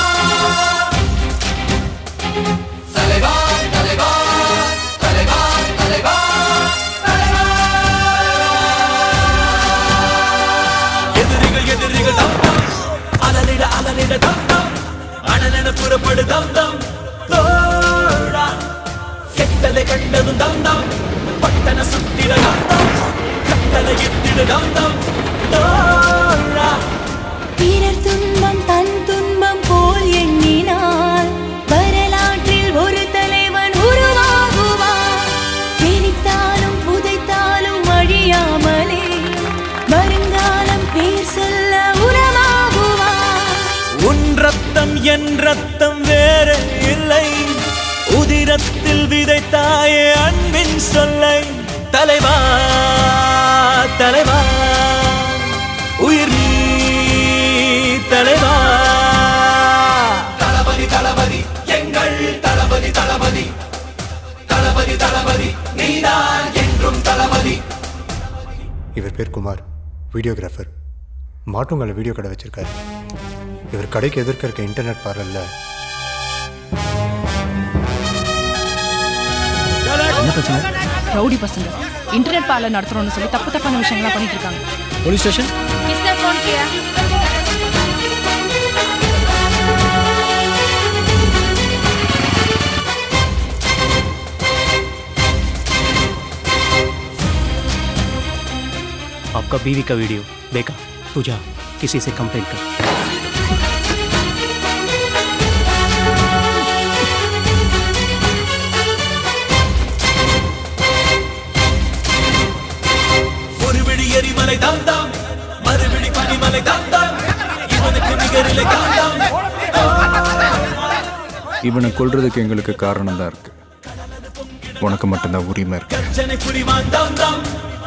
தலைவா தலைவா தலைவா தலைவா எதிரிகள் எதிரிகள் தம் தம் அலறிட அலறிட தம் தம் அனலென புறப்படு தம் தம் தோழா கெட்டதை கண்டதும் தம் தம் பட்டன சுத்திட தம் தம் கட்டளை இட்டிட தம் தம் தோழா பிறர் துன்பம் தன் துன்பம் போல் எண்ணினால் வரலாற்றில் ஒரு தலைவன் உருவாகுவான் திணித்தாலும் புதைத்தாலும் அழியாமலே வருங்காலம் பேர் சொல்ல உரமாகுவான் உன் ரத்தம் என் ரத்தம் வேற இல்லை உதிரத்தில் விதைத்தாயே அன்பின் சொல்லை தலைவா தலைவா உயிர் நீ தலைவா தளபதி தளபதி எங்கள் தளபதி தளபதி தளபதி தளபதி நீதான் என்றும் தளபதி இவர் பேர் குமார் வீடியோகிராஃபர் மாட்டுங்கல்ல வீடியோ கடை வச்சிருக்காரு இவர் கடைக்கு எதிர்க்க இருக்க இன்டர்நெட் பார்லர்ல என்ன பிரச்சனை ரவுடி பசங்க இன்டர்நெட் பார்லர் நடத்துறோம்னு சொல்லி தப்பு தப்பான விஷயங்கள்லாம் பண்ணிட்டு இருக்காங்க போலீஸ் ஸ்டேஷன் किसने फोन किया आपका बीवी का वीडियो देखा तू जा किसी से कंप्लेंट कर ஒரு விழி எரிமலை தாம் தாம் மறுவிழி பனிமலை தாம் தாம் இவனுக்கு நிகரிலை தாம் தாம் இவனை கொல்றதுக்கு எங்களுக்கு காரணம் தான் இருக்கு உனக்கு மட்டும்தான் உரிமை இருக்கு சென்னை புரிவான் தாம் தாம்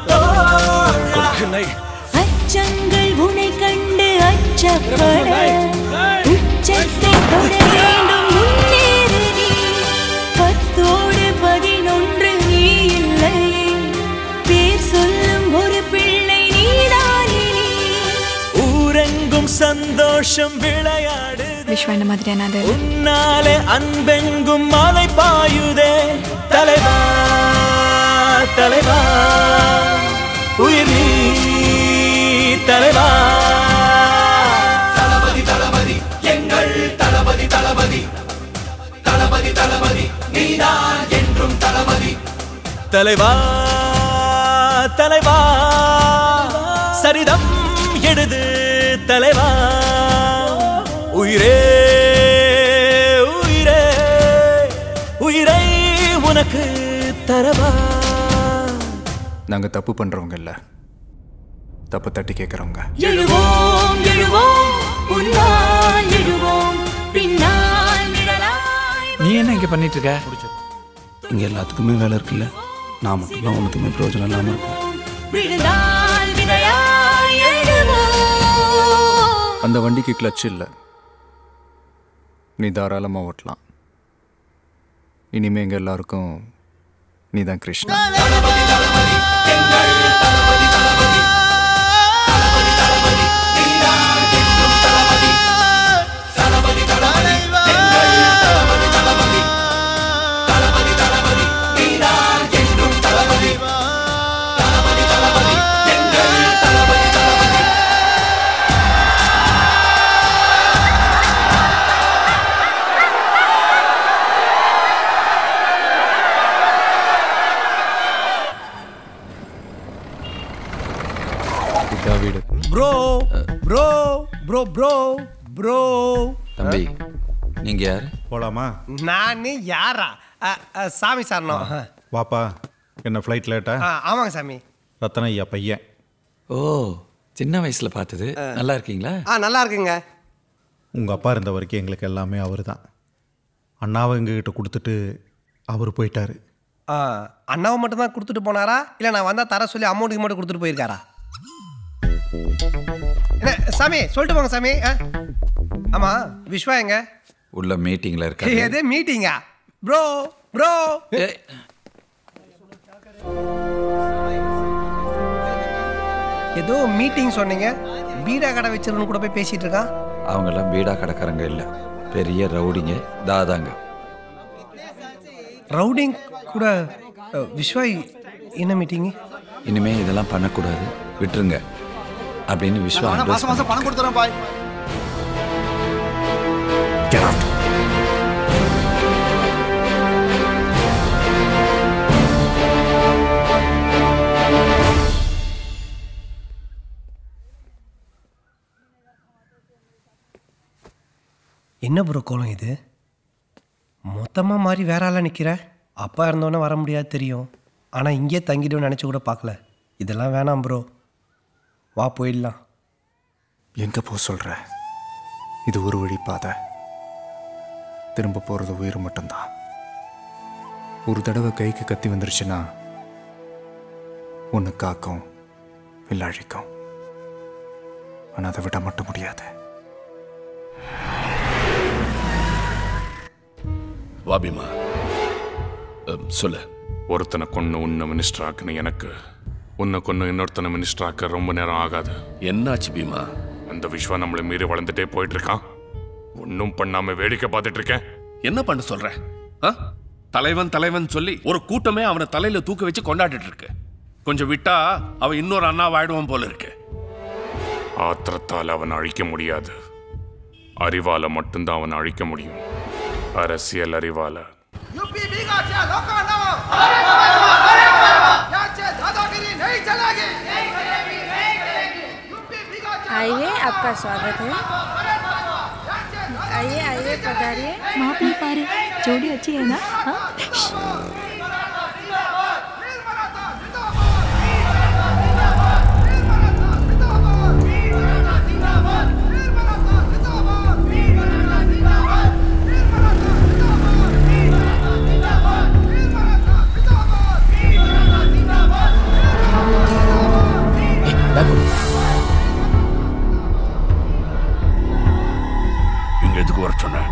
அச்சங்கள் உனை கண்டு அச்சப்பட உச்சத்தை தொட வேண்டும் முன்னேறு நீ பத்தோடு பதினொன்று நீ இல்லை பேர் சொல்லும் ஒரு பிள்ளை நீதானே நீ ஊரெங்கும் சந்தோஷம் விளையாடு விஸ்வா இந்த மாதிரியான அது உன்னாலே அன்பெங்கும் மலை பாயுதே தலைவா தலைவா உயிர் நீ தலைவா தளபதி தளபதி எங்கள் தளபதி தளபதி தளபதி தளபதி நீதான் என்றும் தளபதி தலைவா தலைவா சரிதம் எழுது தலைவா உயிரே உயிரே உயிரை உனக்கு தரவா நாங்க தப்பு பண்றவங்க இல்ல தப்பு தட்டி கேட்கறவங்க எழுவோம் எழுவோம் உன்னால் எழுவோம் பின்னால் நிழலாய் நீ என்ன இங்க பண்ணிட்டு இருக்க இங்கே எல்லாத்துக்குமே வேலை இருக்குல்ல நான் மட்டும்தான் ஒன்றுத்துக்குமே பிரயோஜனம் இல்லாமல் இருக்கேன் விழுந்தால் விதையாய் எழுவோம் அந்த வண்டிக்கு கிளட்ச் இல்லை நீ தாராளமாக ஓட்டலாம் இனிமே எங்க எல்லாருக்கும் நீ தான் கிருஷ்ணா தளபதி ப்ரோ ப்ரோ ப்ரோ ப்ரோ தம்பி நீங்க யாரு போலாமா நான் யாரா அ, அ, சாமி சாரணோ வாப்பா என்ன ஃப்ளைட் லேட்டா ஆ, ஆமாங்க சாமி ரத்தன ஐயா பையன் ஓ சின்ன வயசுல பார்த்தது நல்லா இருக்கீங்களா ஆ நல்லா இருக்குங்க உங்கள் அப்பா இருந்த வரைக்கும் எங்களுக்கு எல்லாமே அவர் தான் அண்ணாவை எங்ககிட்ட கொடுத்துட்டு அவர் போயிட்டாரு ஆ அண்ணாவை மட்டும் தான் கொடுத்துட்டு போனாரா இல்லை நான் வந்தால் தர சொல்லி அமௌண்ட்டுக்கு மட்டும் கொடுத்துட்டு போயிருக்காரா என்ன சாமி சொல்லிட்டு போங்க சாமி ஆ ஆமாம் விஸ்வா எங்க உள்ள மீட்டிங்ல இருக்காரு எது மீட்டிங்கா ப்ரோ ப்ரோ ஏதோ மீட்டிங் சொன்னீங்க பீடா கடை வச்சிருக்கணும் கூட போய் பேசிட்டு இருக்கான் அவங்கெல்லாம் பீடா கடைக்காரங்க இல்லை பெரிய ரவுடிங்க தாதாங்க ரவுடிங் கூட அ, விஸ்வா என்ன மீட்டிங் இனிமே இதெல்லாம் பண்ணக்கூடாது விட்டுருங்க அப்படின்னு விஸ்வா advice மாசம் மாசம் பணம் கொடுத்துறேன் பாய் என்ன ப்ரோ கோலம் இது மொத்தமாக மாதிரி வேற ஆளாக நிற்கிற அப்பா இருந்தோன்னே வர முடியாது தெரியும் ஆனால் இங்கேயே தங்கிடுவேன் நினச்சி கூட பார்க்கல இதெல்லாம் வேணாம் ப்ரோ வா போயிடலாம் எங்கே போக சொல்கிற இது ஒரு வழி பாதை திரும்ப போகிறது உயிர் மட்டும்தான் ஒரு தடவை கைக்கு கத்தி வந்துருச்சுன்னா ஒன்று காக்கும் இல்லை அழிக்கும் ஆனால் அதை விட மட்டும் முடியாது வாபிமா சொல்லு ஒருத்தனை கொன்று உன்னை மினிஸ்டர் ஆக்குன எனக்கு உன்னை கொன்று இன்னொருத்தனை மினிஸ்டர் ஆக்க ரொம்ப நேரம் ஆகாது என்னாச்சு பீமா அந்த விஸ்வா நம்மளை மீறி வளர்ந்துட்டே போயிட்டு இருக்கான் ஒன்றும் பண்ணாம வேடிக்கை பார்த்துட்டு இருக்கேன் என்ன பண்ண சொல்ற ஆ? தலைவன் தலைவன் சொல்லி ஒரு கூட்டமே அவனை தலையில தூக்க வச்சு கொண்டாடிட்டு இருக்கு கொஞ்சம் விட்டா அவன் இன்னொரு அண்ணா வாயிடுவான் போல இருக்கு ஆத்திரத்தால் அவனை அழிக்க முடியாது அறிவால மட்டும்தான் அவனை அழிக்க முடியும் அரசியல் அறிவால यूपी बीघा से लोका नव याचे दादागिरी नहीं चलेगी आइए आपका स्वागत है आइए आइए पधारिए माँ अपनी पारे जोड़ी अच्छी है ना हाँ இங்க எதுக்கு வர சொன்ன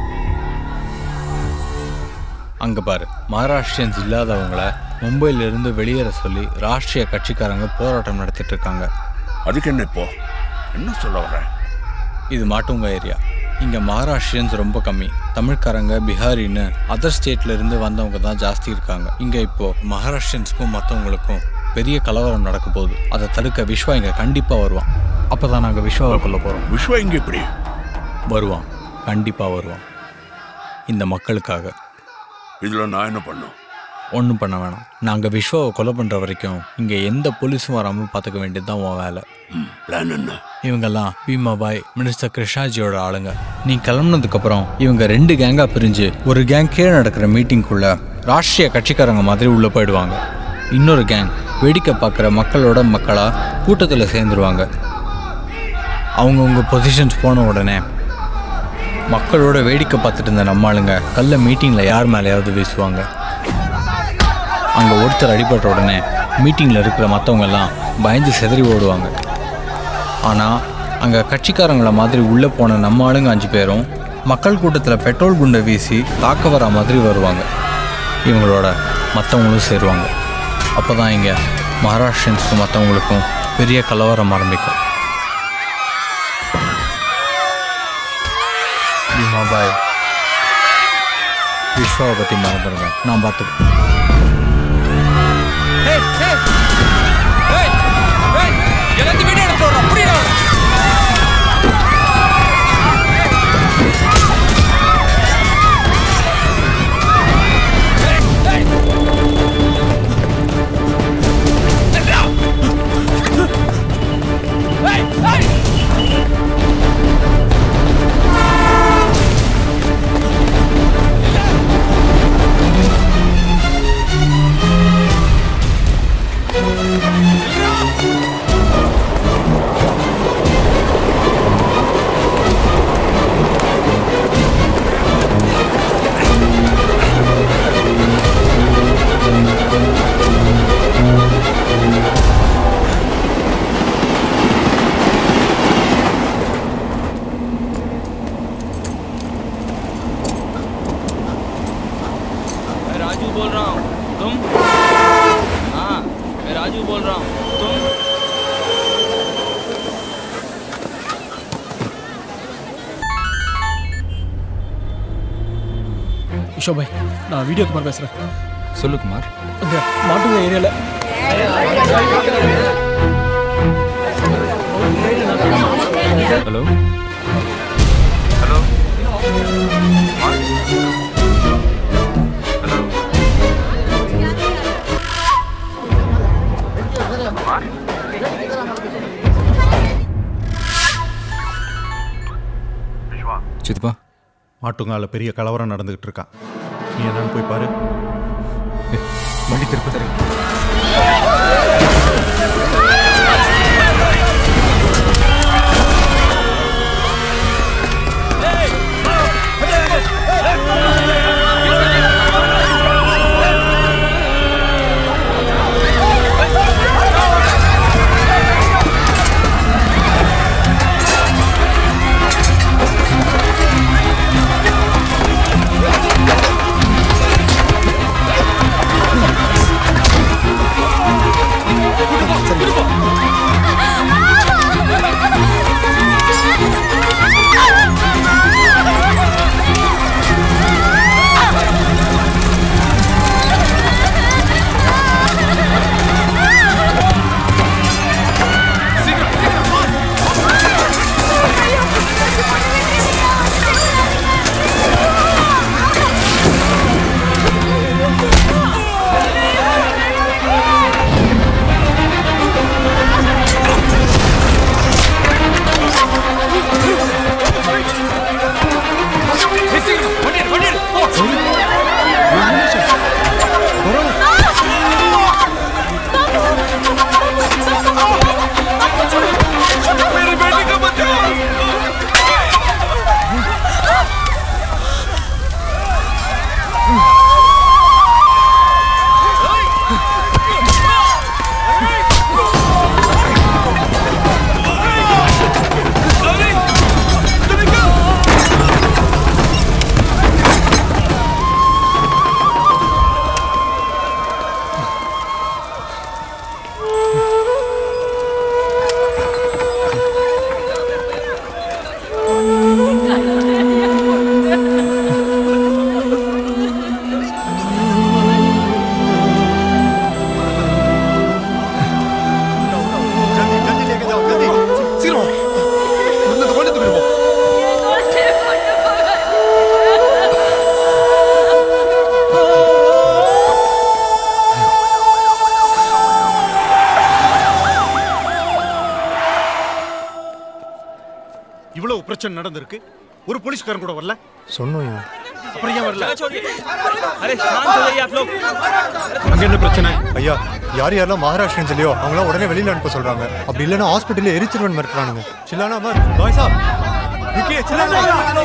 அங்கே பாரு மகாராஷ்டிரியன்ஸ் இல்லாதவங்கள மும்பையிலிருந்து வெளியேற சொல்லி ராஷ்ட்ரிய கட்சிக்காரங்க போராட்டம் நடத்திட்டு இருக்காங்க அதுக்கு என்ன இப்போ என்ன சொல்ல வர இது மாட்டுங்க ஏரியா இங்கே மகாராஷ்டிரியன்ஸ் ரொம்ப கம்மி தமிழ்காரங்க பிஹாரின்னு அதர் ஸ்டேட்ல இருந்து வந்தவங்க தான் ஜாஸ்தி இருக்காங்க இங்கே இப்போ மகாராஷ்டிரியன்ஸ்க்கும் மற்றவங்களுக்கும் பெரிய கலவரம் நடக்க போகுது அதை தடுக்க விஸ்வா இங்கே கண்டிப்பாக வருவான் அப்போ தான் நாங்கள் விஸ்வாவை கொல்ல போகிறோம் விஸ்வா இங்கே எப்படி வருவான் கண்டிப்பாக வருவான் இந்த மக்களுக்காக இதுல நான் என்ன பண்ணும் ஒன்றும் பண்ண வேணாம் நாங்கள் விஸ்வாவை கொலை பண்ணுற வரைக்கும் இங்கே எந்த போலீஸும் வராமல் பார்த்துக்க வேண்டியது தான் உன் வேலை பிளான் என்ன இவங்கெல்லாம் பீமாபாய் மினிஸ்டர் கிருஷ்ணாஜியோட ஆளுங்க நீ கிளம்புனதுக்கப்புறம் இவங்க ரெண்டு கேங்காக பிரிஞ்சு ஒரு கேங் கீழே நடக்கிற மீட்டிங்குள்ள ராஷ்ட்ரிய கட்சிக்காரங்க மாதிரி உள்ளே போயிடுவாங்க இன்னொரு கேங் வேடிக்கை பார்க்குற மக்களோட மக்களாக கூட்டத்தில் சேர்ந்துருவாங்க அவங்கவுங்க பொசிஷன்ஸ் போன உடனே மக்களோட வேடிக்கை பார்த்துட்டு இருந்த நம்ம ஆளுங்க கல்ல மீட்டிங்கில் யார் மேலேயாவது வீசுவாங்க அங்கே ஒருத்தர் அடிபட்ட உடனே மீட்டிங்கில் இருக்கிற மற்றவங்க எல்லாம் பயந்து சிதறி ஓடுவாங்க ஆனால் அங்கே கட்சிக்காரங்கள மாதிரி உள்ளே போன நம்ம ஆளுங்க அஞ்சு பேரும் மக்கள் கூட்டத்தில் பெட்ரோல் குண்டை வீசி தாக்க வர மாதிரி வருவாங்க இவங்களோட மற்றவங்களும் சேருவாங்க அப்போ தான் இங்கே மகாராஷ்டிரன்ஸுக்கும் மற்றவங்களுக்கும் பெரிய கலவரம் ஆரம்பிக்கும் பீமா பாய் விஸ்வாவை பற்றி மறந்துடுங்க நான் பார்த்துக்கிறேன் எல்லாத்தையும் வீடியோ எடுத்து விடுறோம் புரியுதா Hey! Hey! அசோக் பாய் நான் வீடியோ குமார் பேசுகிறேன் சொல்லு குமார் இந்த மாட்டுங்க ஏரியாவில் ஹலோ ஹலோ சித்தப்பா மாட்டுங்கால பெரிய கலவரம் நடந்துகிட்டு இருக்கான் நீ என்னன்னு போய் பாரு வண்டி திருப்ப தரேன் இவ்வளவு பிரச்சனை நடந்திருக்கு ஒரு போலீஸ்காரன் கூட வரல சொன்னோம் அப்புறம் ஏன் வரல अरे शांत हो जाइए आप लोग அங்க என்ன பிரச்சனை ஐயா யார் யாரெல்லாம் மகாராஷ்டிரன் சொல்லியோ அவங்களாம் உடனே வெளியில அனுப்ப சொல்றாங்க அப்படி இல்லைன்னா ஹாஸ்பிட்டல்ல எரிச்சிருவன் மிரட்டுறானுங்க சில்லானா அமர் பாய் சாப் விக்கி சில்லானா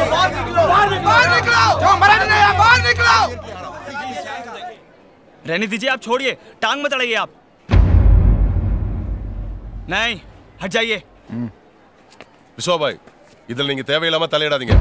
रहने दीजिए आप छोड़िए टांग मत अड़ाइए आप नहीं हट जाइए விஸ்வாபாய் இதில் நீங்க தேவையில்லாம தலையிடாதீங்க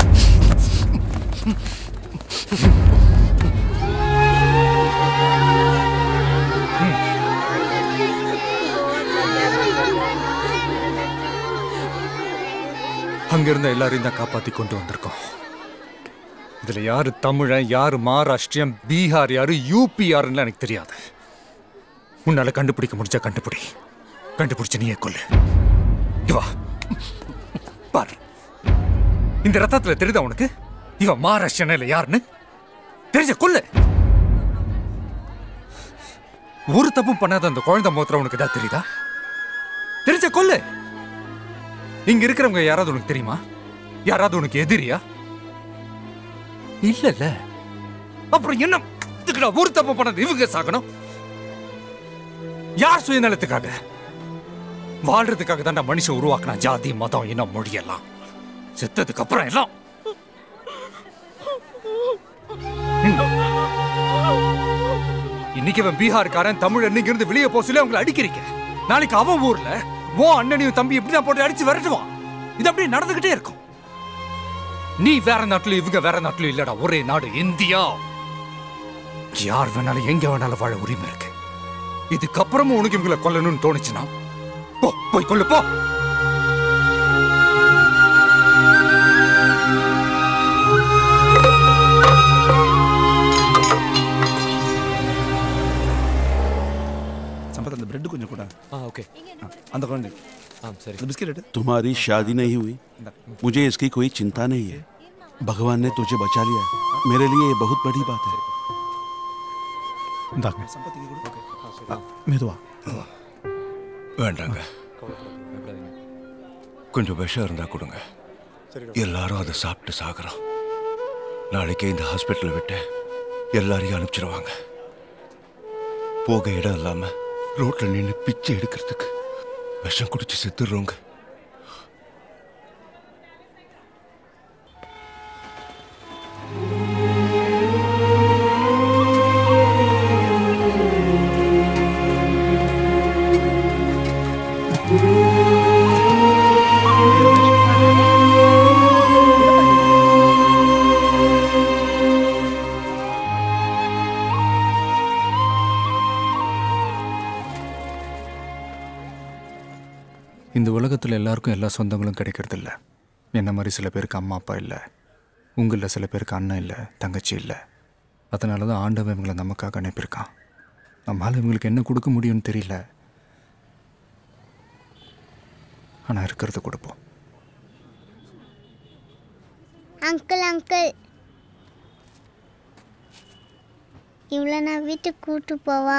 அங்க இருந்த எல்லாரையும் தான் காப்பாத்தி கொண்டு வந்திருக்கோம் இதுல யாரு தமிழன் யாரு மகாராஷ்டிரியன் பீகார் யாரு யூபி யாருன்னு எனக்கு தெரியாது உன்னால கண்டுபிடிக்க முடிஞ்சா கண்டுபிடி கண்டுபிடிச்ச நீயே கொல்லு இங்க வா பாரு இந்த ரத்தத்துல தெரியுதா உனக்கு இவன் மகாராஷ்டிரன் இல்ல யாருன்னு தெரிஞ்ச கொல்லு ஒரு தப்பும் பண்ணாத அந்த குழந்தை முகத்துல உனக்கு ஏதாவது தெரியுதா தெரிஞ்ச கொல்லு இங்க இருக்கிறவங்க யாராவது உனக்கு தெரியுமா யாராவது உனக்கு எதிரியா இல்ல இல்ல அப்புறம் என்ன இதுக்குடா ஒரு தப்பு பண்ணது இவங்க சாகணும் யார் சுயநலத்துக்காக வாழ்றதுக்காக தான் மனுஷன் உருவாக்கினா ஜாதி மதம் இனம் மொழி எல்லாம் செத்ததுக்கு அப்புறம் எல்லாம் ம். இன்னைக்கு அவன் பீகார்காரன் தமிழ் இங்க இருந்து வெளியே போக சொல்லி அவங்களை அடிக்கிறீங்க நாளைக்கு அவன் ஊர்ல ஓ அண்ணனையும் தம்பி இப்படிதான் போட்டு அடிச்சு விரட்டுவான் இது அப்படியே நடந்துகிட்டே இருக்கும் நீ வேற நாட்டுல இவங்க வேற நாட்டுல இல்லடா ஒரே நாடு இந்தியா யார் வேணாலும் எங்க வேணாலும் வாழ உரிமை இருக்கு இதுக்கப்புறமும் உனக்கு இவங்களை கொல்லணும்னு தோணுச்சுன்னா போ போய் கொல்லு போ அந்த குழந்தை ஆ சரி இந்த பிஸ்கெட் எடு तुम्हारी शादी नहीं हुई मुझे इसकी कोई चिंता नहीं है भगवान ने तुझे बचा लिया मेरे लिए ये बहुत बड़ी बात है இந்தாங்க மெதுவா வேண்டாங்க கொஞ்சம் விஷம் இருந்தா கொடுங்க எல்லாரும் அதை சாப்பிட்டு சாகுறோம் நாளைக்கே இந்த ஹாஸ்பிட்டலை விட்டு எல்லாரையும் அனுப்பிச்சிருவாங்க போக இடம் இல்லாம ரோட்ல நின்று பிச்சை எடுக்கிறதுக்கு விஷம் குடிச்சு செத்துடுறோங்க இந்த உலகத்தில் எல்லாருக்கும் எல்லா சொந்தங்களும் கிடைக்கிறதில்ல என்ன மாதிரி சில பேருக்கு அம்மா அப்பா இல்லை உங்களில் சில பேருக்கு அண்ணன் இல்லை தங்கச்சி இல்லை அதனால தான் ஆண்டவன் இவங்களை நமக்காக அனுப்பியிருக்கான் நம்மளால் இவங்களுக்கு என்ன கொடுக்க முடியும்னு தெரியல ஆனால் இருக்கிறத கொடுப்போம் அங்கிள் அங்கிள் இவ்வளோ நான் வீட்டுக்கு கூட்டு போவா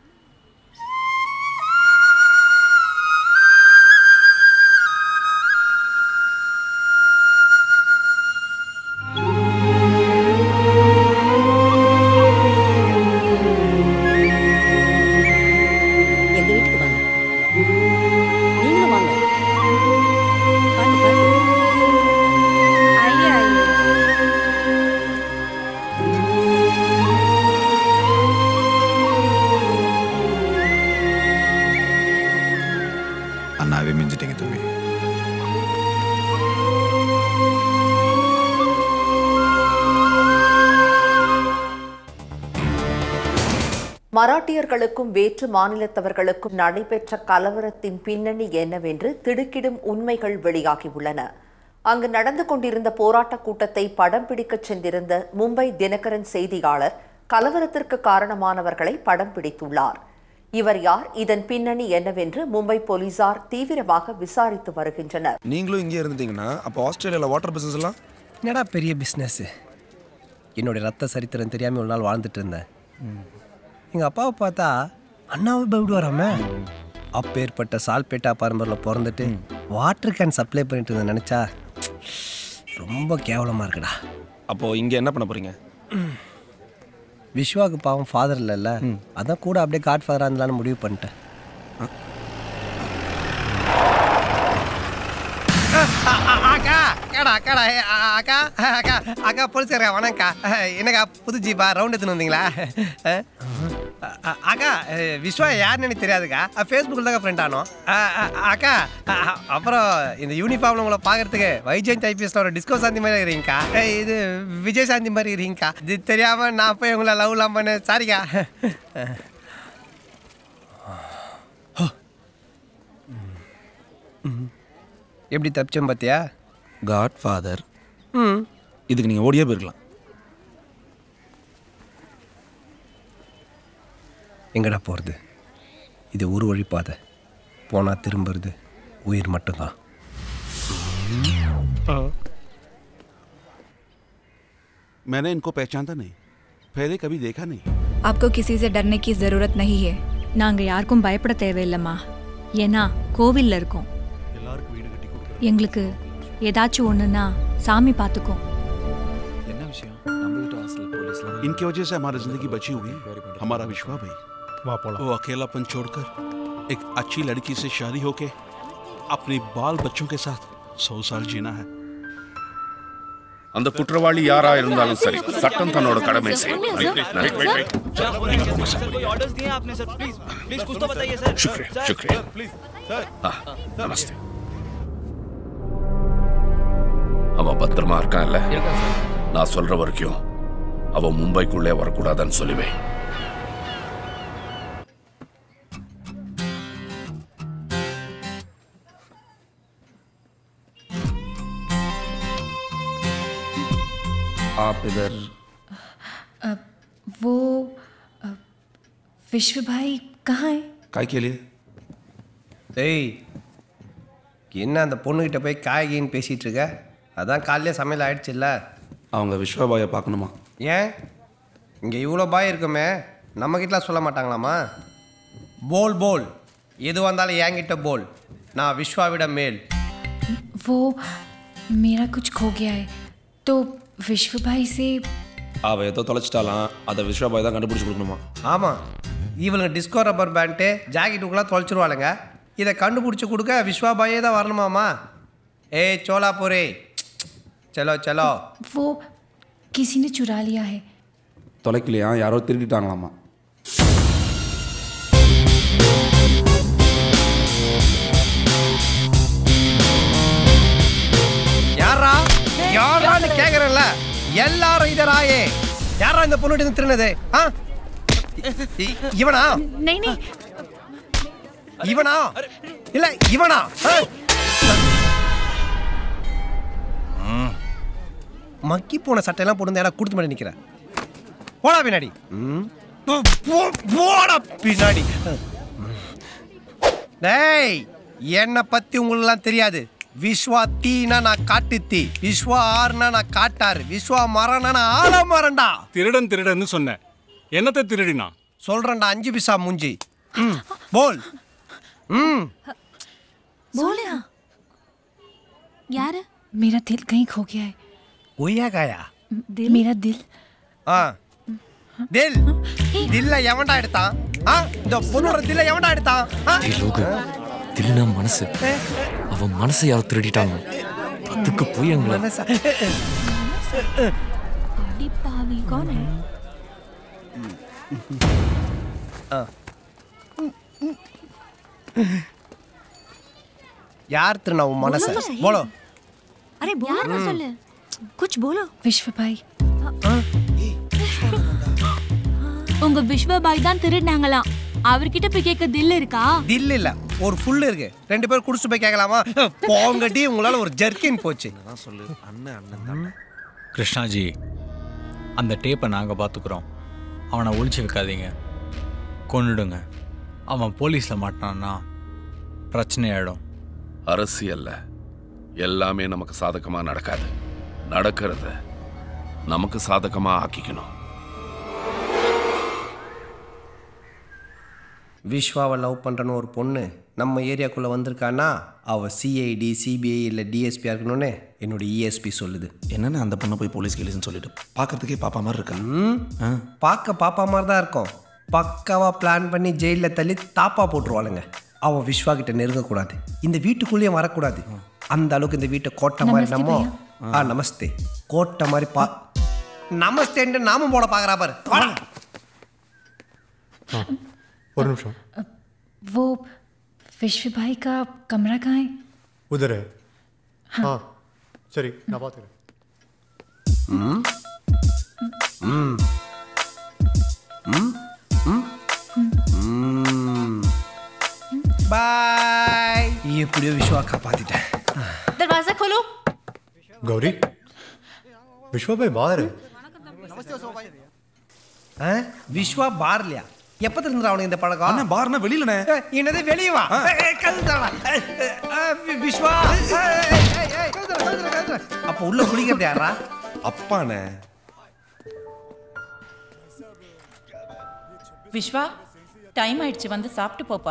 எங்க வீட்டுக்கு வாங்க நீங்களும் வாங்க பாத்து பாத்து आइए आइए அண்ணாவே மிஞ்சிட்டீங்க தம்பி மராட்டியர்களுக்கும் வேற்று மாநிலத்தவர்களுக்கும் நடைபெற்ற கலவரத்தின் பின்னணி என்னவென்று திடுக்கிடும் உண்மைகள் வெளியாகியுள்ளன அங்கு நடந்து கொண்டிருந்த போராட்டக் கூட்டத்தை படம் பிடிக்கச் சென்றிருந்த மும்பை தினகரன் செய்தியாளர் கலவரத்திற்கு காரணமானவர்களை படம் பிடித்துள்ளார் இவர் யார் இதன் பின்னணி என்னவென்று மும்பை போலீசார் தீவிரமாக விசாரித்து வருகின்றனர் நீங்களும் இங்கே இருந்துட்டீங்கன்னா அப்போ ஆஸ்திரேலியாவில் வாட்டர் பிசினஸ் எல்லாம் என்னடா பெரிய பிஸ்னஸ்ஸு என்னுடைய ரத்த சரித்திரம் தெரியாமல் ஒரு நாள் வாழ்ந்துட்டு இருந்தேன் எங்கள் அப்பாவை பார்த்தா அண்ணாவை பயப்படுவாராம அப்பேற்பட்ட சால்பேட்டா பரம்பரில் பிறந்துட்டு வாட்டர் கேன் சப்ளை பண்ணிட்டு இருந்தேன் நினச்சா ரொம்ப கேவலமாக இருக்குடா அப்போது இங்கே என்ன பண்ண போகிறீங்க விஸ்வாவுக்கு பாவம் ஃபாதர் இல்லைல்ல அதான் கூட அப்படியே காட் ஃபாதராக இருந்தாலும் முடிவு பண்ணிட்டேன் அக்கா அக்காடா அக்காடா ஏ, அ, அ, அக்கா அக்கா அக்கா போலீஸ்காரா வணக்கா என்னக்கா புது ஜீப்பா ரவுண்ட் எடுத்துன்னு வந்தீங்களா அ, அ, அக்கா அ, விஸ்வா யாருன்னு எனக்கு தெரியாதுக்கா ஃபேஸ்புக்கில் தாங்க ஃப்ரெண்ட் ஆனோம் அ, அ, அக்கா அ, அ, அப்புறம் இந்த யூனிஃபார்மில் உங்களை பார்க்கறதுக்கு வைஜெயந்த் ஐபிஎஸ்ல ஒரு டிஸ்கோ சாந்தி மாதிரி இருக்கிறீங்கக்கா அ, இது விஜய் சாந்தி மாதிரி இருக்கிறீங்கக்கா இது தெரியாமல் நான் போய் உங்களை லவ்லாம் பண்ண சாரிக்கா எப்படி தப்பிச்சோம் பார்த்தியா காட் ஃபாதர் ம் இதுக்கு நீங்கள் ஓடியே போயிருக்கலாம் எங்கடா போகிறது இது ஒரு வழி பாதை போனால் திரும்புறது உயிர் மட்டும்தான் मैंने इनको पहचानता नहीं पहले कभी देखा नहीं आपको किसी से डरने की ज़रूरत नहीं है நாங்க யாருக்கும் பயப்பட தேவையில்லைம்மா ஏன்னா கோவில்ல இருக்கோம் எங்களுக்கு ஏதாச்சும் ஒண்ணுன்னா சாமி பார்த்துக்கும் என்ன விஷயம் நம்ம வீட்டு ஹாஸ்டல் போலீஸ்லாம் इनकी वजह से हमारी जिंदगी बची हुई हमारा विश्वा भाई वो अकेलापन छोड़कर एक अच्छी लड़की से शादी होके अपने बाल बच्चों के साथ सौ साल जीना है அந்த குற்றவாளி யாரா இருந்தாலும் சரி சட்டம் தன்னோட கடமை செய்யும் Wait, wait, wait, wait. कोई ऑर्डर्स दिए हैं आपने सर प्लीज प्लीज कुछ तो बताइए सर शुक्रिया शुक्रिया ஆ, நமஸ்தே அவன் பத்திரமா இருக்கான்ல நான் சொல்ற வரைக்கும் அவன் மும்பைக்குள்ளே வரக்கூடாதுன்னு சொல்லுவேன் आप इधर अ, वो अ, विश्व भाई कहाँ है काय के लिए ஏய் என்ன அந்த பொண்ணுகிட்ட போய் காய்கின்னு பேசிகிட்டு இருக்க அதான் காலையிலே சமையல் ஆயிடுச்சுல்ல அவங்க விஸ்வபாயை பார்க்கணுமா ஏன் இங்கே இவ்வளோ பாய் இருக்குமே நம்மக்கிட்டலாம் சொல்ல மாட்டாங்களாமா போல் போல் எது வந்தாலும் என்கிட்ட போல் நான் விஸ்வாவிட மேல் वो मेरा कुछ खो गया है तो विश्व भाई से அவ ஏதோ தொலைச்சிட்டாலாம் அதை விஸ்வபாய் தான் கண்டுபிடிச்சி கொடுக்கணுமா ஆமாம் இவளுங்க டிஸ்கோ ரப்பர் பேண்ட்டு ஜாக்கெட்டுக்குலாம் தொலைச்சிருவாளுங்க இதை கண்டுபிடிச்சி கொடுக்க விஸ்வா பாயே தான் வரணுமாமா ஏய் சோலாபுரே चलो चलो वो किसी ने चुरा लिया है தொலைக்கலையா யாரோ திருடிட்டாங்களாமா யாரா யாரான்னு கேக்குறேன்ல எல்லாரும் இதராயே யாரா இந்த பொண்ணுகிட்ட இருந்து திருநது ஆ இ- இவனா नहीं नहीं இவனா இல்ல இவனா ஆ? மக்கி போன சட்டையெல்லாம் போட்டு ஏடா கொடுத்து மாதிரி நிக்கிற போடா பின்னாடி ம். போ- போ- போடா பின்னாடி டேய் என்னை பத்தி உங்களுக்குலாம் தெரியாது விஸ்வா தீனா நான் காட்டு தீ விஸ்வா ஆறுனா நான் காட்டாரு விஸ்வா மரம்னா நான் ஆலமரம்டா திருடன் திருடன்னு சொன்னேன் என்னத்தை திருடினா சொல்றேன்டா அஞ்சு பிசா மூஞ்சி ம் போல் ம் बोलना यार मेरा दिल कहीं खो गया है கொய்யா காயா दिल मेरा दिल ஆ தில் தில்ல எவன்டா எடுத்தான் ஆ இந்த பொண்ணோட தில்ல எவன்டா எடுத்தான் ஆ? டேய் லோகு தில்லுனா மனசு அவன் மனசை யாரோ திருடிட்டாங்க அதுக்கு போய் எங்களை மனசா बड़ी पावी कौन है ஆ. யார் திருநா உன் மனச बोलो तो सही। போலோ अरे बोलो ना हम्म। சொல்லு कुछ बोलो विश्व भाई உங்க விஸ்வ பாய் தான் திருடினாங்களாம் அவர்கிட்ட போய் கேட்க தில் இருக்கா தில் இல்ல ஒரு ஃபுல் இருக்கு ரெண்டு பேரும் குடிச்சு போய் கேட்கலாமா போங்கடி உங்களால ஒரு ஜர்க்கின் போச்சு சொல்லு அண்ணன் அண்ணன் தான் கிருஷ்ணாஜி அந்த டேப்பை நாங்கள் பார்த்துக்குறோம் அவனை ஒழிச்சு வைக்காதீங்க கொன்னுடுங்க அவன் போலீஸில் மாட்டினான்னா பிரச்சனை ஆயிடும் அரசியல்ல எல்லாமே நமக்கு சாதகமா நடக்காது நடக்கிறத நமக்கு சாதகமா ஆக்கிக்கணும் விஸ்வாவை லவ் பண்ணுறன்னு ஒரு பொண்ணு நம்ம ஏரியாக்குள்ளே வந்திருக்கான்னா அவள் சிஐடி சிபிஐ இல்லை டிஎஸ்பியாக இருக்கணும்னு என்னோட இஎஸ்பி சொல்லுது என்னன்னு அந்த பொண்ணை போய் போலீஸ் கேலிஸ்னு சொல்லிட்டு பார்க்கறதுக்கே பாப்பா மாதிரி இருக்கா ம் பார்க்க பாப்பா மாதிரி தான் இருக்கும் பக்காவாக பிளான் பண்ணி ஜெயிலில் தள்ளி தாப்பா போட்டுருவாளுங்க அவன் விஸ்வா கிட்ட நெருங்கக்கூடாது இந்த வீட்டுக்குள்ளேயும் வரக்கூடாது அந்த அளவுக்கு இந்த வீட்டை கோட்டை மாதிரி நமஸ்தே நம்ம பையா. ஆ நமஸ்தே கோட்டை மாதிரி பா நமஸ்தேன்ட்டு நாமம் போட பார்க்குறா பாரு வாடா. ஒரு நிமிஷம் वो विश्व भाई का कमरा कहाँ है உதர ஆ சரி நான் பார்த்துக்கிறேன் ம் ம் ம் ம் பாய் எப்படியோ விஸ்வா காப்பாத்திட்டேன் दरवाजा खोलो गौरी विश्वा भाई बाहर है ஆ? விஸ்வா பார்லையா எப்போ தெரிஞ்சிடா அவனுக்கு இந்த பழக்கம் அண்ணன் பார்னா வெளியிலண்ணே ஏய், என்னது வெளியே வா ஏய், ஏய், கதவு திறடா. ஏய், ஏய், ஏய், வி- விஸ்வா ஏய், ஏய், ஏய், ஏய், ஏய், கதவு திற, கதவு திற, கதவு திற. அப்போ உள்ள குளிக்கிறது யாரா அப்பாண்ணே விஸ்வா டைம் ஆயிடுச்சு வந்து சாப்பிட்டு போப்பா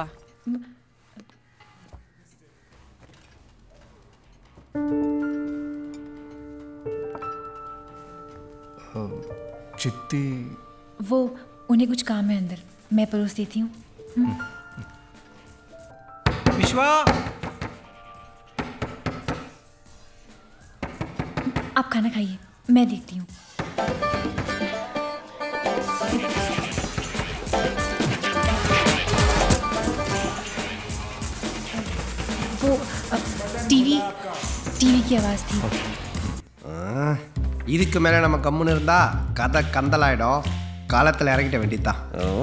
சித்தி वो उन्हें कुछ काम है अंदर मैं परोस देती हूँ हम्म? விஸ்வா आप खाना खाइए मैं देखती हूँ वो टीवी टीवी की आवाज़ थी ஆ, இதுக்கு மேலே நம்ம கம்முன்னு இருந்தா கதை கந்தலாயிடும் காலத்தில் இறங்கிட்ட வேண்டியதுதான்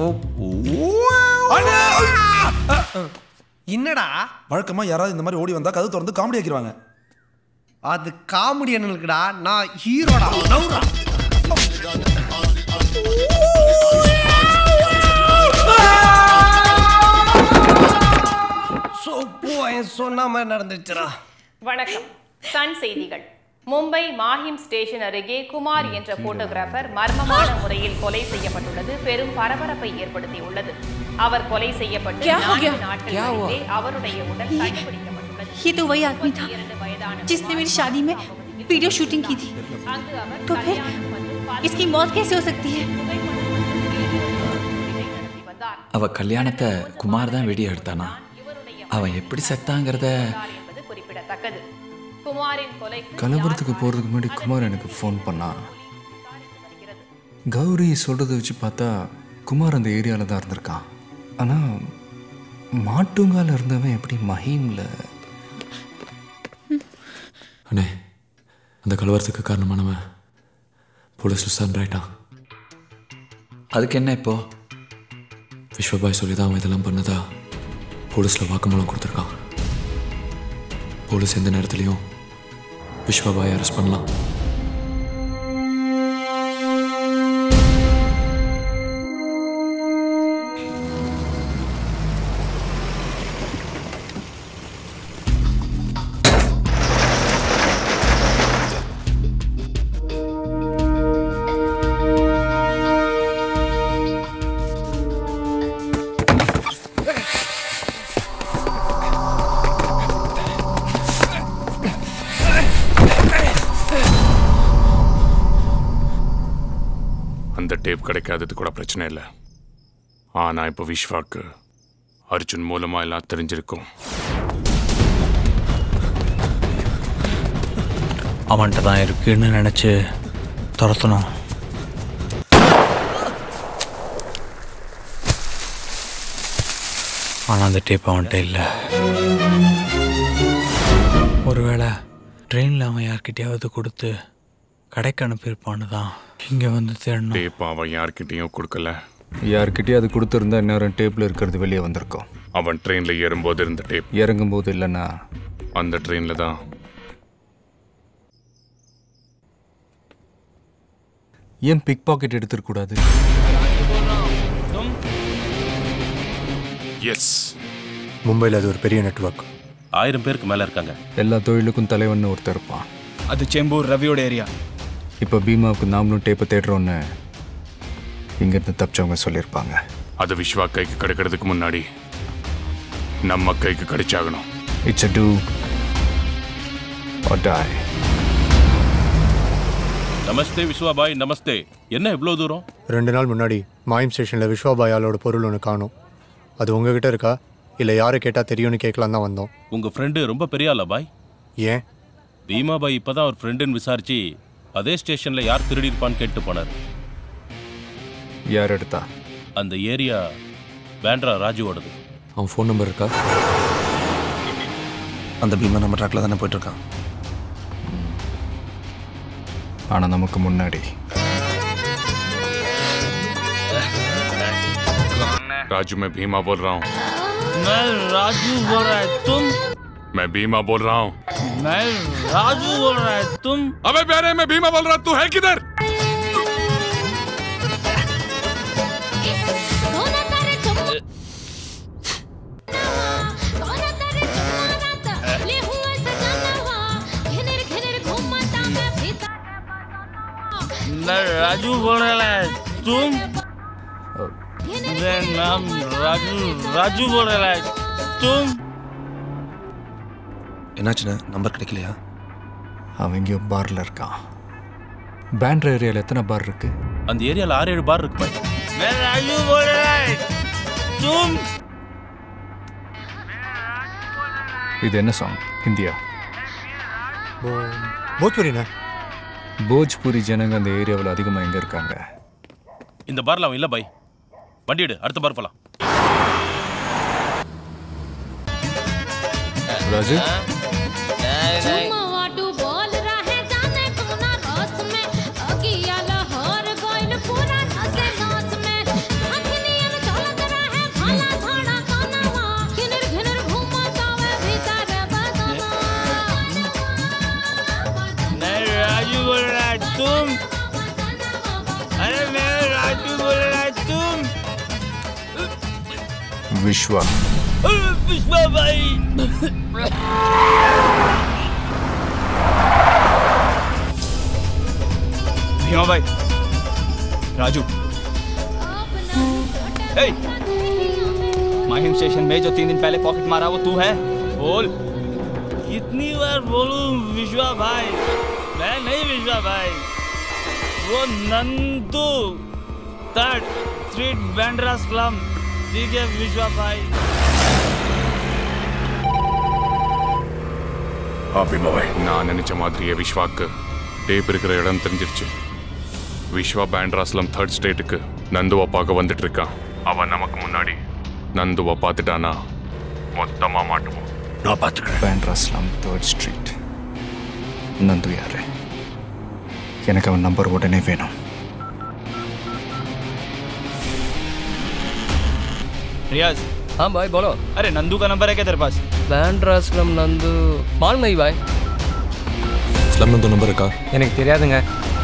என்னடா வழக்கமாக யாராவது இந்த மாதிரி ஓடி வந்தால் கதவு திறந்து காமெடி ஆக்கிடுவாங்க அது காமெடி என்னலுக்குடா நான் ஹீரோடா நவுறா சோப்பு பையன் சொன்ன மாதிரி நடந்துச்சுடா வணக்கம் சன் செய்திகள் மும்பை மாஹிம் ஸ்டேஷன் அருகே குமார் என்ற போட்டோகிராஃபர் மர்மமான முறையில் கொலை செய்யப்பட்டுள்ளது பெரும் பரபரப்பை ஏற்படுத்தியுள்ளது அவர் கொலை செய்யப்பட்டு क्या हो நான்கு गया? क्या हुआ? நாட்களிலேயே அவருடைய உடல் கண்டுபிடிக்கப்பட்டுள்ளது ये तो वही आदमी था जिसने मेरी शादी में वीडियो शूटिंग की थी तो फिर इसकी मौत कैसे हो सकती है அவ கல்யாணத்தை குமார் தான் வீடியோ எடுத்தானா அவன் எப்படி செத்தாங்கிறத என்பது குறிப்பிடத்தக்கது குமாரின் கொலை கலவரத்துக்கு போகிறதுக்கு முன்னாடி குமார் எனக்கு ஃபோன் பண்ணான் கௌரி சொல்கிறத வச்சு பார்த்தா குமார் அந்த ஏரியாவில் தான் இருந்திருக்கான் ஆனால் மாட்டுங்கால இருந்தவன் எப்படி மஹீமில் அண்ணே அந்த கலவரத்துக்கு காரணமானவன் போலீஸில் சரண்டர் ஆயிட்டான் அதுக்கு என்ன இப்போ விஸ்வபாய் சொல்லி தான் அவன் இதெல்லாம் பண்ணதா போலீஸில் வாக்குமூலம் கொடுத்துருக்கான் போலீஸ் எந்த நேரத்துலையும் விஸ்வபாய் அரெஸ்ட் பண்ணலாம் அந்த டேப் கிடைக்காதது கூட பிரச்சனை இல்லை ஆனா இப்போ விஸ்வாக்கு அர்ஜுன் மூலமா எல்லாம் தெரிஞ்சிருக்கும் அவன்கிட்ட தான் இருக்குன்னு நினச்சி துரத்தணும் ஆனால் அந்த டேப் அவன்கிட்ட இல்லை ஒருவேளை ட்ரெயினில் அவன் யார்கிட்டயாவது கொடுத்து கடைக்கு அனுப்பியிருப்பான்னு தான் இங்கே வந்து தேடணும் டேப் அவன் யார்கிட்டயும் கொடுக்கல யார்கிட்டயும் அது கொடுத்துருந்தா இன்னொரு டேப்பில் இருக்கிறது வெளியே வந்திருக்கும் அவன் ட்ரெயின்ல ஏறும்போது இருந்த டேப் இறங்கும்போது இல்லைன்னா அந்த ட்ரெயின்ல தான் ஏன் பிக் பாக்கெட் எடுத்துருக்கூடாது எஸ் மும்பையில் அது ஒரு பெரிய நெட்வொர்க் ஆயிரம் பேருக்கு மேலே இருக்காங்க எல்லா தொழிலுக்கும் தலைவன் ஒருத்தர் இருப்பான் அது செம்பூர் ரவியோட ஏரியா இப்போ பீமாவுக்கு நாமளும் டேப்பை தேடுறோன்னு இங்கேருந்து தப்பிச்சவங்க சொல்லியிருப்பாங்க அது விஸ்வா கைக்கு கிடைக்கிறதுக்கு முன்னாடி நம்ம கைக்கு கிடைச்சாகணும் it's a do or die நமஸ்தே விஸ்வாபாய் நமஸ்தே என்ன இவ்வளோ தூரம் ரெண்டு நாள் முன்னாடி மாயம் ஸ்டேஷனில் விஸ்வாபாயாலோட பொருள் ஒன்று காணும் அது உங்ககிட்ட இருக்கா இல்லை யாரை கேட்டால் தெரியும்னு கேட்கலாம் தான் வந்தோம் உங்க ஃப்ரெண்டு ரொம்ப பெரிய ஆளா பாய் ஏன் பீமாபாய் இப்பதான் அவர் ஃப்ரெண்டுன்னு விசாரிச்சு அதே ஸ்டேஷன்ல யார் திருடியிருப்பான்னு கேட்டு போனார் யார் எடுத்தா அந்த ஏரியா பேண்ட்ரா ராஜுவோடது அவன் ஃபோன் நம்பர் இருக்கா அந்த பீமா நம்ம ட்ராக்ல தானே போயிட்டு இருக்கான் ஆனால் நமக்கு முன்னாடி राजू मैं भीमा बोल रहा हूँ मैं राजू बोल रहा है तुम मैं भीमा बोल रहा हूँ मैं राजू बोल रहा है तुम अबे प्यारे मैं भीमा बोल रहा तू है किधर मैं राजू बोल रहा है तुम मेरा नाम राजू राजू बोल रहा है तुम என்னாச்சுண்ணே நம்பர் கிடைக்கலையா அவன் எங்கேயோ பாரில் இருக்கான் பேண்ட்ரா ஏரியாவில் எத்தனை பார் இருக்கு அந்த ஏரியால ஆறு ஏழு பார் இருக்கு பாய் मैं राजू बोल रहा है तुम இது என்ன சாங் ஹிந்தியா போஜ்புரிண்ணே போஜ்பூரி ஜனங்க அந்த ஏரியாவில் அதிகமாக எங்கே இருக்காங்க இந்த பார்ல அவன் இல்ல பாய் வண்டி எடு அடுத்த பார் போலாம் ராஜு मैं राजू बोल रहा है तुम अरे मैं राजू बोल रहा है तुम விஸ்வா विश्वा भाई भीमा भाई राजू हे माहिम स्टेशन में जो तीन दिन पहले पॉकेट मारा वो तू है बोल कितनी बार बोलूं विश्वा भाई मैं नहीं विश्वा भाई वो Nandu third street Bandra slum ठीक है विश्वा भाई அபிமவை நான் நினைச்ச மாதிரியே விஸ்வாக்கு டேப் இருக்கிற இடம் தெரிஞ்சிருச்சு விஸ்வா பேண்ட்ராஸ்லம் தேர்ட் ஸ்டேட்டுக்கு நந்துவை பார்க்க வந்துட்டு இருக்கான் அவன் நமக்கு முன்னாடி நந்துவை பார்த்துட்டானா மொத்தமா மாட்டுவோம் நான் பார்த்துக்கிறேன் பேண்ட்ராஸ்லாம் தேர்ட் ஸ்ட்ரீட் நந்து யாரு எனக்கு அவன் நம்பர் உடனே வேணும் रियाज हाँ भाई बोलो अरे नंदू का नंबर है क्या तेरे पास பேண்ட்ரா ஸ்லம் நந்து மால் மை பாய் ஸ்லம் நந்து நம்பர் இருக்கா எனக்கு தெரியாதுங்க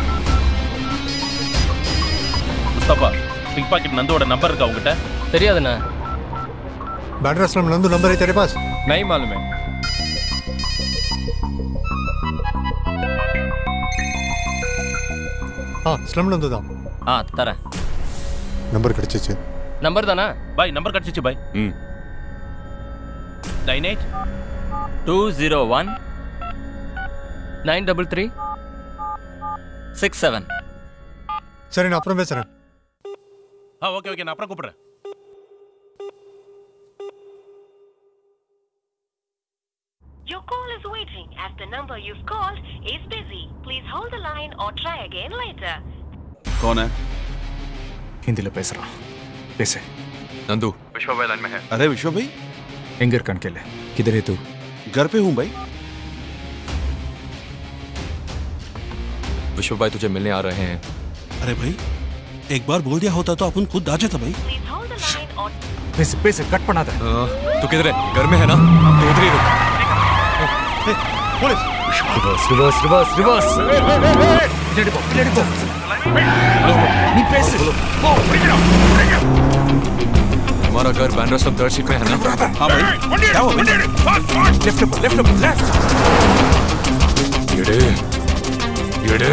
முஸ்தபா பிக் பாக்கெட் நந்தோட நம்பர் இருக்கா உங்ககிட்ட தெரியாதுண்ணா बैंड्रा स्लम नंदू नंबर है तेरे पास नहीं मालूम है हाँ स्लम नंदू தான் ஆ தரேன் நம்பர் கிடைச்சிச்சு நம்பர் தானா பாய் நம்பர் கிடைச்சிச்சு பாய் ம் nine eight two zero one nine double three six seven சரி நான் அப்புறம் பேசுறேன் ஆ ஓகே ஓகே நான் அப்புறம் கூப்பிடுறேன் Your call is waiting as the number you've called is busy. Please hold the line or try again later. कौन है ஹிந்தியில் பேசுகிறான் பேசு நந்து विश्वा भाई लाइन में है अरे विश्वा भाई எங்கே இருக்கான்னு கேளு किधर है तू घर पे हूँ भाई विश्व भाई तुझे मिलने आ रहे हैं अरे भाई एक बार बोल दिया होता तो अपन खुद आ जाता भाई பேசு பேசு கட் பண்ணாத तू किधर है घर में है ना तो उधर ही रुक police reverse reverse reverse reverse பின்னாடி போ பின்னாடி போ நீ பேசு போ हमारा घर बैंड्रास्लम थर्ड स्ट्रीट में है ना हाँ भाई क्या हुआ भाई लेफ्ट लेफ्ट लेफ्ट எடு எடு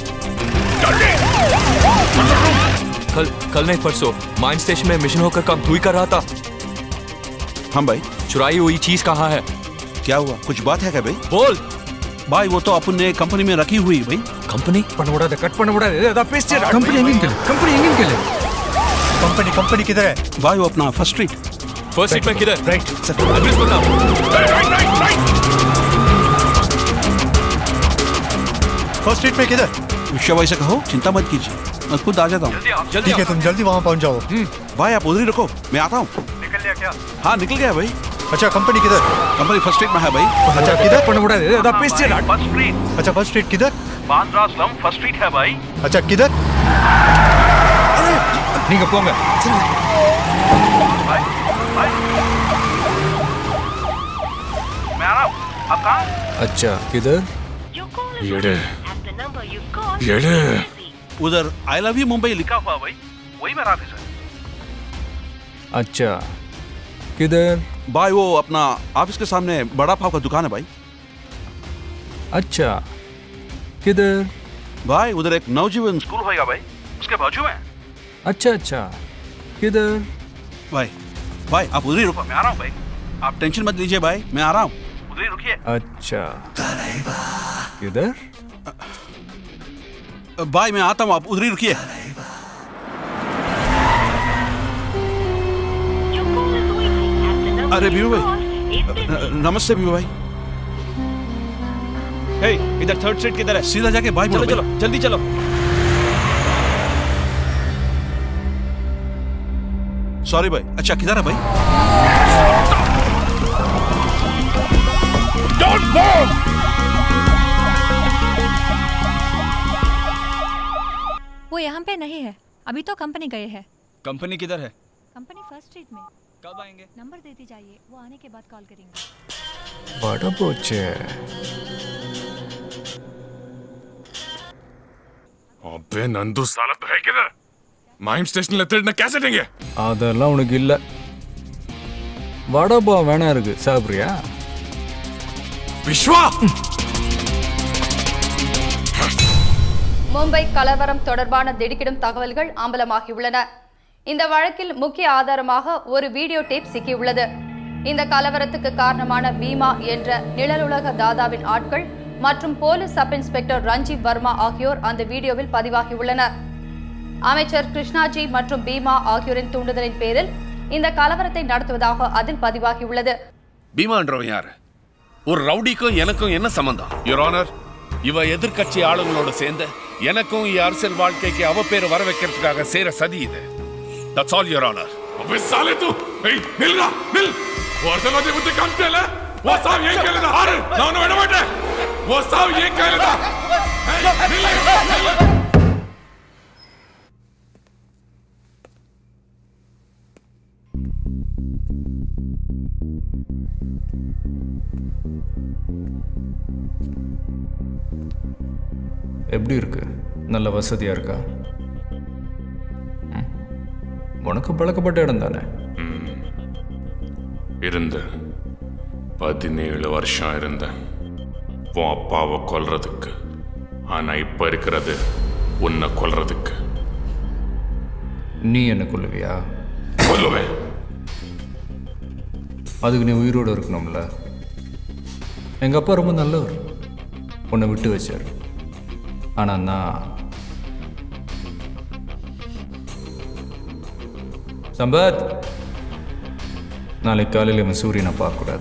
कल कल नहीं परसों माइन स्टेशन में मिशन होकर काम तू ही कर रहा था हाँ भाई चुराई हुई चीज कहाँ है क्या हुआ कुछ बात है क्या भाई बोल भाई वो तो अपन ने कंपनी में रखी हुई भाई कंपनी பண்ண விடாத கட் பண்ண விடாத ஏதாவது பேசிட்டு கம்பெனி எங்கன்னு கேளு கம்பெனி எங்கன்னு கேளு कंपनी कंपनी किधर है भाई वो अपना फर्स्ट स्ट्रीट फर्स्ट सीट में किधर राइट एड्रेस बताओ फर्स्ट स्ट्रीट में किधर विश्वा भाई से कहो चिंता मत कीजिए मैं खुद आ जाता हूँ ठीक है तुम जल्दी वहाँ पहुँच जाओ भाई आप उधर ही रुको मैं आता हूँ निकल लिया क्या हाँ निकल गया भाई अच्छा कंपनी किधर कंपनी फर्स्ट स्ट्रीट में है भाई अच्छा किधर பண்ண விடாத ஏதாவது பேசிட்டு फर्स्ट स्ट्रीट अच्छा फर्स्ट स्ट्रीट किधर बांद्रा स्लम फर्स्ट स्ट्रीट है भाई अच्छा किधर நீங்க போங்க मैं आ रहा हूँ आप कहाँ अच्छा किधर एड़े As the number you've called एड़े is busy. उधर आई लव यू मुंबई लिखा हुआ भाई वही मेरा ऑफिस है अच्छा किधर भाई वो अपना ऑफिस के सामने बड़ा पाव का दुकान है भाई अच्छा किधर भाई उधर एक नवजीवन स्कूल होगा भाई उसके बाजू में अच्छा अच्छा किधर भाई भाई आप उधर ही रुको मैं आ रहा हूँ भाई आप टेंशन मत लीजिए भाई मैं आ रहा हूँ उधर ही रुकिए अच्छा किधर भाई मैं आता हूँ आप उधर ही रुकिए अरे बीबू भाई न- नमस्ते बीबू भाई हे इधर थर्ड स्ट्रीट किधर है सीधा जाके भाई चलो मुड़ो चलो भाई। जल्दी चलो सॉरी भाई अच्छा किधर है भाई वो यहाँ पे नहीं है अभी तो कंपनी गए हैं कंपनी किधर है कंपनी फर्स्ट स्ट्रीट में कब आएंगे नंबर देती जाइए वो आने के बाद कॉल करेंगे बड़ा போச்சே अबे नंदू साला तो है किधर माइम स्टेशन लेते कैसे देंगे அதெல்லாம் உனக்கு இல்ல வடபா வேணா இருக்கு சாப்பிட்றியா விஸ்வா மும்பை கலவரம் தொடர்பான திடுக்கிடும் தகவல்கள் அம்பலமாகியுள்ளன இந்த வழக்கில் முக்கிய ஆதாரமாக ஒரு வீடியோ டேப் சிக்கியுள்ளது இந்த கலவரத்துக்கு காரணமான பீமா என்ற நிழலுலக தாதாவின் ஆட்கள் மற்றும் police sub inspector Ranjeev Varma ஆகியோர் அந்த வீடியோவில் பதிவாகியுள்ளனர் அமைச்சர் கிருஷ்ணாஜி மற்றும் பீமா ஆகியோரின் தூண்டுதலின் பேரில் இந்த கலவரத்தை நடத்துவதாக அதில் பதிவாகியுள்ளது பீமான்றவன் யாரு ஒரு ரவுடிக்கும் எனக்கும் என்ன சம்பந்தம் யுவர் ஆனர் இவ எதிர்க்கட்சி ஆளுங்களோட சேர்ந்து எனக்கும் என் அரசியல் வாழ்க்கைக்கு அவ பேர் வர வைக்கிறதுக்காக செய்யற சதி இது தட்ஸ் ஆல் யுவர் ஆனர் अबे साले तू ए मिल रहा मिल वो अर्जन वाले मुझे काम चला वो साहब ये कह लेता अरे ना ना बेटा बेटा वो साहब ये कह लेता मिल मिल எப்படி இருக்கு நல்ல வசதியா இருக்கா ம். உனக்கு பழக்கப்பட்ட இடம் தானே இருந்த பதினேழு வருஷம் இருந்தேன் உன் அப்பாவை கொல்றதுக்கு ஆனா இப்ப இருக்கிறது உன்னை கொல்றதுக்கு நீ என்ன கொல்லுவியா கொல்லுவேன் அதுக்கு நீ உயிரோடு இருக்கணும்ல எங்கள் அப்பா ரொம்ப நல்லவர் உன்னை விட்டு வச்சார் ஆனால் நான் சம்பத் நாளைக்கு காலையில் இவன் சூரியனை பார்க்கக்கூடாது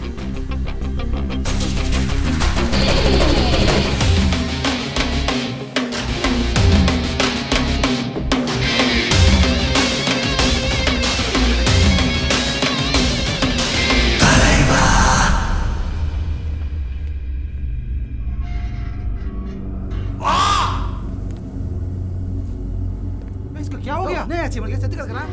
इसको क्या हो गया नहीं अच्छी मुर्गी सत्य कर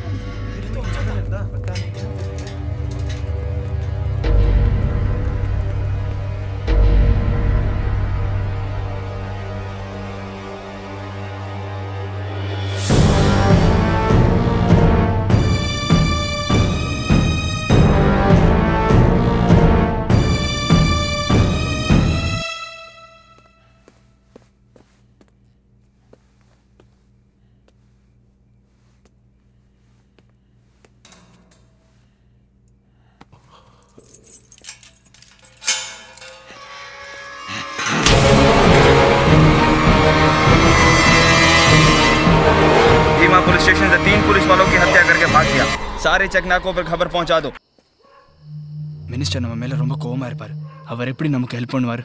भीमा पुलिस स्टेशन से तीन पुलिस वालों की हत्या करके भाग गया सारे चेकनाकों पर खबर पहुंचा दो மினிஸ்டர் நம்ம மேல ரொம்ப கோவமா இருப்பார் அவர் எப்படி நமக்கு ஹெல்ப் பண்ணுவார்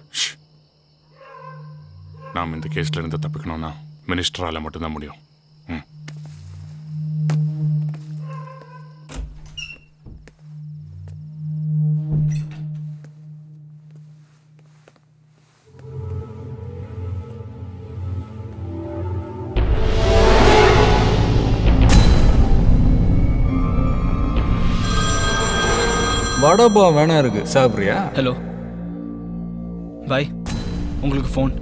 நாம் இந்த கேஸ்ல இருந்து தப்பிக்கணும்னா மினிஸ்டரால மட்டும்தான் முடியும் ம். வடபா வேணா இருக்கு சாப்பிட்றியா ஹலோ பாய் உங்களுக்கு ஃபோன்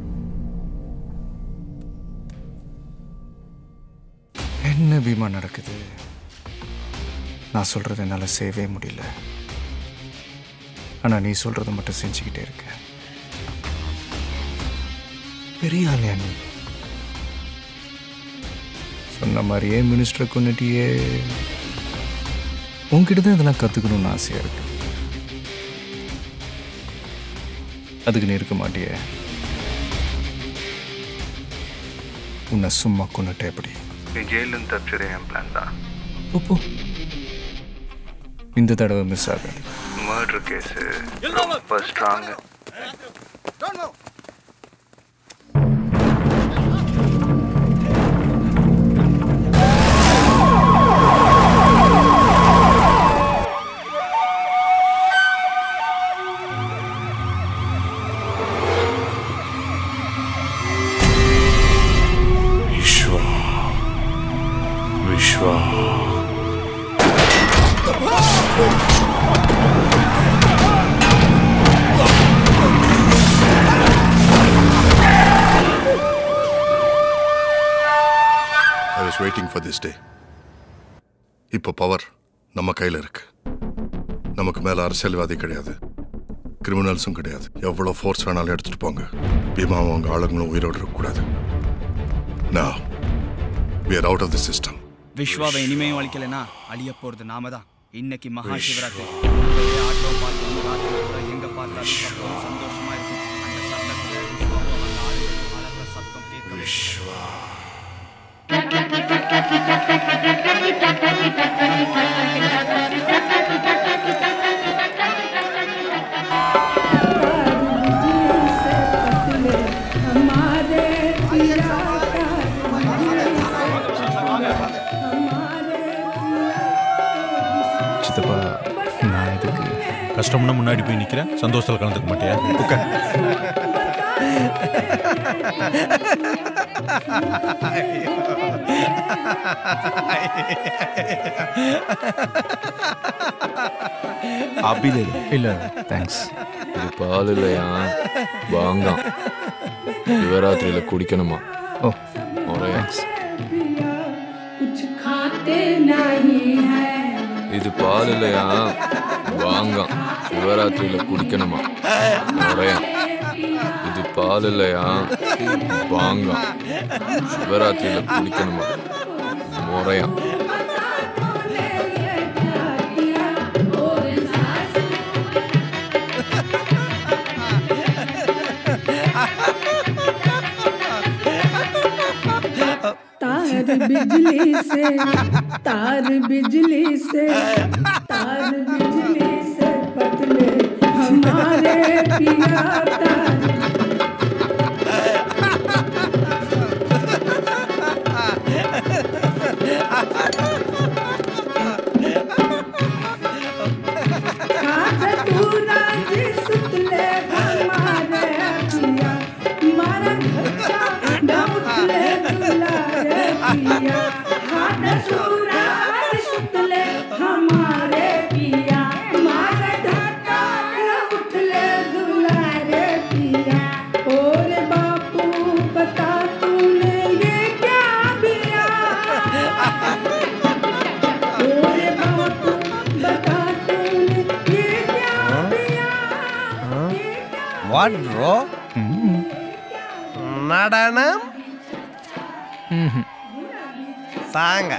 என்ன பீமா நடக்குது நான் சொல்றது என்னால் செய்யவே முடியல ஆனால் நீ சொல்றதை மட்டும் செஞ்சுக்கிட்டே இருக்க பெரிய ஆளியா நீ சொன்ன மாதிரியே மினிஸ்டரை கொண்டுட்டியே உன்கிட்ட தான் இதெல்லாம் கற்றுக்கணும்னு ஆசையாக இருக்கு அதுக்கு நீ இருக்க மாட்டியே உன்னை சும்மா கொண்டுட்டே எப்படி நீ ஜெயிலிருந்து தப்பிச்சதே என் பிளான் தான் போ இந்த தடவை மிஸ் ஆகாது மர்டர் கேஸு ரொம்ப strong Vishwa Vishwa I was waiting for this day இப்போ பவர் நம்ம கையில் இருக்கு நமக்கு மேல அரசியல்வாதி கிடையாது கிரிமினல்ஸும் கிடையாது எவ்வளோ ஃபோர்ஸ் வேணாலும் எடுத்துட்டு போங்க பீமாவும் அவங்க ஆளுங்களும் உயிரோடு இருக்கக்கூடாது நான் we are out of the system விஸ்வாவை இனிமையும் அழிக்கலைன்னா அழிய போறது நாம தான் இன்னைக்கு மகா சிவராத்திரி உங்களையே ஆட்டோ பார்த்து ராத்திரி கூட எங்க பார்த்தாலும் சத்தம் சந்தோஷமா இருக்கும் அந்த சத்தத்துல விஸ்வாவும் அவங்க ஆளுங்களும் அலற சத்தம் கேட்கும் சித்தப்பா நான் எதுக்கு கஷ்டம்னா முன்னாடி போய் நிற்கிறேன் சந்தோஷத்தில் கலந்துக்க மாட்டியா உட்கார் அப்படி இல்லை இல்லை தேங்க்ஸ் இது பால் இல்லையா வாங்காம் சிவராத்திரியில குடிக்கணுமா ஓ ஒரே कुछ खाते नहीं है இது பால் இல்லையா வாங்காம் சிவராத்திரியில குடிக்கணுமா ஒரே இது பால் இல்லையா வாங்காம் சிவராத்திரியில குடிக்கணுமா முறையா तार बिजली से तार बिजली से तार बिजली से पतले हमारे पिया तार खात पूरा जिसले हमारे पिया मारा खच्चा डबले दुलारे पिया खात पूरा जिसले हमारे पिया मारा ढाका उठले दुलारे पिया और बापू बता तूने ये क्या बिया और बापू बता तूने ये क्या வாட் ப்ரோ நடனம் சாங்க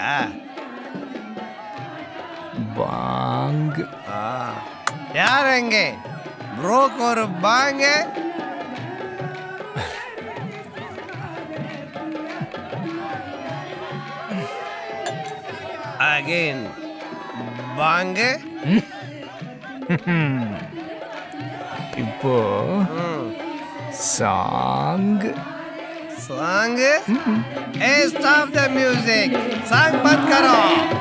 பாங்கு யார் எங்கே ப்ரோக்கு ஒரு பாங்க அகைன் பாங்க இப்போ சாங் सांग ए स्टॉप द म्यूजिक सांग बंद करो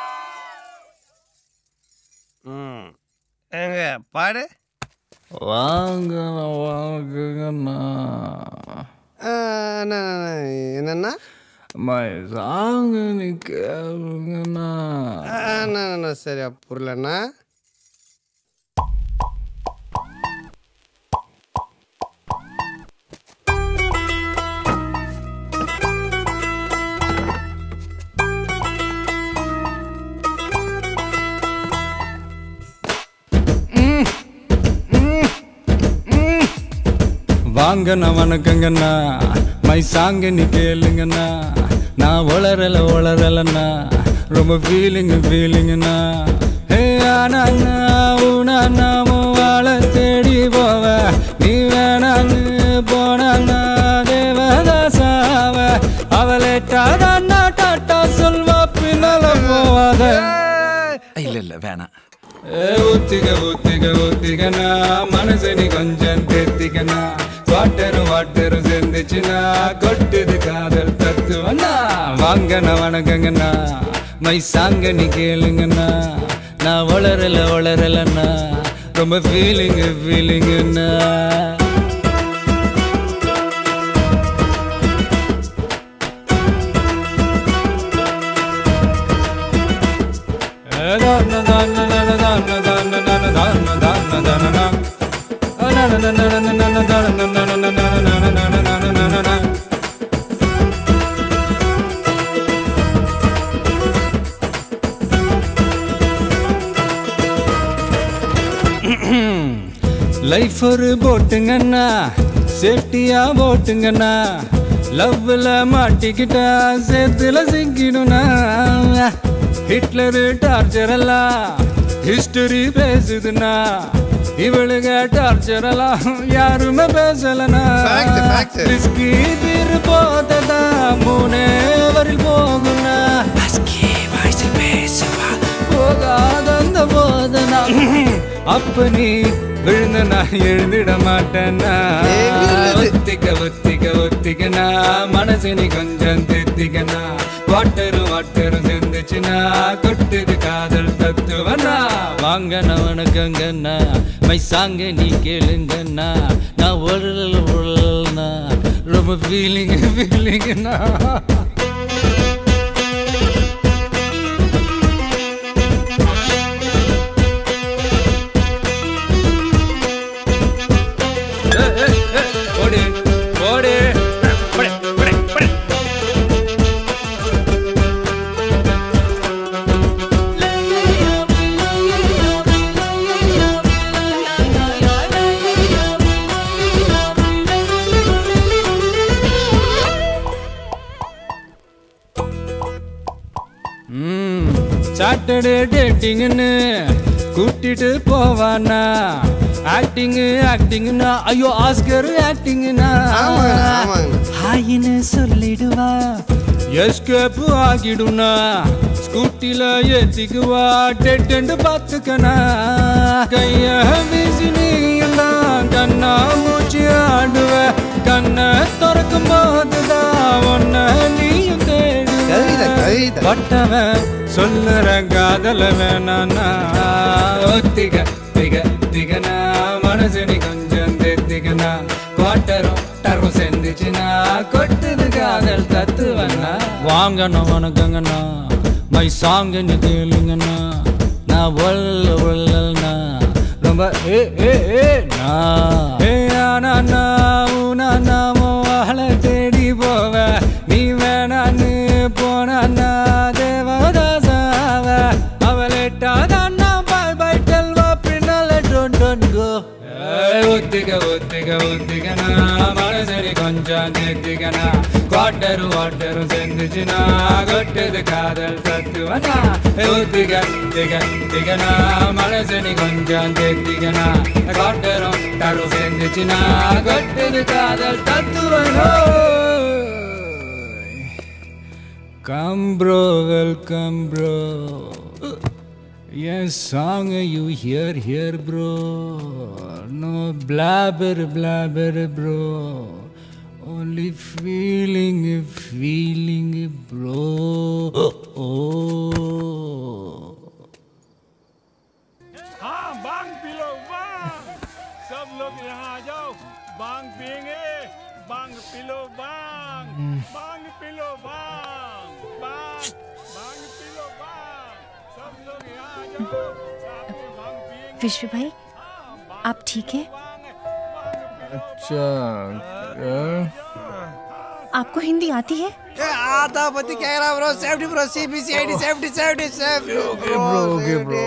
ம் எங்க பாடு வாங்க வாங்குங்கண்ணா என்னன்னா மை சாங்கு நீ கேளுங்கண்ணா என்ன சரியா புரியலண்ணா வாங்கண்ணா வணக்கங்கண்ணா மை சாங்க நீ கேளுங்கண்ணா நான் வளரல வளரலண்ணா ரொம்ப ஃபீலிங் ஃபீலிங்கண்ணா ஹே ஆனா உனா நாம வாழ தேடி போவ நீ வேணான்னு போனா தேவதாசாவ அவளேட்டாதான் டாட்டா சொல்வா பின்னால போவாத இல்ல இல்ல வேணாம் ஏ ஊத்திக ஊத்திக ஊத்திகனா மனசு நீ கொஞ்சம் தேத்திக்கனா வாட்டரு வாட்டரு சேர்ந்துச்சுன்னா கொட்டுது காதல் தத்துவனா வாங்கண்ணா வணக்கங்கண்ணா மை சாங்க நீ கேளுங்கண்ணா நான் வளரல வளரலண்ணா ரொம்ப ஃபீலிங் ஃபீலிங்குண்ணா லைஃப் ஒரு போட்டுங்கண்ணா சேஃப்டியா போட்டுங்கண்ணா லவ்ல மாட்டிக்கிட்டா சேத்துல சிக்கிடும்னா ஹிட்லரு டார்ச்சர் எல்லாம் ஹிஸ்டரி பேசுதுன்னா இவளுங்க டார்ச்சர் எல்லாம் யாருமே பேசலனா Fact, fact. விஸ்கி பீர் போததா மூணே வரில் போகும்னா வயசில் பேசவா போகாத அந்த போதனா அப்ப நீ விழுந்த நான் எழுந்திட மாட்டேன்னா ஒத்திக்க ஒத்திக்க ஒத்திக்கனா மனசு நீ கொஞ்சம் தித்திக்கனா வாட்டரும் வாட்டரும் சேர்ந்துச்சுன்னா கொட்டுது காதல் தத்துவனா வாங்கண்ணா வணக்கங்கண்ணா மை சாங்க நீ கேளுங்கண்ணா நான் உழல் உழல்னா ரொம்ப ஃபீலிங் ஃபீலிங்னா ஓடு ஓடு படே படே படே சாட்டர்டே டேட்டிங்னு கூட்டிட்டு போவானா ஆக்டிங் ஆக்டிங்னா ஐயோ ஆஸ்கர் ஆக்டிங்னா ஹாயின்னு சொல்லிடுவா எஸ்கேப் ஆகிடுனா ஸ்கூட்டில ஏத்திக்குவா டெட்டெண்டு பார்த்துக்கனா கைய வீசி நீ எல்லாம் கண்ணா மூச்சு ஆடுவ கண்ணை திறக்கும் போதுதான் ஒன்ன நீயும் கவிதை, தேடுவ கவிதை. பட்டவன் சொல்லுற காதல வேணானா ஒத்திக திக திகனா மனசு நீ கொஞ்சம் தெத்திக்கனா குவாட்டரும் டரும் செந்துச்சுனா கொட்டுது காதல் தத்துவனா வாங்கணும் வணக்கங்கண்ணா மை சாங்க நீ கேளுங்கண்ணா நான் ஒல்ல ஒல்லல்னா ரொம்ப ஏ ஏ ஏ நா ஏ ஆனா நான் ஊனா நாமோ அவளை தேடி போவ நீ வேணான்னு போனா தேவதாசாவ அவளேட்டாதான் பாய் பாய் டெல்வா பின்னால டோன் டோன் கோ ஒத்திக ஒத்திக ஒத்திகனா மனசரி கொஞ்சம் நேத்திகனா குவாட்டரு வாட்டரு செஞ்சுச்சுனா கொட்டது காதல் தத்துவனா ஒத்திக திக திகனா மனசரி கொஞ்சம் தேத்திகனா குவாட்டரும் டரு செஞ்சுச்சுனா கொட்டது காதல் தத்துவனோ Come bro, welcome bro. Yes, song you hear here bro. No blabber, blabber bro. Only feeling, feeling bro. Oh. हाँ बांग पी लो बांग सब लोग यहाँ आ जाओ बांग पियेंगे बांग पी लो बांग बांग पी लो बांग बांग बांग पी लो बांग सब लोग यहाँ आ जाओ साथ में बांग पियेंगे विश्व भाई आप ठीक हैं अच्छा आपको हिंदी आती है ए, आता पति कह रहा bro safety bro CBCID safety safety safety Okay, bro, okay, bro,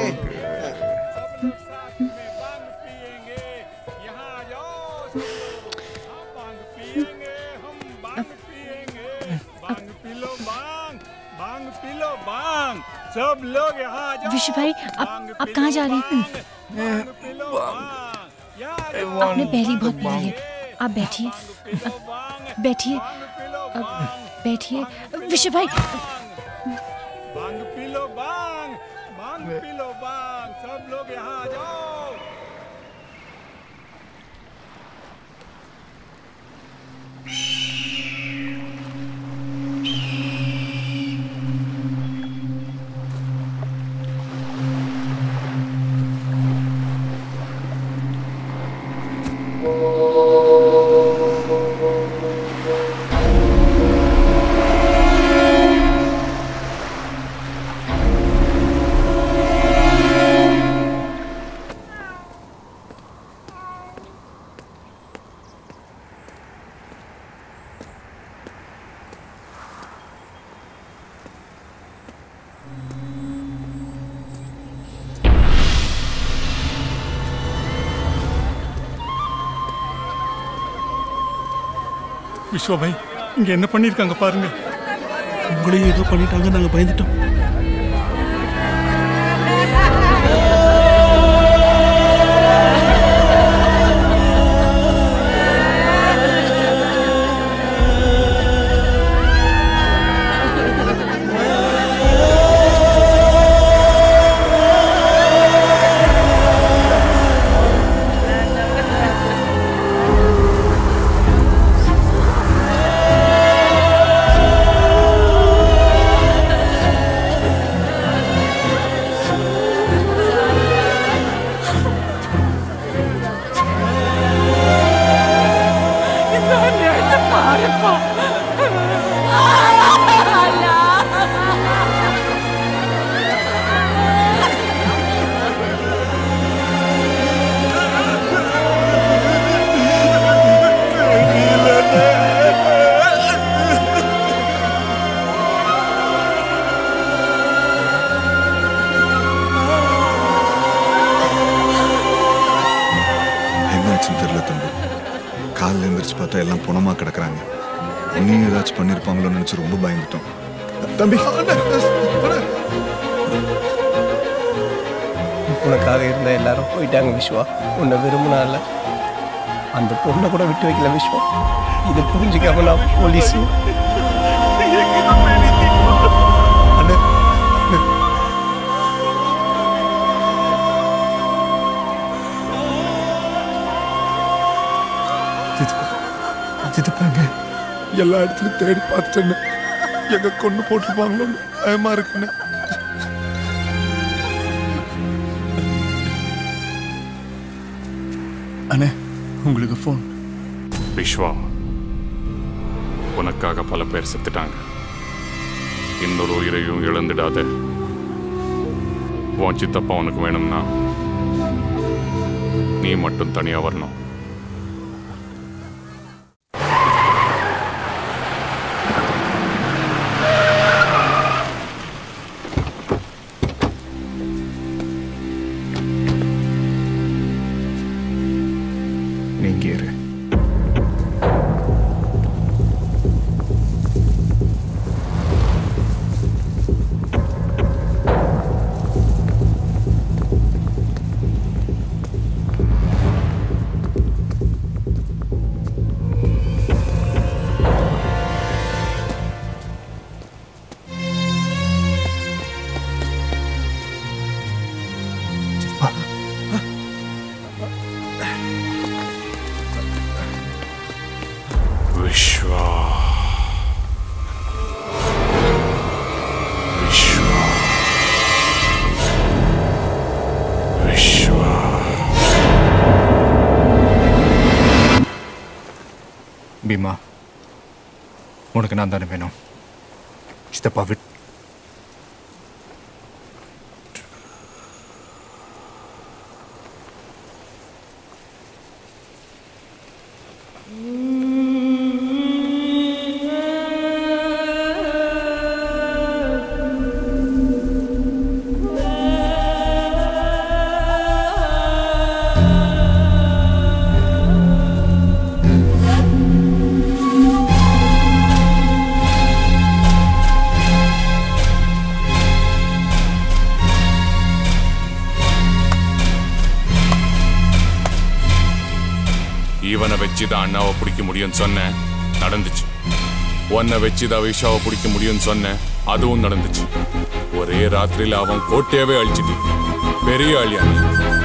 बांग पी लो बांग बांग पी लो बांग सब लोग यहाँ आ जाओ विश्व भाई आप आप कहाँ जा रहे हैं आपने पहली बहुत पी ली है आप बैठिए बैठिए बैठिए विश्व भाई बांग पी लो बांग बांग पी लो बांग सब लोग यहाँ आ जाओ விஸ்வா பாய் இங்க என்ன பண்ணிருக்காங்க பாருங்க உங்களையும் ஏதோ பண்ணிட்டாங்க நாங்க பயந்துட்டோம் என்னாச்சுன்னு தெரியல தம்பி காலைல எழுந்திரிச்சு பார்த்தா எல்லாம் புணமா கிடக்குறாங்க இன்னும் ஏதாச்சும் பண்ணியிருப்பாங்களோன்னு நினச்சி ரொம்ப பயந்துட்டோம் தம்பி உனக்காக இருந்த எல்லாரும் போயிட்டாங்க விஸ்வா உன்னை விரும்பினால அந்த பொண்ணை கூட விட்டு வைக்கல விஸ்வா இதை புரிஞ்சுக்காம நான் போலீஸ் சித்தப்பாங்க எல்லா இடத்துலையும் தேடி பார்த்துட்டேன்னு எங்க கொண்டு போட்டிருப்பாங்களோன்னு பயமா இருக்குன்னு அண்ணே உங்களுக்கு ஃபோன் விஸ்வா உனக்காக பல பேர் செத்துட்டாங்க இன்னொரு உயிரையும் இழந்துடாத உன் சித்தப்பா உனக்கு வேணும்னா நீ மட்டும் தனியா வரணும் நீங்க இரு விஸ்வா விஸ்வா விஸ்வா பீமா உனக்கு நான் தானே வேணும் சித்தப்பா விட் இவனை வச்சுதான் அண்ணாவை பிடிக்க முடியும்னு சொன்னேன் நடந்துச்சு உன்னை வச்சுதான் விஷாவை பிடிக்க முடியும்னு சொன்னேன் அதுவும் நடந்துச்சு ஒரே ராத்திரியில அவன் கோட்டையவே அழிச்சிட்டு பெரிய அழியா நீ.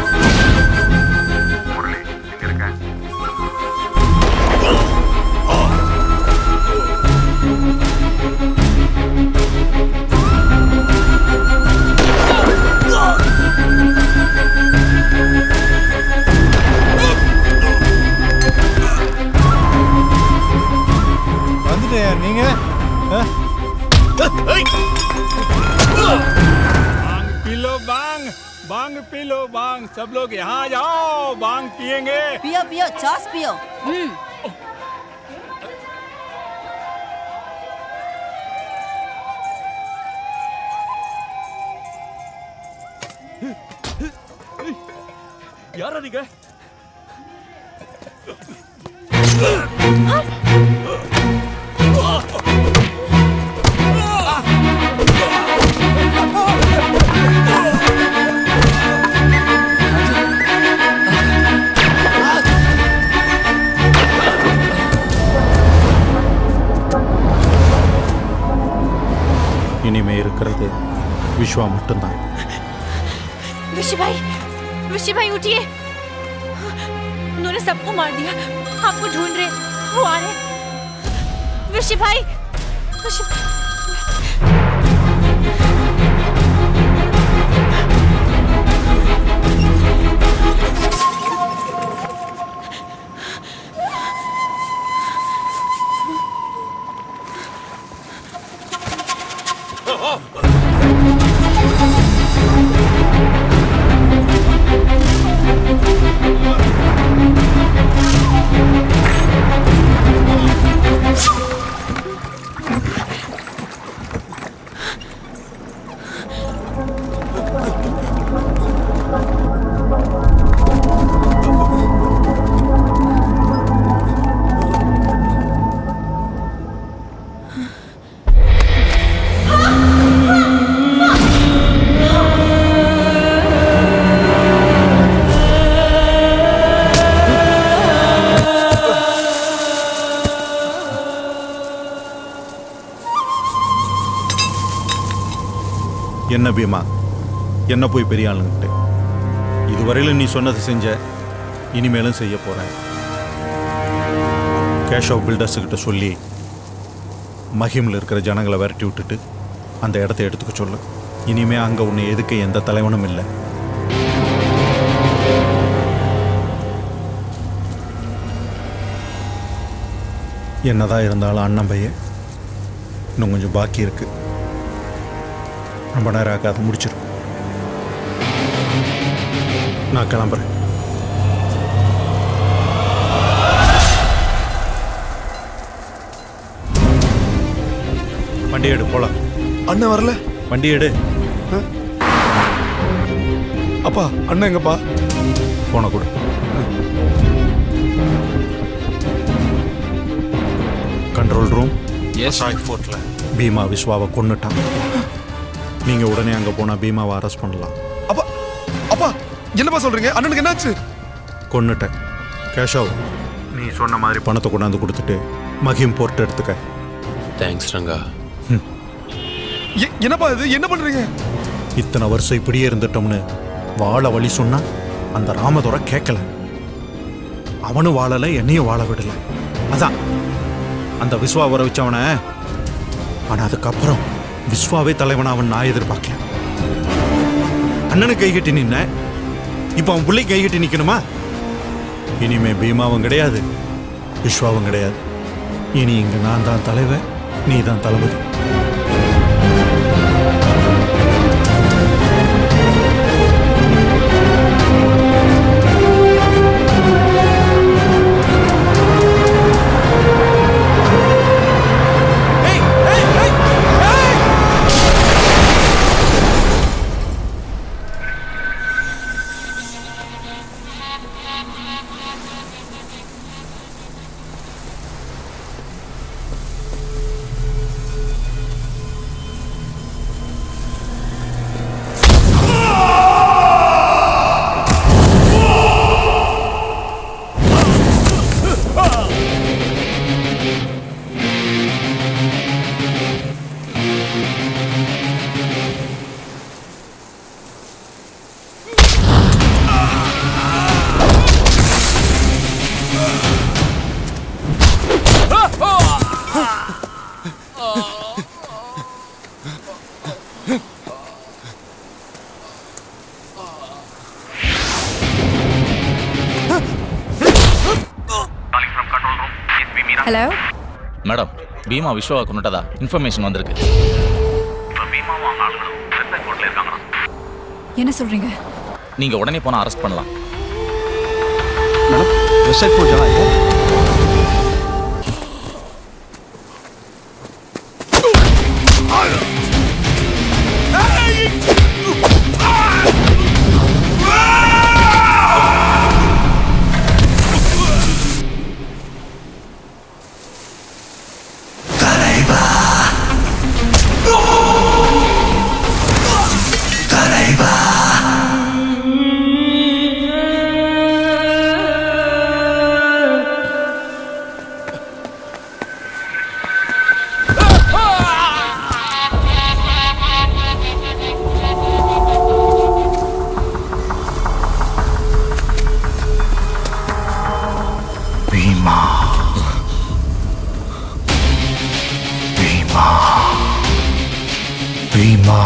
வந்துட்டேயா நீங்க ஆ? बांग पी लो बांग बांग पी लो बांग सब लोग यहाँ जाओ बांग पियेंगे पियो पियो चॉस पियो हम्म யாரா நீங்க இனிமே இருக்கிறது விஸ்வா மட்டும்தான் ऋषि भाई ऋषि भाई उठिए उन्होंने सबको मार दिया आपको ढूंढ रहे वो आ रहे ऋषि भाई ऋषि என்ன பீமா என்ன போய் பெரிய ஆளுங்கிட்டு இதுவரையிலும் நீ சொன்னதை செஞ்ச இனிமேலும் செய்ய போகிறேன் கேஷ் ஆஃப் பில்டர்ஸுக்கிட்ட சொல்லி மஹிமில் இருக்கிற ஜனங்களை விரட்டி விட்டுட்டு அந்த இடத்த எடுத்துக்க சொல்லு இனிமே அங்கே உன்னை எதுக்க எந்த தலைவனும் இல்லை என்னதான் இருந்தாலும் அண்ணன் பையன் இன்னும் கொஞ்சம் பாக்கி இருக்கு ரொம்ப நேரம் ஆகாது முடிச்சிடும் நான் கிளம்புறேன் வண்டி எடு போலாம் அண்ணன் வரல வண்டி எடு அப்பா அண்ணன் எங்கப்பா போன கொடு கண்ட்ரோல் ரூம் எஸ் ஃபோர்ட்டில் பீமா விஸ்வாவை கொன்னுட்டான் நீங்கள் உடனே அங்கே போனால் பீமாவை அரெஸ்ட் பண்ணலாம் அப்பா அப்பா என்னப்பா சொல்றீங்க அண்ணனுக்கு என்னாச்சு கொன்னுட்டேன் கேஷவ் நீ சொன்ன மாதிரி பணத்தை கொண்டாந்து கொடுத்துட்டு மகிம் போர்ட் எடுத்துக்க தேங்க்ஸ் ரங்கா எ- என்னப்பா இது என்ன பண்றீங்க இத்தனை வருஷம் இப்படியே இருந்துட்டோம்னு வாழ வழி சொன்னா அந்த ராமதுரை கேட்கல அவனும் வாழலை என்னையும் வாழ விடல அதான் அந்த விஸ்வா வர வச்சவன ஆனா அதுக்கப்புறம் விஸ்வாவே தலைவன் அவன் நான் எதிர்பார்க்கல அண்ணனுக்கு கை கட்டி நின்ன இப்போ அவன் பிள்ளை கை கட்டி நிக்கணுமா இனிமே பீமாவும் கிடையாது விஸ்வாவும் கிடையாது இனி இங்க நான் தான் தலைவன் நீ தான் தளபதி ஹலோ மேடம் பீமா விஸ்வாவை கொண்டுட்டதா இன்ஃபர்மேஷன் வந்திருக்கு என்ன சொல்றீங்க நீங்க உடனே போனா அரெஸ்ட் பண்ணலாம் मैडम वेस्ट साइड को जाना है பீமா பீமா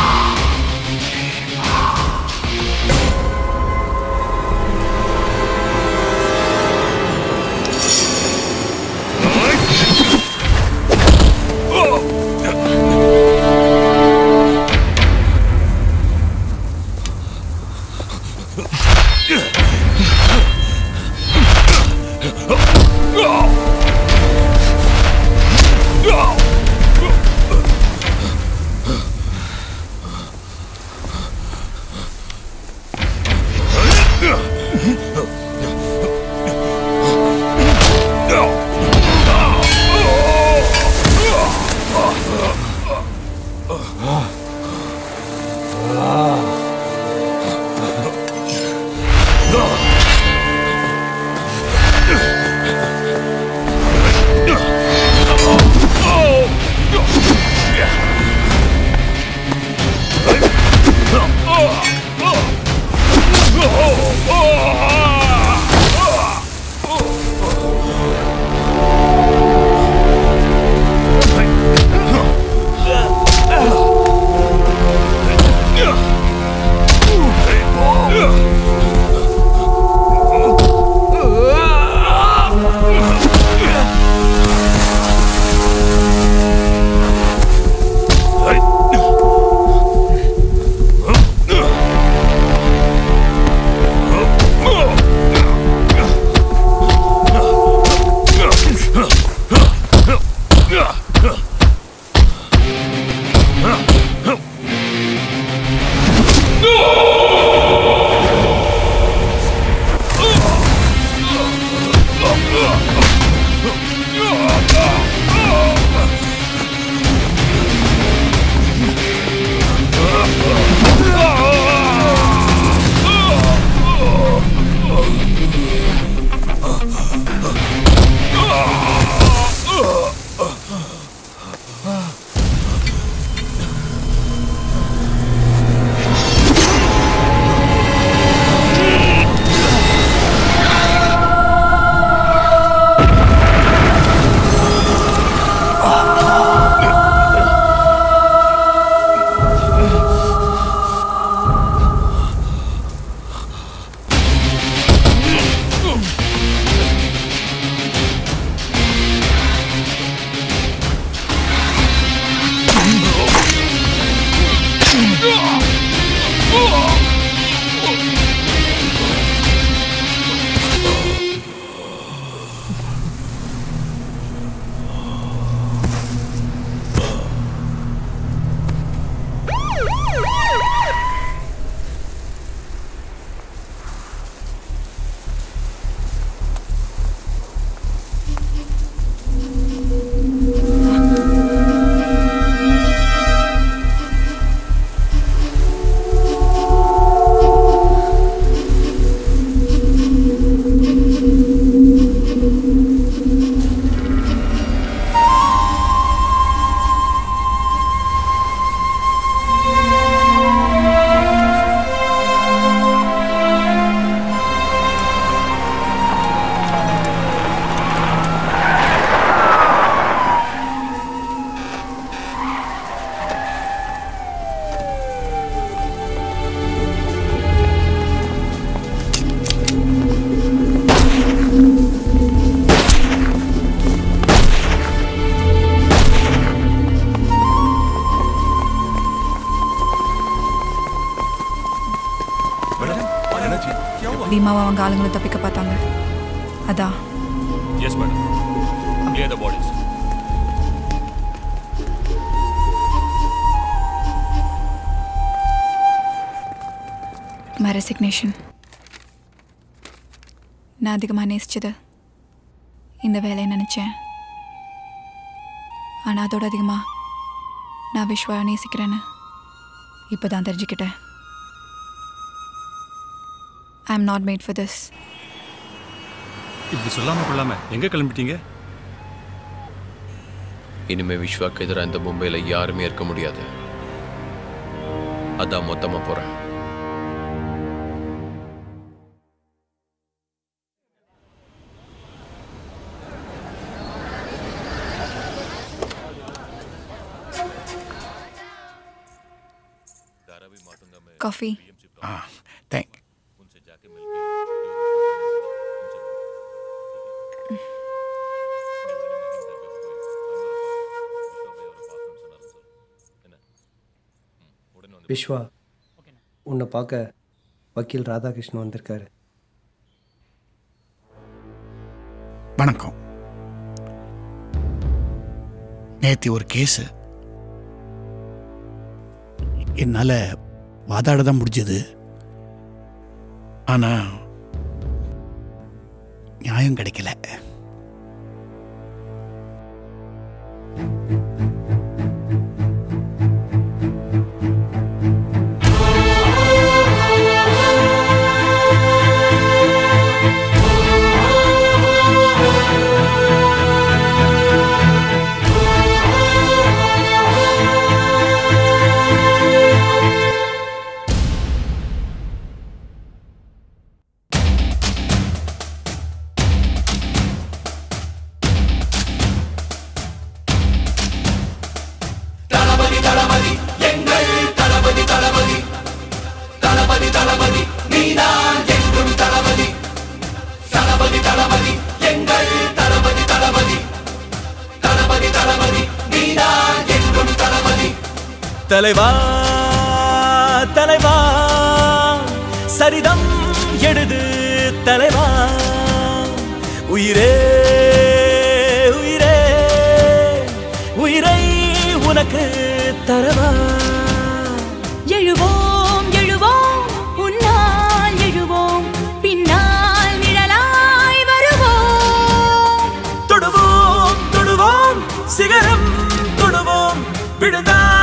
பீமாவை அவங்க ஆளுங்களை தப்பிக்க பார்த்தாங்க அதான் Yes, madam. Clear the bodies. My resignation நான் அதிகமாக நேசிச்சது இந்த வேலையை நினச்சேன் ஆனால் அதோட அதிகமாக நான் விஸ்வா நேசிக்கிறேன்னு இப்போ தான் தெரிஞ்சுக்கிட்டேன் I am not made for this இப்படி சொல்லாம கொள்ளாம எங்க கிளம்பிட்டீங்க இனிமே விஸ்வாக்கு எதிராக இந்த மும்பையில் யாருமே இருக்க முடியாது அதான் மொத்தமா போறேன் காஃபி ஆ தேங்க் விஸ்வா உன்னை பார்க்க வக்கீல் ராதாகிருஷ்ணன் வந்திருக்காரு வணக்கம் நேத்தி ஒரு கேஸு என்னால் வாதாட தான் முடிஞ்சது ஆனால் நியாயம் கிடைக்கல தளபதி தளபதி எங்கள் தளபதி தளபதி தளபதி தளபதி நீதான் என்றும் தளபதி தளபதி தளபதி எங்கள் தளபதி தளபதி தளபதி தளபதி நீதான் என்றும் தளபதி தலைவா தலைவா சரிதம் எழுது தலைவா உயிரே உயிரே உயிரை உனக்கு தரவா எழுவோம் எழுவோம் உன்னால் எழுவோம் பின்னால் நிழலாய் வருவோம் தொடுவோம் தொடுவோம் சிகரம் தொடுவோம் விழுந்தால்